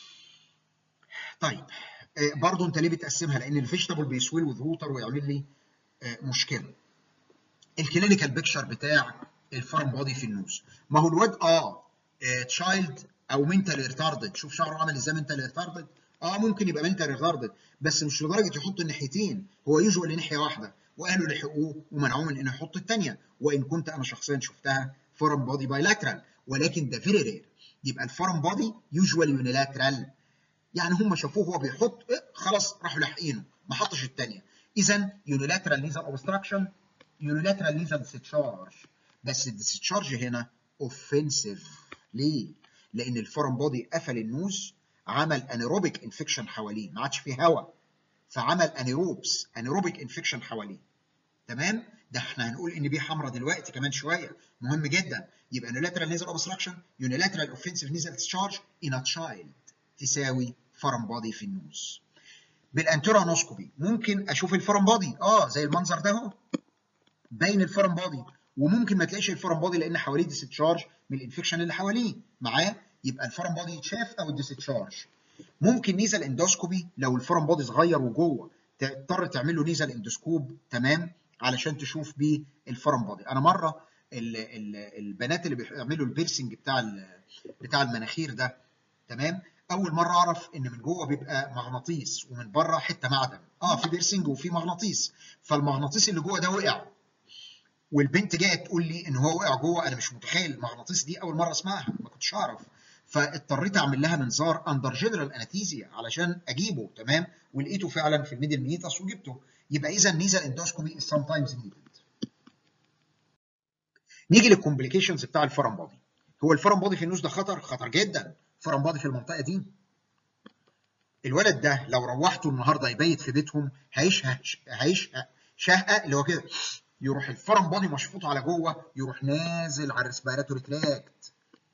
طيب آه، برضو انت ليه بتقسمها لان الفيجيتابل بيسويل وذ ووتر ويعمل لي آه، مشكله الكلينيكال بيكشر بتاع الفارم بودي في النوز ما هو الواد اه تشايلد او منتال ريتاردد شوف شعره عامل ازاي منتال ريتاردد اه ممكن يبقى منتال ريتاردد بس مش لدرجه يحط الناحيتين هو يوجوالي ناحيه واحده واهله لحقوه ومنعوه من انه يحط الثانيه وان كنت انا شخصيا شفتها فورم بودي بايلاترال ولكن ده فيري رير يبقى الفورم بودي يوجوالي يونيلاترال يعني هم شافوه هو بيحط إيه خلاص راحوا لاحقينه ما حطش الثانيه اذا يونيلاترال ليزر اوبستراكشن يونيلاترال ليزر ديسشارج بس الديسشارج هنا اوفنسيف ليه؟ لان الفورم بودي قفل النوز عمل انيروبيك انفكشن حواليه ما عادش فيه هواء فعمل انيروبس انيروبيك انفكشن حواليه تمام ده احنا هنقول ان بي حمراء دلوقتي كمان شويه مهم جدا يبقى يونيلاترال نيزل اوبستراكشن يونيلاترال اوفنسيف نيزل ديسشارج ان ا تشايلد تساوي فورم بودي في النوز بالانترانوسكوبي ممكن اشوف الفورم بودي اه زي المنظر ده اهو باين الفورم بودي وممكن ما تلاقيش الفورم بودي لان حواليه ديستشارج من الانفكشن اللي حواليه معاه يبقى الفورم بودي يتشاف او الديستشارج ممكن نيزل اندوسكوبي لو الفورم بودي صغير وجوه تضطر تعمل له نيزل اندوسكوب تمام علشان تشوف بيه الفورم بودي انا مره ال ال البنات اللي بيعملوا البيرسنج بتاع بتاع المناخير ده تمام اول مره اعرف ان من جوه بيبقى مغناطيس ومن بره حته معدن اه في بيرسنج وفي مغناطيس فالمغناطيس اللي جوه ده وقع والبنت جايه تقول لي ان هو وقع جوه انا مش متخيل المغناطيس دي اول مره اسمعها ما كنتش اعرف فاضطريت اعمل لها منظار اندر جنرال انستيزيا علشان اجيبه تمام ولقيته فعلا في الميدل ميتاس وجبته يبقى اذا نيزل اندوسكوبي از سام تايمز نيدد نيجي للكومبليكيشنز بتاع الفرم بودي هو الفرم بودي في النوز ده خطر خطر جدا فرم بودي في المنطقه دي الولد ده لو روحته النهارده يبيت في بيتهم هيشهق هيشهق شهقه اللي هو كده يروح الفرم بودي مشفوط على جوه يروح نازل على الريسبيراتوري تراكت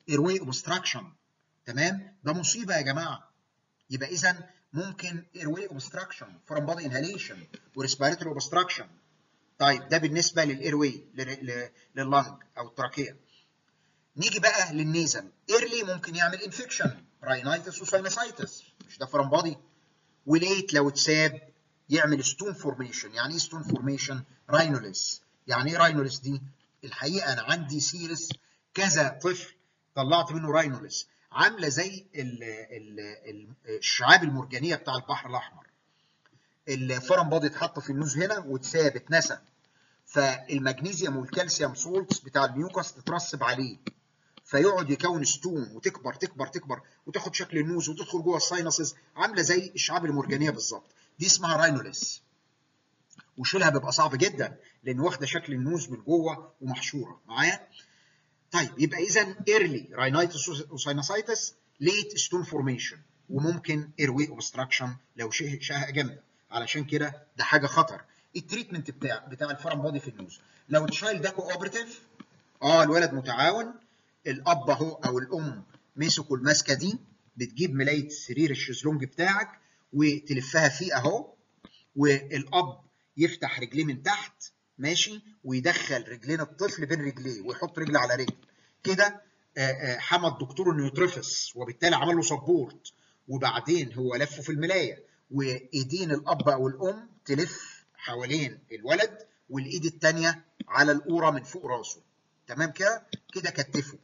ايرواي اوبستراكشن تمام ده مصيبه يا جماعه يبقى اذا ممكن ايرواي اوبستراكشن فورم بادي انهاليشن وريسبيراتوري اوبستراكشن طيب ده بالنسبه للايرواي لللنج او التراكيه نيجي بقى للنيزل ايرلي ممكن يعمل انفكشن راينايتس وساينسايتس مش ده فورم بادي وليت لو اتساب يعمل ستون فورميشن يعني ايه ستون فورميشن راينوليس يعني ايه راينوليس دي الحقيقه انا عندي سيرس كذا طفل طلعت منه راينوليس عامله زي ال ال الشعاب المرجانيه بتاع البحر الاحمر الفرم بادي اتحط في النوز هنا واتساب اتنسى فالمغنيسيوم والكالسيوم سولتس بتاع الميوكس تترسب عليه فيقعد يكون ستون وتكبر تكبر تكبر وتاخد شكل النوز وتدخل جوه الساينسز عامله زي الشعاب المرجانيه بالظبط دي اسمها راينوليس وشيلها بيبقى صعب جدا لان واخده شكل النوز من جوه ومحشوره معايا طيب يبقى اذا ايرلي راينايتس وساينسايتس ليت ستون فورميشن وممكن ايروي اوبستراكشن لو شهقه جامده علشان كده ده حاجه خطر التريتمنت بتاع بتاع الفرم بودي في النوز لو التشايلد ده كوبرتيف اه الولد متعاون الاب اهو او الام مسكوا الماسكه دي بتجيب ملايه سرير الشезлونج بتاعك وتلفها فيه اهو والاب يفتح رجليه من تحت ماشي ويدخل رجلين الطفل بين رجليه ويحط رجل على رجل كده حمى الدكتور انه يترفس وبالتالي عمل له سبورت وبعدين هو لفه في الملايه وايدين الاب او الام تلف حوالين الولد والايد الثانيه على القوره من فوق راسه تمام كده كده كتفه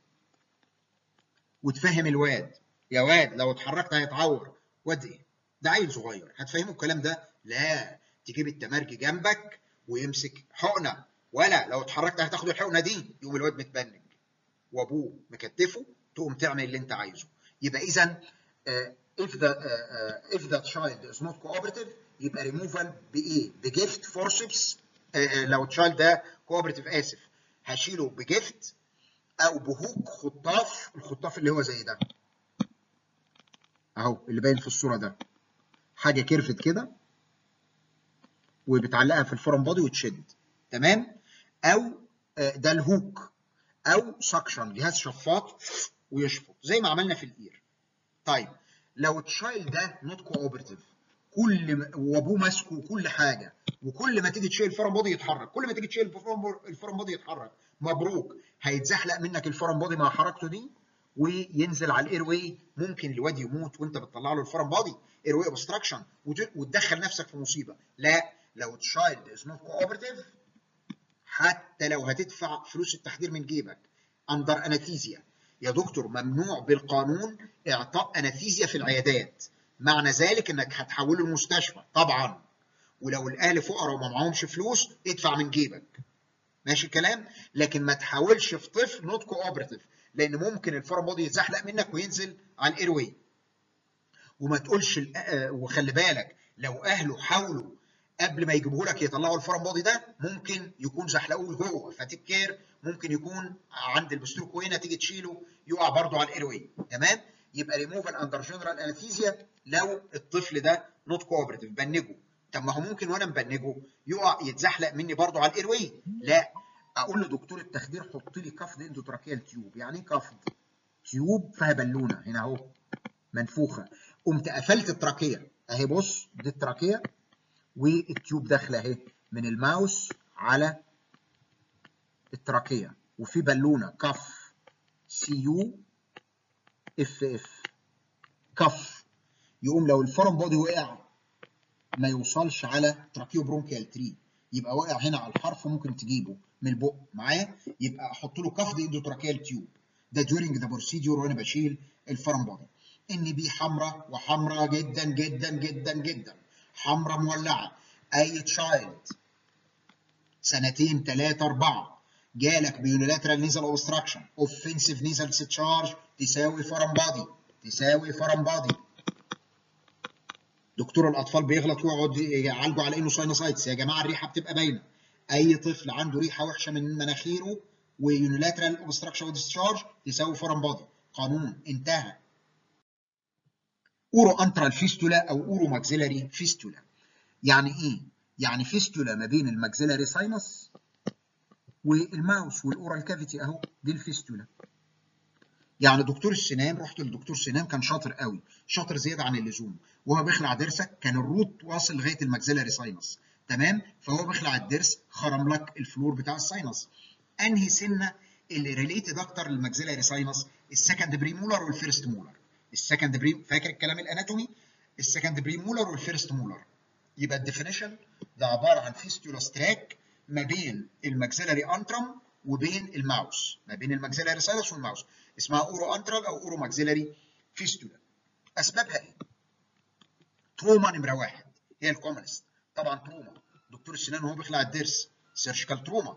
وتفهم الواد يا واد لو اتحركت هيتعور واد ايه ده عيل صغير هتفهمه الكلام ده لا تجيب التمرج جنبك ويمسك حقنه ولا لو اتحركت هتاخد الحقنه دي يقوم الواد متبنج وابوه مكتفه تقوم تعمل اللي انت عايزه يبقى اذا uh, if the uh, if the child is not cooperative يبقى removal بايه؟ بجفت فورسبس uh, لو التشايلد ده كوبرتيف اسف هشيله بجفت او بهوك خطاف الخطاف اللي هو زي ده اهو اللي باين في الصوره ده حاجه كيرفت كده وبتعلقها في الفورم بودي وتشد تمام او ده الهوك او سكشن جهاز شفاط ويشفط زي ما عملنا في الاير طيب لو التشايلد ده نوت كوبرتيف كل ما وابوه ماسكه وكل حاجه وكل ما تيجي تشيل الفورم بودي يتحرك كل ما تيجي تشيل الفورم بودي يتحرك مبروك هيتزحلق منك الفورم بودي مع حركته دي وينزل على الاير واي ممكن الواد يموت وانت بتطلع له الفورم بودي اير واي اوبستراكشن وتدخل نفسك في مصيبه لا لو تشايلد از نوت كوبرتيف حتى لو هتدفع فلوس التحضير من جيبك اندر انستيزيا يا دكتور ممنوع بالقانون اعطاء انستيزيا في العيادات معنى ذلك انك هتحوله المستشفى طبعا ولو الاهل فقراء وما معهمش فلوس ادفع من جيبك ماشي الكلام لكن ما تحاولش في طفل نوت كوبرتيف لان ممكن الفورم بودي يتزحلق منك وينزل على الاير واي وما تقولش وخلي بالك لو اهله حاولوا قبل ما يجيبوه لك يطلعوا الفورم بودي ده ممكن يكون زحلقوه جوه فتكير ممكن يكون عند البستروكو هنا تيجي تشيله يقع برضه على الاير واي تمام يبقى ريموفال اندر جنرال انستيزيا لو الطفل ده نوت كوبرتيف بنجه طب ما هو ممكن وانا مبنجه يقع يتزحلق مني برضه على الاير واي لا اقول لدكتور التخدير حط لي كفض اندوتراكيال تيوب يعني ايه كفض تيوب فيها بالونه هنا اهو منفوخه قمت قفلت التراكيه اهي بص دي التراكيه والتيوب داخله اهي من الماوس على التراكيه وفي بالونه كف سي يو اف اف كف يقوم لو الفورم بودي وقع ما يوصلش على تراكيو برونكيال تري يبقى واقع هنا على الحرف ممكن تجيبه من البق معايا يبقى احط له كفض اندوتراكيال تيوب ده during ذا بروسيدور وانا بشيل الفورم بودي ان بي حمراء وحمراء جدا جدا جدا جدا حمراء مولعه اي تشايلد سنتين ثلاثه اربعه جالك بيونيلاترال نيزل اوبستراكشن اوفنسيف نيزل تشارج تساوي فورم بادي تساوي فورم بادي دكتور الاطفال بيغلط ويقعد يعالجوا على انه ساينوسايتس يا جماعه الريحه بتبقى باينه اي طفل عنده ريحه وحشه من مناخيره ويونيلاترال اوبستراكشن وديسشارج تساوي فورم بادي قانون انتهى اورو انترال فيستولا او اورو ماكسيلاري فيستولا يعني ايه يعني فيستولا ما بين الماكسيلاري ساينس والماوس والاورال كافيتي اهو دي الفيستولا يعني دكتور السنان رحت لدكتور سنان كان شاطر قوي شاطر زياده عن اللزوم وهو بيخلع ضرسك كان الروت واصل لغايه الماكسيلاري ساينس تمام فهو بيخلع الضرس خرم لك الفلور بتاع الساينس انهي سنه اللي ريليتد اكتر للماكسيلاري ساينس السكند بريمولر والفيرست مولر السكند بريم فاكر الكلام الاناتومي السكند بريمولر والفيرست مولر يبقى الديفينيشن ده عباره عن فيستولا ستراك ما بين الماكسيلاري انترم وبين الماوس ما بين الماكسيلاري ساينس والماوس اسمها اورو انترال او اورو ماكسيلاري فيستولا اسبابها ايه؟ تروما نمره واحد هي الكومنست طبعا تروما دكتور السنان وهو بيخلع الضرس سيرجيكال تروما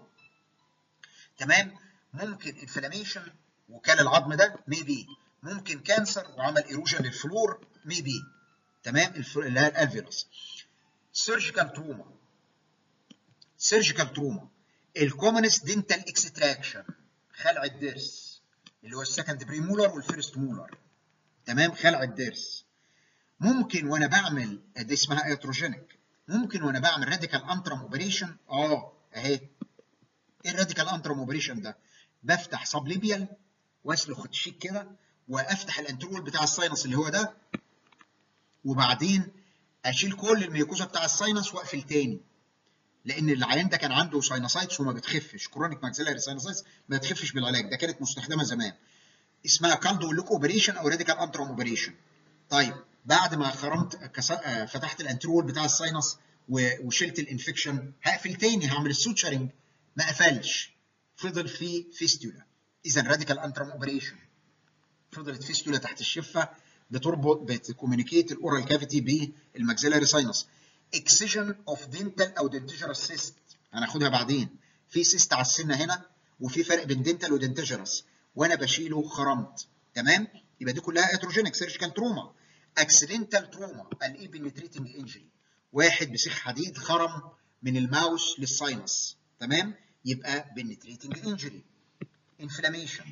تمام ممكن انفلاميشن وكان العظم ده ميبي ممكن كانسر وعمل ايروجن للفلور ميبي تمام اللي هي الالفيروس سيرجيكال تروما سيرجيكال تروما الكومنست دينتال اكستراكشن خلع الضرس اللي هو السكند بريمولر والفيرست مولر تمام خلع الضرس ممكن وانا بعمل دي اسمها ايتروجينيك ممكن وانا بعمل راديكال انترم اوبريشن اه اهي ايه الراديكال انترم اوبريشن ده بفتح سبليبيال واسلخ الشيك كده وافتح الانترول بتاع الساينس اللي هو ده وبعدين اشيل كل الميوكوزا بتاع الساينس واقفل تاني لان العيان ده كان عنده ساينسايتس وما بتخفش كرونيك ماكسيلاري ساينسايتس ما بتخفش بالعلاج ده كانت مستخدمه زمان اسمها كالدو لوك اوبريشن او راديكال انترم اوبريشن طيب بعد ما خرمت فتحت الانترول بتاع الساينس وشلت الانفكشن هقفل تاني هعمل السوتشرنج ما قفلش فضل في فيستولا اذا راديكال انترم اوبريشن فضلت فيستولا تحت الشفه بتربط بتكومينيكيت الاورال كافيتي بالماكسيلاري ساينس اكسجن اوف دينتال او دنتجرس سيست هناخدها بعدين في سيست على السنه هنا وفي فرق بين دينتال ودنتجرس وانا بشيله خرمت تمام يبقى دي كلها اتروجينيك سيرجيكال تروما اكسيدنتال تروما الاي بنتريتنج انجري واحد بسيخ حديد خرم من الماوس للساينس تمام يبقى بنتريتنج انجري انفلاميشن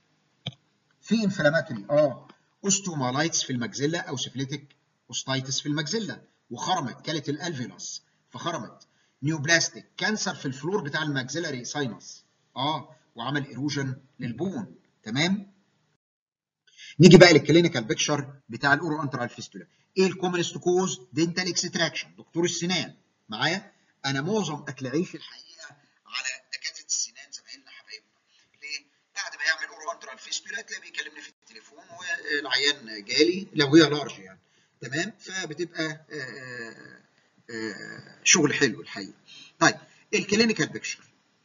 في انفلاماتوري اه اوستومالايتس في المجزله او سيفليتك اوستايتس في المجزله وخرمت كلت الالفيولاس فخرمت نيوبلاستيك كانسر في الفلور بتاع الماكسيلاري ساينس اه وعمل ايروجن للبون تمام نيجي بقى للكلينيكال بيكتشر بتاع الاورو انترال فيستولا ايه الكومنست كوز دينتال اكستراكشن دكتور السنان معايا انا معظم اكل عيشي الحقيقه على دكاتره السنان زمايلنا حبايبنا ليه بعد ما يعمل اورو انترال فيستولا تلاقيه بيكلمني في التليفون والعيان جالي لو هي لارج يعني تمام فبتبقى آآ آآ شغل حلو الحقيقه طيب الكلينيكال بيكتشر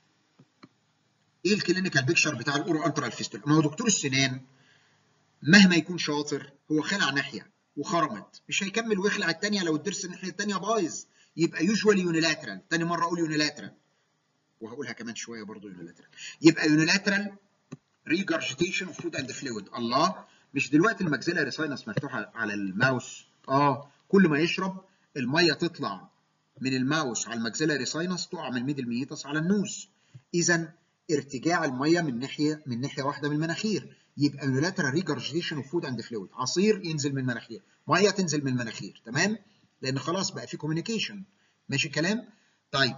ايه الكلينيكال بيكتشر بتاع الاورو انترال فيستولا ما هو دكتور السنان مهما يكون شاطر هو خلع ناحيه وخرمت مش هيكمل ويخلع الثانيه لو الضرس الناحيه الثانيه بايظ يبقى يوجوالي يونيلاترال تاني مره اقول يونيلاترال وهقولها كمان شويه برضو يونيلاترال يبقى يونيلاترال ريجرجيتيشن اوف فود اند فلويد الله مش دلوقتي الماكسيلاري ساينس مفتوحه على الماوس اه كل ما يشرب الميه تطلع من الماوس على الماكسيلاري ساينس تقع من الميدل ميتس على النوز اذا ارتجاع الميه من ناحيه من ناحيه واحده من المناخير يبقى يونيلاترال ريجرجيتيشن اوف فود اند فلويد عصير ينزل من المناخير ميه تنزل من المناخير تمام لان خلاص بقى في كوميونيكيشن ماشي الكلام طيب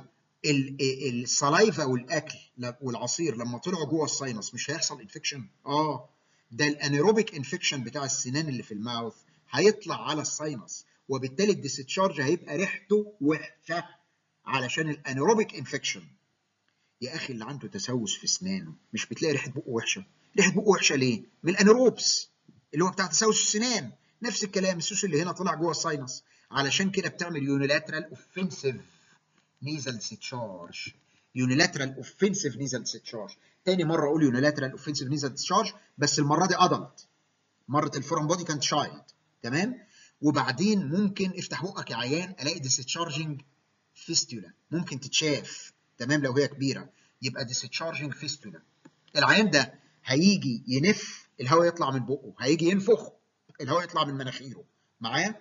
السلايفا والاكل والعصير لما طلعوا جوه الساينس مش هيحصل انفكشن اه ده الانيروبيك انفكشن بتاع السنان اللي في الماوث هيطلع على الساينس وبالتالي الديستشارج هيبقى ريحته وحشه علشان الانيروبيك انفكشن يا اخي اللي عنده تسوس في اسنانه مش بتلاقي ريحه بقه وحشه ريحه بقه وحشه ليه من الانيروبس اللي هو بتاع تسوس السنان نفس الكلام السوس اللي هنا طلع جوه الساينس علشان كده بتعمل يونيلاترال اوفنسيف نيزل ديسشارج يونيلاترال اوفنسيف نيزل ديسشارج تاني مره اقول يونيلاترال اوفنسيف نيزل ديسشارج بس المره دي ادلت مره الفورم بودي كانت شايلد تمام وبعدين ممكن افتح بقك يا عيان الاقي ديسشارجنج فيستولا ممكن تتشاف تمام لو هي كبيره يبقى ديسشارجنج فيستولا العيان ده هيجي ينف الهواء يطلع من بقه هيجي ينفخ الهواء يطلع من مناخيره معايا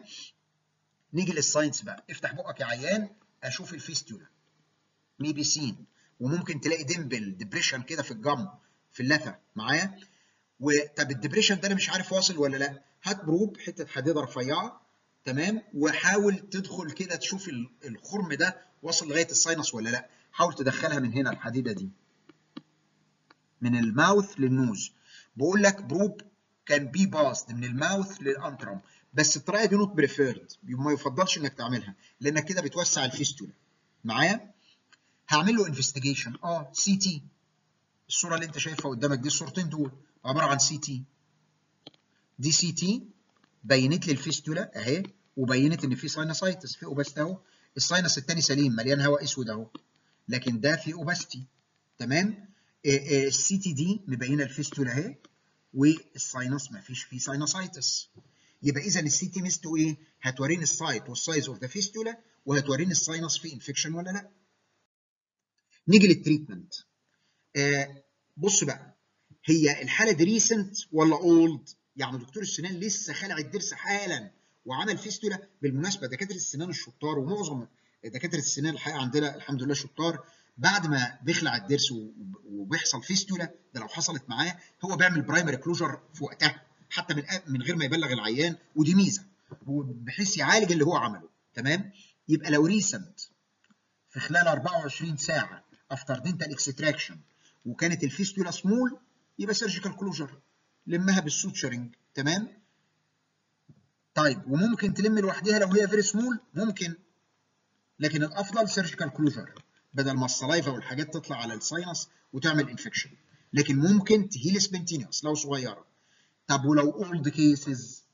نيجي للساينس بقى افتح بقك يا عيان اشوف الفيستولا ميبي سين وممكن تلاقي ديمبل ديبريشن كده في الجم في اللثه معايا وطب الديبريشن ده انا مش عارف واصل ولا لا هات بروب حته حديده رفيعه تمام وحاول تدخل كده تشوف الخرم ده واصل لغايه الساينس ولا لا حاول تدخلها من هنا الحديده دي من الماوث للنوز بقول لك بروب كان بي باست من الماوث للانترم بس الطريقه دي نوت بريفيرد ما يفضلش انك تعملها لانك كده بتوسع الفيستولا معايا هعمل له انفستيجيشن اه سي تي الصوره اللي انت شايفها قدامك دي الصورتين دول عباره عن سي تي دي سي تي بينت لي الفيستولا اهي وبينت ان في ساينوسايتس في اوباست اهو الساينس الثاني سليم مليان هواء اسود اهو لكن ده في اوباستي تمام السي تي دي مبينه الفيستولا اهي والساينس ما فيش فيه ساينوسايتس يبقى اذا السي تي ميزته ايه؟ هتوريني السايت والسايز اوف ذا فيستولا وهتوريني الساينس في انفكشن ولا لا. نيجي للتريتمنت. آه بص بقى هي الحاله دي ريسنت ولا اولد؟ يعني دكتور السنان لسه خلع الضرس حالا وعمل فيستولا بالمناسبه دكاتره السنان الشطار ومعظم دكاتره السنان الحقيقه عندنا الحمد لله شطار بعد ما بيخلع الضرس وبيحصل فيستولا ده لو حصلت معاه هو بيعمل برايمري كلوجر في وقتها حتى من من غير ما يبلغ العيان ودي ميزه بحيث يعالج اللي هو عمله تمام يبقى لو ريسنت في خلال 24 ساعه افتر دنتال اكستراكشن وكانت الفيستولا سمول يبقى سيرجيكال كلوجر لمها بالسوتشرنج تمام طيب وممكن تلم لوحدها لو هي فيري سمول ممكن لكن الافضل سيرجيكال كلوجر بدل ما السلايفا والحاجات تطلع على الساينس وتعمل انفكشن لكن ممكن تهيل سبنتينيوس لو صغيره طب ولو اولد كيسز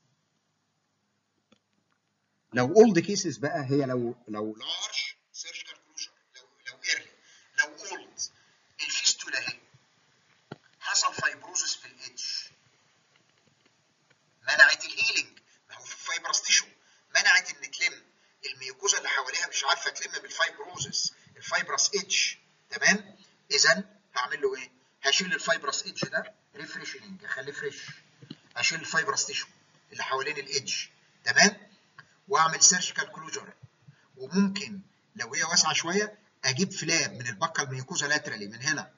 لو اولد كيسز بقى هي لو لو لارج سيرجيكال كلوجر لو لو ايرلي لو اولد الفيستولا اهي حصل فايبروزس في الاتش منعت الهيلينج ما هو في فايبرس تيشو منعت ان تلم الميوكوزا اللي حواليها مش عارفه تلم بالفايبروزس الفايبرس اتش تمام اذا هعمل له ايه هشيل الفايبرس اتش ده ريفريشنج اخليه فريش اشيل الفايبرس تيشو اللي حوالين الايدج تمام واعمل سيرجيكال كلوجر وممكن لو هي واسعه شويه اجيب فلاب من البكه الميوكوزا لاترالي من هنا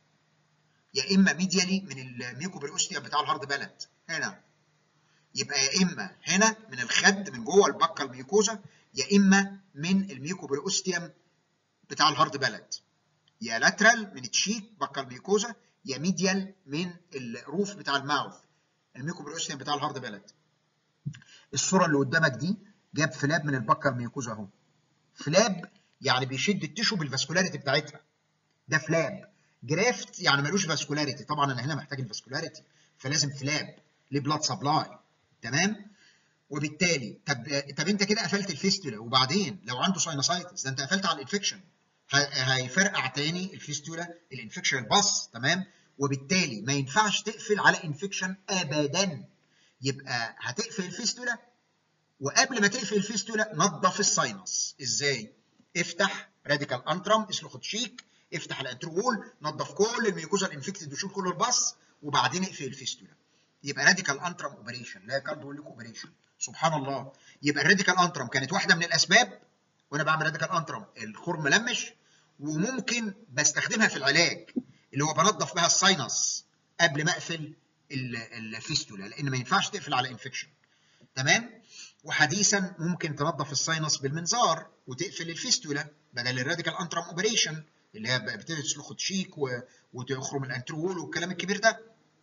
يا اما ميديالي من الميوكوبريوستيوم بتاع الهارد بلد هنا يبقى يا اما هنا من الخد من جوه البكه الميوكوزا يا اما من الميوكوبريوستيوم بتاع الهارد بلد يا لاترال من التشيك بكه الميوكوزا يا ميديال من الروف بتاع الماوث الميكوبريوستيوم بتاع الهارد بلد الصوره اللي قدامك دي جاب فلاب من البكه الميوكوزا اهو فلاب يعني بيشد التشو بالفاسكولاريتي بتاعتها ده فلاب جرافت يعني ملوش فاسكولاريتي طبعا انا هنا محتاج الفاسكولاريتي فلازم فلاب ليه بلاد سبلاي تمام وبالتالي طب طب انت كده قفلت الفيستولا وبعدين لو عنده ساينوسايتس ده انت قفلت على الانفكشن هيفرقع تاني الفيستولا الانفكشن الباص تمام وبالتالي ما ينفعش تقفل على انفكشن ابدا يبقى هتقفل الفيستولا وقبل ما تقفل الفيستولا نظف الساينس ازاي افتح راديكال انترم اسلخ تشيك افتح الانترول نظف كل الميوكوزا الانفكتد وشيل كل الباص وبعدين اقفل الفيستولا يبقى راديكال انترم اوبريشن لا كارديوليك اوبريشن سبحان الله يبقى الراديكال انترم كانت واحده من الاسباب وانا بعمل راديكال انترم الخرم ملمش وممكن بستخدمها في العلاج اللي هو بنظف بها الساينس قبل ما اقفل الفيستولا لان ما ينفعش تقفل على انفكشن تمام وحديثا ممكن تنظف الساينس بالمنظار وتقفل الفيستولا بدل الراديكال انترم اوبريشن اللي هي بتبتدي تسلخ تشيك وتخرم الانترول والكلام الكبير ده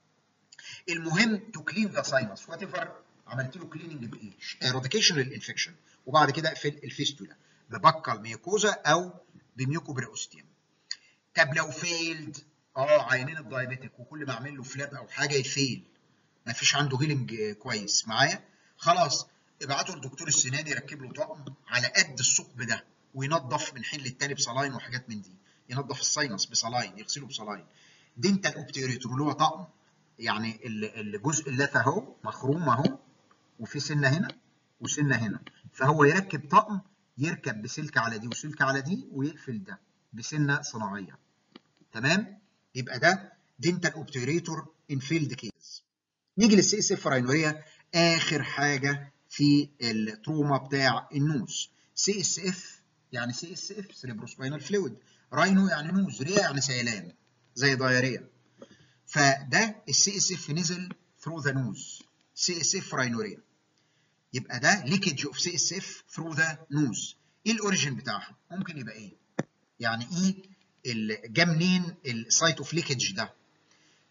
المهم تو كلين ذا ساينس وات ايفر عملت له كليننج بايه؟ ايراديكيشن للانفكشن وبعد كده اقفل الفيستولا ببقى الميوكوزا او بميوكوبريوستيوم طب لو فيلد اه عينين الدايابيتك وكل ما اعمل له فلاب او حاجه يفيل ما فيش عنده هيلنج كويس معايا خلاص ابعته لدكتور السنان يركب له طقم على قد الثقب ده وينظف من حين للتاني بصلاين وحاجات من دي ينظف الساينس بصلاين يغسله بصلاين دينتال اوبتيريتور اللي هو طقم يعني الجزء اللثه اهو مخروم اهو وفي سنه هنا وسنه هنا فهو يركب طقم يركب بسلك على دي وسلك على دي ويقفل ده بسنه صناعيه تمام يبقى ده دينتال اوبتيريتور ان فيلد كيس نيجي للسي اس اف راينوريا اخر حاجه في التروما بتاع النوز سي اس اف يعني سي اس اف سيريبروسباينال فلويد راينو يعني نوز ريا يعني سيلان زي دايريا فده السي اس اف نزل ثرو ذا نوز سي اس اف راينوريا يبقى ده ليكج اوف سي اس اف ثرو ذا نوز ايه الاوريجن بتاعها ممكن يبقى ايه يعني ايه جه منين السايت اوف ليكج ده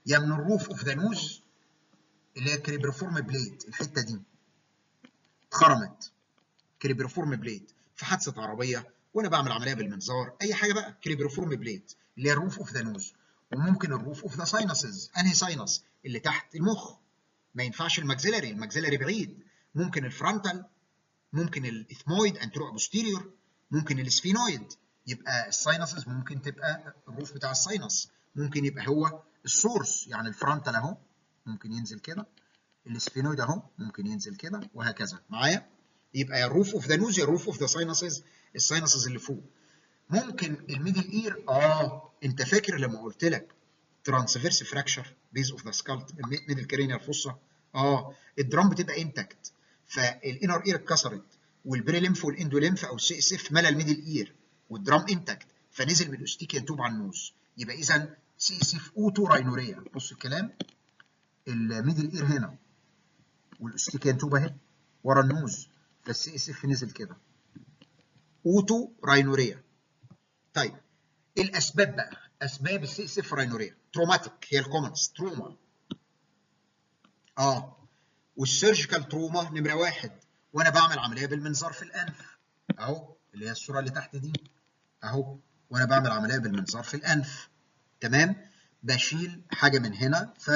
يا من الروف اوف ذا نوز اللي هي كريبرفورم بليد الحته دي اتخرمت كريبرفورم بليد في حادثه عربيه وانا بعمل عمليه بالمنظار اي حاجه بقى كريبرفورم بليد اللي هي الروف اوف ذا نوز وممكن الروف اوف ذا ساينسز انهي ساينس اللي تحت المخ ما ينفعش الماكسيلاري الماكسيلاري بعيد ممكن الفرونتال ممكن الاثمويد انترو بوستيريور ممكن السفينويد يبقى الساينسز ممكن تبقى الروف بتاع الساينس ممكن يبقى هو السورس يعني الفرونتال اهو ممكن ينزل كده السفينويد اهو ممكن ينزل كده وهكذا معايا يبقى يا الروف اوف ذا نوز يا الروف اوف ذا ساينسز الساينسز اللي فوق ممكن الميدل اير اه انت فاكر لما قلت لك ترانسفيرس فراكشر بيز اوف ذا سكالت ميدل كارينيال فوسا اه الدرام بتبقى انتكت فالانر اير اتكسرت والبري ليمف والاندو ليمف او السي اس اف ملى الميدل اير والدرام انتكت فنزل من الاستيكيان توب على النوز يبقى اذا سي اس اف اوتو راينوريا بص الكلام الميدل اير هنا والاستيكيان توب اهي ورا النوز فالسي اس اف نزل كده اوتو راينوريا طيب الاسباب بقى اسباب السي اس اف راينوريا تروماتيك هي الكومنز تروما اه والسيرجيكال تروما نمره واحد وانا بعمل عمليه بالمنظار في الانف اهو اللي هي الصوره اللي تحت دي اهو وانا بعمل عمليه بالمنظار في الانف تمام بشيل حاجه من هنا ف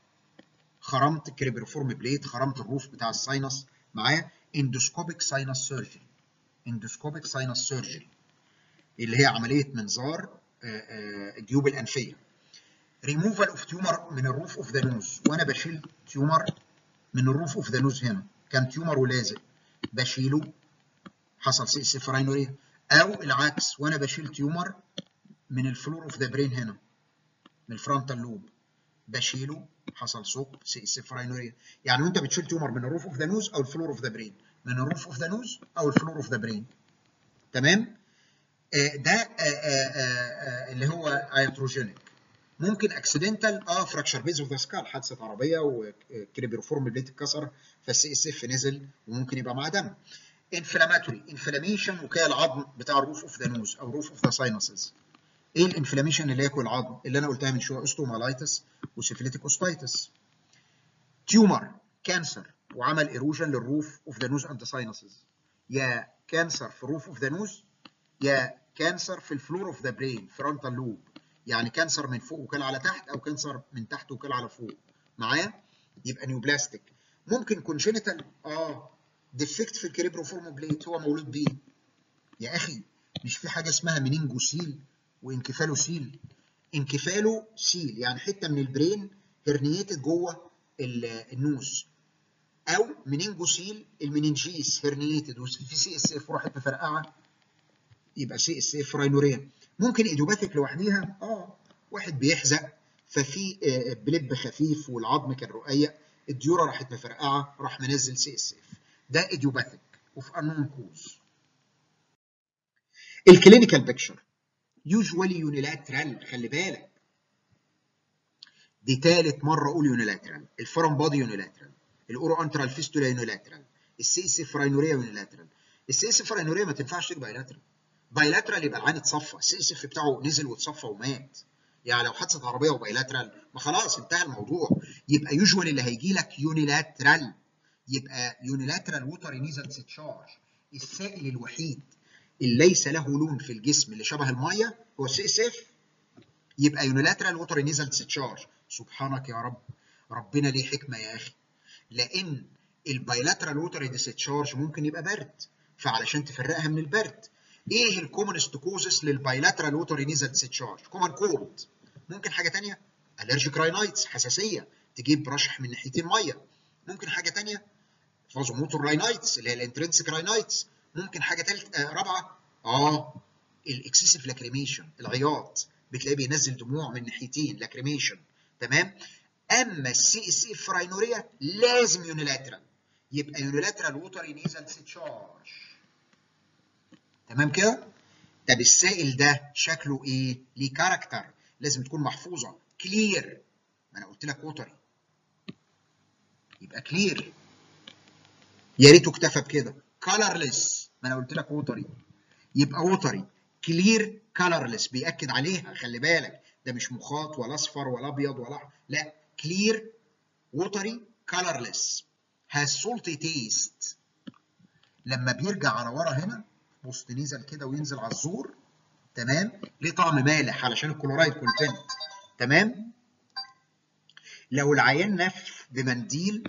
خرمت كريبرفورم بليت خرمت الروف بتاع الساينس معايا اندوسكوبيك ساينس سيرجري اندوسكوبيك ساينس سيرجري اللي هي عمليه منظار الجيوب الانفيه ريموفال اوف تيومر من الروف اوف ذا نوز وانا بشيل تيومر من الروف اوف ذا نوز هنا كان تيومر ولازق بشيله حصل سي اس راينوريا او العكس وانا بشيل تيومر من الفلور اوف ذا برين هنا من الفرونتال لوب بشيله حصل ثقب سي اس راينوريا يعني وانت بتشيل تيومر من الروف اوف ذا نوز او الفلور اوف ذا برين من الروف اوف ذا نوز او الفلور اوف ذا برين تمام آه ده آه آه اللي هو ايتروجينيك ممكن اكسيدنتال اه فراكشر بيز اوف ذا سكال حادثه عربيه وكريبيروفورم بليت اتكسر فالسي اس اف نزل وممكن يبقى معاه دم انفلاماتوري انفلاميشن وكاله العظم بتاع الروف اوف ذا نوز او روف اوف ذا ساينسز ايه الانفلاميشن اللي ياكل العظم اللي انا قلتها من شويه اوستومالايتس وسيفيليتيك اوستايتس تيومر كانسر وعمل ايروجن للروف اوف ذا نوز اند ساينسز يا كانسر في روف اوف ذا نوز يا كانسر في الفلور اوف ذا برين فرونتال لوب يعني كانسر من فوق وكال على تحت او كانسر من تحت وكال على فوق معايا يبقى نيوبلاستيك ممكن كونجينيتال اه ديفكت في الكريبروفورم بليت هو مولود بيه يا اخي مش في حاجه اسمها منينجوسيل وانكفالوسيل انكفالوسيل يعني حته من البرين هرنيتد جوه النوز او منينجوسيل المننجيس هرنيتد وفي سي اس اف راحت مفرقعه يبقى سي اس اف راينوريا ممكن ايديوباثيك لوحديها اه واحد بيحزق ففي بلب خفيف والعظم كان رقيق الديورا راحت مفرقعه راح منزل سي اس اف ده ايديوباثيك وفي انون كوز الكلينيكال بيكتشر يوجوالي يونيلاترال خلي بالك دي ثالث مره اقول يونيلاترال الفرم بادي يونيلاترال الاورو انترال فيستولا يونيلاترال السي اس اف راينوريا يونيلاترال السي اس اف راينوريا ما تنفعش تبقى بايلاترال بايلاترال يبقى العين اتصفى السي اس اف بتاعه نزل واتصفى ومات يعني لو حادثه عربيه وبايلاترال ما خلاص انتهى الموضوع يبقى يوجوال اللي هيجي لك يونيلاترال يبقى يونيلاترال ووتر نيزل تشارج السائل الوحيد اللي ليس له لون في الجسم اللي شبه الميه هو السي اس اف يبقى يونيلاترال ووتر نيزل تشارج سبحانك يا رب ربنا ليه حكمه يا اخي لان البايلاترال ووتر ديستشارج ممكن يبقى برد فعلشان تفرقها من البرد ايه الكومنست كوزس للبايلاترال ووتر نيزل ديستشارج كومن كولد ممكن حاجه ثانيه الرجيك راينايتس حساسيه تجيب رشح من ناحيتين ميه ممكن حاجه ثانيه فازوموتور راينايتس اللي هي الانترنسك راينايتس ممكن حاجه ثالثه آه رابعه اه الاكسسيف لاكريميشن العياط بتلاقيه بينزل دموع من ناحيتين لاكريميشن تمام اما السي اس اف راينوريا لازم يونيلاترال يبقى يونيلاترال ووتر نيزل تشارج تمام كده طب السائل ده شكله ايه ليه كاركتر لازم تكون محفوظه كلير ما انا قلت لك ووتري يبقى كلير يا ريته اكتفى بكده كلرلس ما انا قلت لك ووتري يبقى ووتري كلير كلرلس بياكد عليها خلي بالك ده مش مخاط ولا اصفر ولا ابيض ولا أحمر. لا كلير ووتري colorless has salty taste لما بيرجع على ورا هنا بص نزل كده وينزل على الزور تمام ليه طعم مالح علشان الكلورايد كونتنت تمام لو العيان نف بمنديل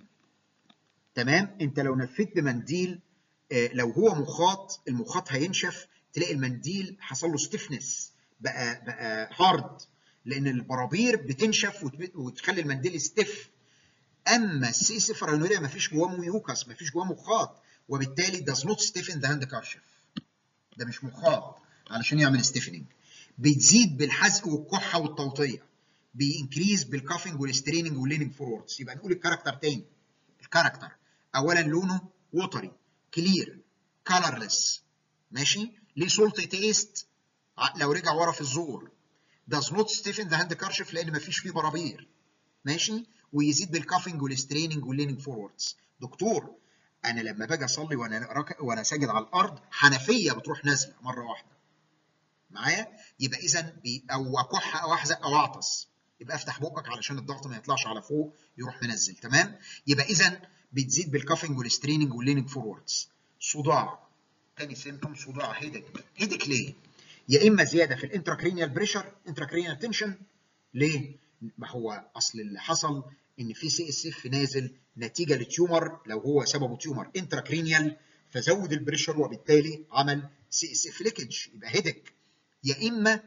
تمام انت لو نفيت بمنديل آه لو هو مخاط المخاط هينشف تلاقي المنديل حصل له ستيفنس بقى بقى هارد لان البرابير بتنشف وتب- وتخلي المنديل ستيف اما السي سي فرانوريا ما فيش جواه ميوكس ما فيش جواه مخاط وبالتالي does not stiffen the hand kerchief ده مش مخاط علشان يعمل ستيفننج بتزيد بالحزق والكحه والتوطيه بينكريز بالكافنج والستريننج والليننج فوروردز يبقى نقول الكاركتر تاني الكاركتر اولا لونه ووتري كلير كالرلس ماشي ليه سولت تيست لو رجع ورا في الزور does not stiffen the hand kerchief لان مفيش فيه برابير ماشي ويزيد بالكافنج والستريننج والليننج فوروردز دكتور انا لما باجي اصلي وانا رك... وانا ساجد على الارض حنفيه بتروح نازله مره واحده معايا يبقى اذا بي... او اكح او احزق او اعطس يبقى افتح بقك علشان الضغط ما يطلعش على فوق يروح منزل تمام يبقى اذا بتزيد بالكافنج والستريننج والليننج فوروردز صداع تاني سيمتوم صداع هيدك هيدك ليه يا اما زياده في الانتراكرينيال بريشر انتراكرينيال تنشن ليه ما هو اصل اللي حصل ان في سي اس اف نازل نتيجه لتيومر لو هو سببه تيومر انتراكرينيال فزود البريشر وبالتالي عمل سي اس اف ليكج يبقى هيدك يا اما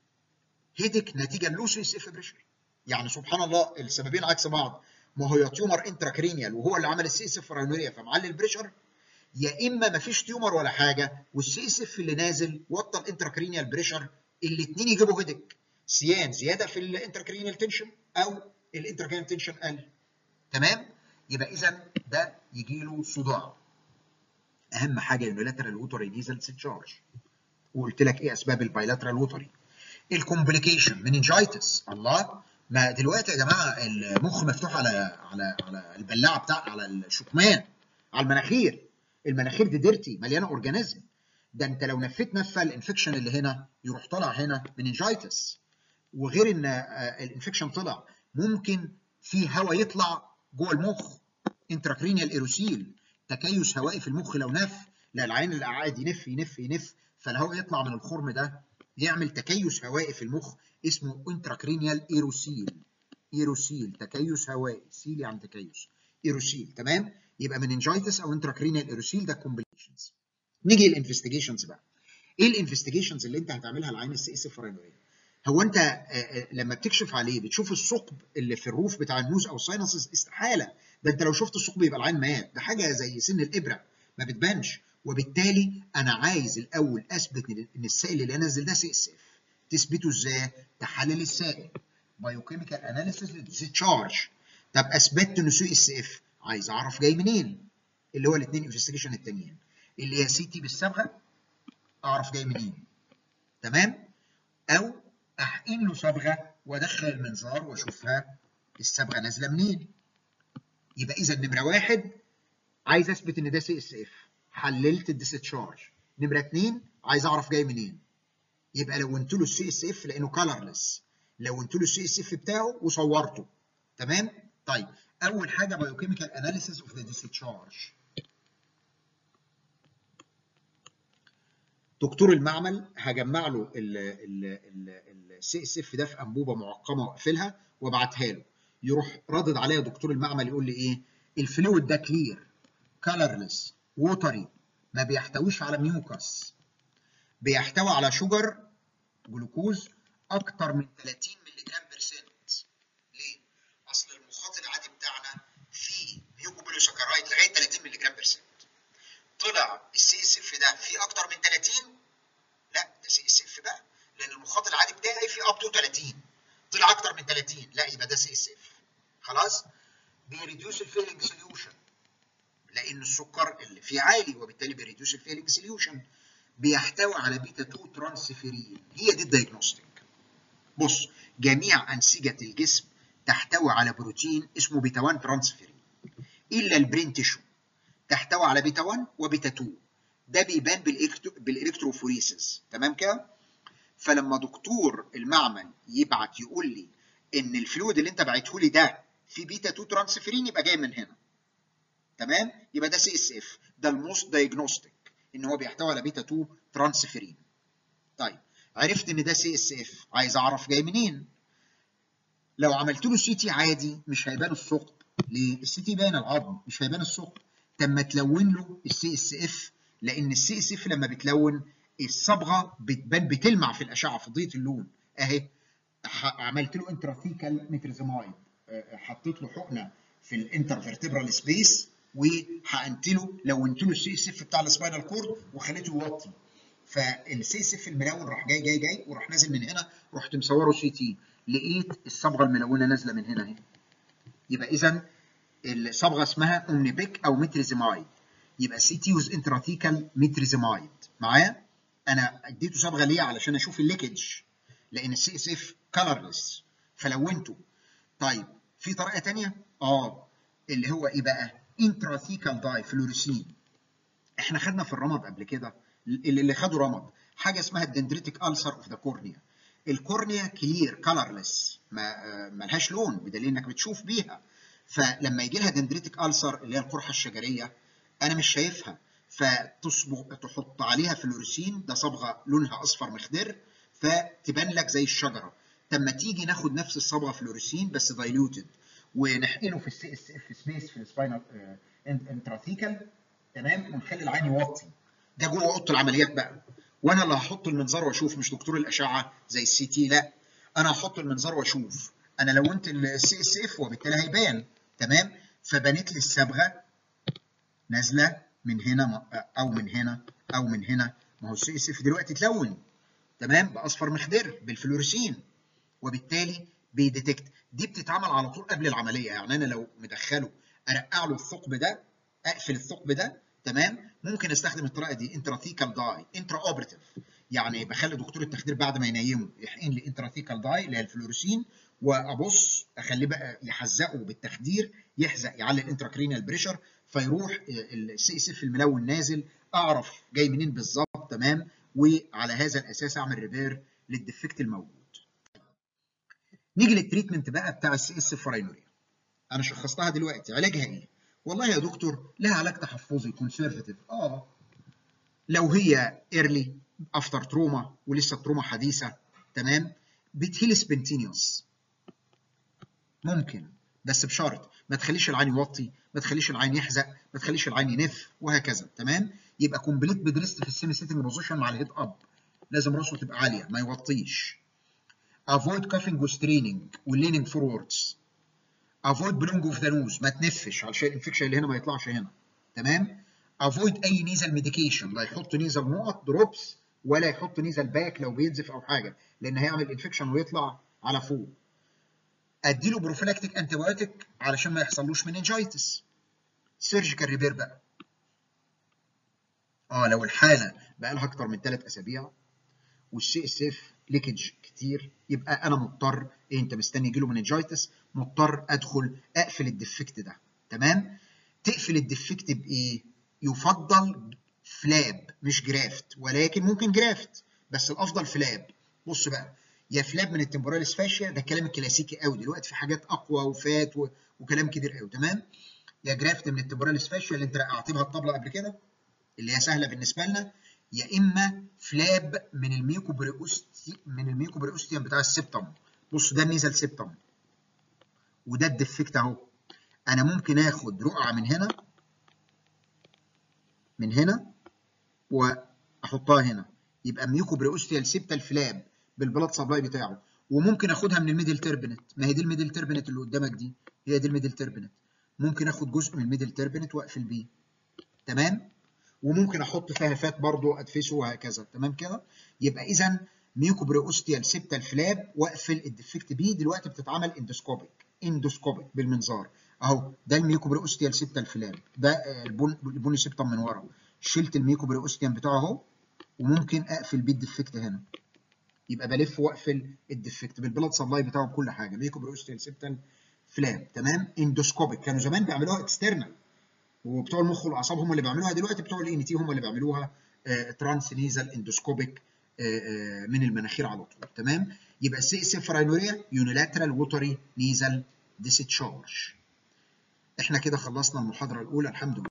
هيدك نتيجه لو سي اس اف بريشر يعني سبحان الله السببين عكس بعض ما هو يا تيومر انتراكرينيال وهو اللي عمل السي اس اف فرانوريا فمعلي البريشر يا اما ما فيش تيومر ولا حاجه والسي اس اف اللي نازل وطى الانتراكرينيال بريشر الاثنين يجيبوا هيدك سيان زياده في الانتراكرينيال تنشن او الانتراكرينيال تنشن قل تمام يبقى اذا ده يجي له صداع اهم حاجه يونيلاترال ووتري ديزل تشارج وقلت لك ايه اسباب البايلاترال ووتري الكومبليكيشن مننجايتس الله ما دلوقتي يا جماعه المخ مفتوح على على على البلاعه بتاع على الشكمان على المناخير المناخير دي ديرتي مليانه اورجانيزم ده انت لو نفيت نفه الانفكشن اللي هنا يروح طالع هنا مننجايتس وغير ان الانفكشن طلع ممكن في هواء يطلع جوه المخ انتراكرينيال ايروسيل تكيس هوائي في المخ لو نف لا العين اللي قاعد ينف ينف ينف فالهواء يطلع من الخرم ده يعمل تكيس هوائي في المخ اسمه انتراكرينيال ايروسيل ايروسيل تكيس هوائي سيل يعني تكيس ايروسيل تمام يبقى مننجايتس او انتراكرينيال ايروسيل ده كومبليكيشنز نيجي للانفستيجيشنز بقى ايه الانفستيجيشنز اللي انت هتعملها لعين السي اس فرانويه هو انت لما بتكشف عليه بتشوف الثقب اللي في الروف بتاع النوز او الساينسز استحاله ده انت لو شفت الثقب يبقى العين مات ده حاجه زي سن الابره ما بتبانش وبالتالي انا عايز الاول اثبت ان السائل اللي انزل ده سي اس اف تثبته ازاي؟ تحلل السائل بايوكيميكال اناليسيس للديسشارج طب اثبتت انه سي اس اف عايز اعرف جاي منين اللي هو الاثنين انفستيجيشن التانيين اللي هي سي تي بالصبغه اعرف جاي منين تمام او احقن له صبغه وادخل المنظار واشوفها الصبغه نازله منين يبقى اذا نمره واحد عايز اثبت ان ده سي اس اف حللت الديسشارج نمره اثنين عايز اعرف جاي منين يبقى لونت له السي اس اف لانه كلرلس لونت له السي اس اف بتاعه وصورته تمام طيب اول حاجه بايوكيميكال اناليسيس اوف ذا ديسشارج دكتور المعمل هجمع له السي اس اف ده في انبوبه معقمه واقفلها وابعتها له يروح ردد عليا دكتور المعمل يقول لي ايه الفلويد ده كلير كلرلس ووتري ما بيحتويش على ميوكس بيحتوي على شجر جلوكوز اكتر من 30 مللي جرام برسنت ليه؟ اصل المخاط العادي بتاعنا فيه ميوكوبوليساكرايد لغايه 30 مللي جرام برسنت طلع السي اس اف ده فيه اكتر من 30 لا ده سي اس اف بقى لان المخاط العادي بتاعي فيه اب تو 30 طلع اكتر من 30 لا يبقى ده سي اس اف خلاص بيريديوس الفيلنج سوليوشن لان السكر اللي فيه عالي وبالتالي بيريديوس الفيلنج سوليوشن بيحتوي على بيتا 2 ترانسفيرين هي دي الدايجنوستيك بص جميع انسجه الجسم تحتوي على بروتين اسمه بيتا 1 ترانسفيرين الا البرين تيشو تحتوي على بيتا 1 وبيتا 2 ده بيبان بالإلكتروفوريسيس تمام كده فلما دكتور المعمل يبعت يقول لي ان الفلويد اللي انت بعته لي ده في بيتا 2 ترانسفيرين يبقى جاي من هنا تمام يبقى ده سي اس اف ده الموست دايجنوستيك ان هو بيحتوي على بيتا 2 ترانسفيرين طيب عرفت ان ده سي اس اف عايز اعرف جاي منين لو عملت له سي تي عادي مش هيبان الثقب ليه السي تي باين العظم مش هيبان الثقب طب ما تلون له السي اس اف لان السي اس اف لما بتلون الصبغه بتبان بتلمع في الاشعه فضيه اللون اهي عملت له انترافيكال مترزمايد حطيت له حقنه في الانترفيرتبرال سبيس وحقنت له لونت له السي اس اف بتاع السباينال كورد وخليته يوطي فالسي اس اف الملون راح جاي جاي جاي وراح نازل من هنا رحت مصوره سي تي لقيت الصبغه الملونه نازله من هنا اهي يبقى اذا الصبغه اسمها اومنيبيك او متريزمايد يبقى سي تي وز انتراتيكال متريزمايد معايا انا اديته صبغه ليه علشان اشوف الليكج لان السي اس اف كلرلس فلونته طيب في طريقه ثانيه اه اللي هو ايه بقى انتراثيكال داي فلوريسين احنا خدنا في الرمد قبل كده اللي, اللي خدوا رمد حاجه اسمها الدندريتك السر اوف ذا كورنيا الكورنيا كلير كلرلس ما ملهاش لون بدليل انك بتشوف بيها فلما يجي لها دندريتك السر اللي هي القرحه الشجريه انا مش شايفها فتصبغ تحط عليها فلوريسين ده صبغه لونها اصفر مخضر فتبان لك زي الشجره طب ما تيجي ناخد نفس الصبغه فلوريسين بس دايلوتد ونحقنه في السي اس اف سبيس في السباينال انتراثيكال تمام ونخلي العين يوطي ده جوه اوضه العمليات بقى وانا اللي هحط المنظار واشوف مش دكتور الاشعه زي السي تي لا انا هحط المنظار واشوف انا لونت السي اس اف وبالتالي هيبان تمام فبنت لي الصبغه نازله من هنا او من هنا او من هنا ما هو السي اس اف دلوقتي اتلون تمام باصفر مخضر بالفلوريسين وبالتالي بيديتكت دي بتتعمل على طول قبل العمليه يعني انا لو مدخله ارقع له الثقب ده اقفل الثقب ده تمام ممكن استخدم الطريقه دي انتراثيكال داي انترا اوبرتيف يعني بخلي دكتور التخدير بعد ما ينيمه يحقن لي انتراثيكال داي اللي هي الفلوريسين وابص اخليه بقى يحزقه بالتخدير يحزق يعلي الانتراكرينال بريشر فيروح السي اس اف الملون نازل اعرف جاي منين بالظبط تمام وعلى هذا الاساس اعمل ريبير للديفكت الموجود. نيجي للتريتمنت بقى بتاع السي اس اف راينوريا. انا شخصتها دلوقتي علاجها ايه؟ والله يا دكتور لها علاج تحفظي كونسرفتيف اه لو هي ايرلي افتر تروما ولسه التروما حديثه تمام بتهيل سبنتينيوس ممكن بس بشرط ما تخليش العين يوطي ما تخليش العين يحزق ما تخليش العين ينف وهكذا تمام يبقى كومبليت بدريست في السيمي سيتنج بوزيشن مع الهيد اب لازم راسه تبقى عاليه ما يوطيش افويد كافينج وستريننج والليننج فوروردز افويد بلونج اوف ذا نوز ما تنفش علشان الانفكشن اللي هنا ما يطلعش هنا تمام افويد اي نيزل ميديكيشن لا يحط نيزل نقط دروبس ولا يحط نيزل باك لو بينزف او حاجه لان هيعمل انفكشن ويطلع على فوق اديله بروفيلاكتيك انتي بايوتيك علشان ما يحصلوش مننجايتس سيرجيكال ريبير بقى اه لو الحاله بقى لها اكتر من ثلاث اسابيع والسي اس اف ليكج كتير يبقى انا مضطر إيه انت مستني يجيله مننجايتس مضطر ادخل اقفل الديفكت ده تمام تقفل الديفكت بايه يفضل فلاب مش جرافت ولكن ممكن جرافت بس الافضل فلاب بص بقى يا فلاب من التمبوراليس فاشيا ده الكلام الكلاسيكي قوي دلوقتي في حاجات اقوى وفات و... وكلام كبير قوي تمام يا جرافت من التمبوراليس فاشيا اللي انت رقعت بها الطبله قبل كده اللي هي سهله بالنسبه لنا يا اما فلاب من الميوكوبريوستي من الميوكوبريوستيوم بتاع السبتم بص ده النيزل سبتم وده الديفكت اهو انا ممكن اخد رقعه من هنا من هنا واحطها هنا يبقى ميوكوبريوستيال سبتا الفلاب بالبلاد سبلاي بتاعه وممكن اخدها من الميدل تربنت ما هي دي الميدل تربنت اللي قدامك دي هي دي الميدل تربنت ممكن اخد جزء من الميدل تربنت واقفل بيه تمام وممكن احط فيها فات برضو ادفسه وهكذا تمام كده يبقى اذا ميوكوبريوستيال سبتا الفلاب واقفل الديفكت بيه دلوقتي بتتعمل اندوسكوبيك اندوسكوبيك بالمنظار اهو ده الميوكوبريوستيال سبتا الفلاب ده البون البوني سبتم من ورا شلت الميوكوبريوستيوم بتاعه اهو وممكن اقفل بيه الديفكت هنا يبقى بلف واقفل الديفكت بالبلاد سبلاي بتاعه بكل حاجه ميوكوبريوستيال سبتا فلاب تمام اندوسكوبيك كانوا زمان بيعملوها اكسترنال وبتوع المخ والاعصاب هم اللي بيعملوها دلوقتي بتوع الان تي هم اللي بيعملوها ترانس نيزل اندوسكوبيك من المناخير على طول تمام يبقى السي اس اف راينوريا يونيلاترال ووتري نيزل ديسيتشارج احنا كده خلصنا المحاضره الاولى الحمد لله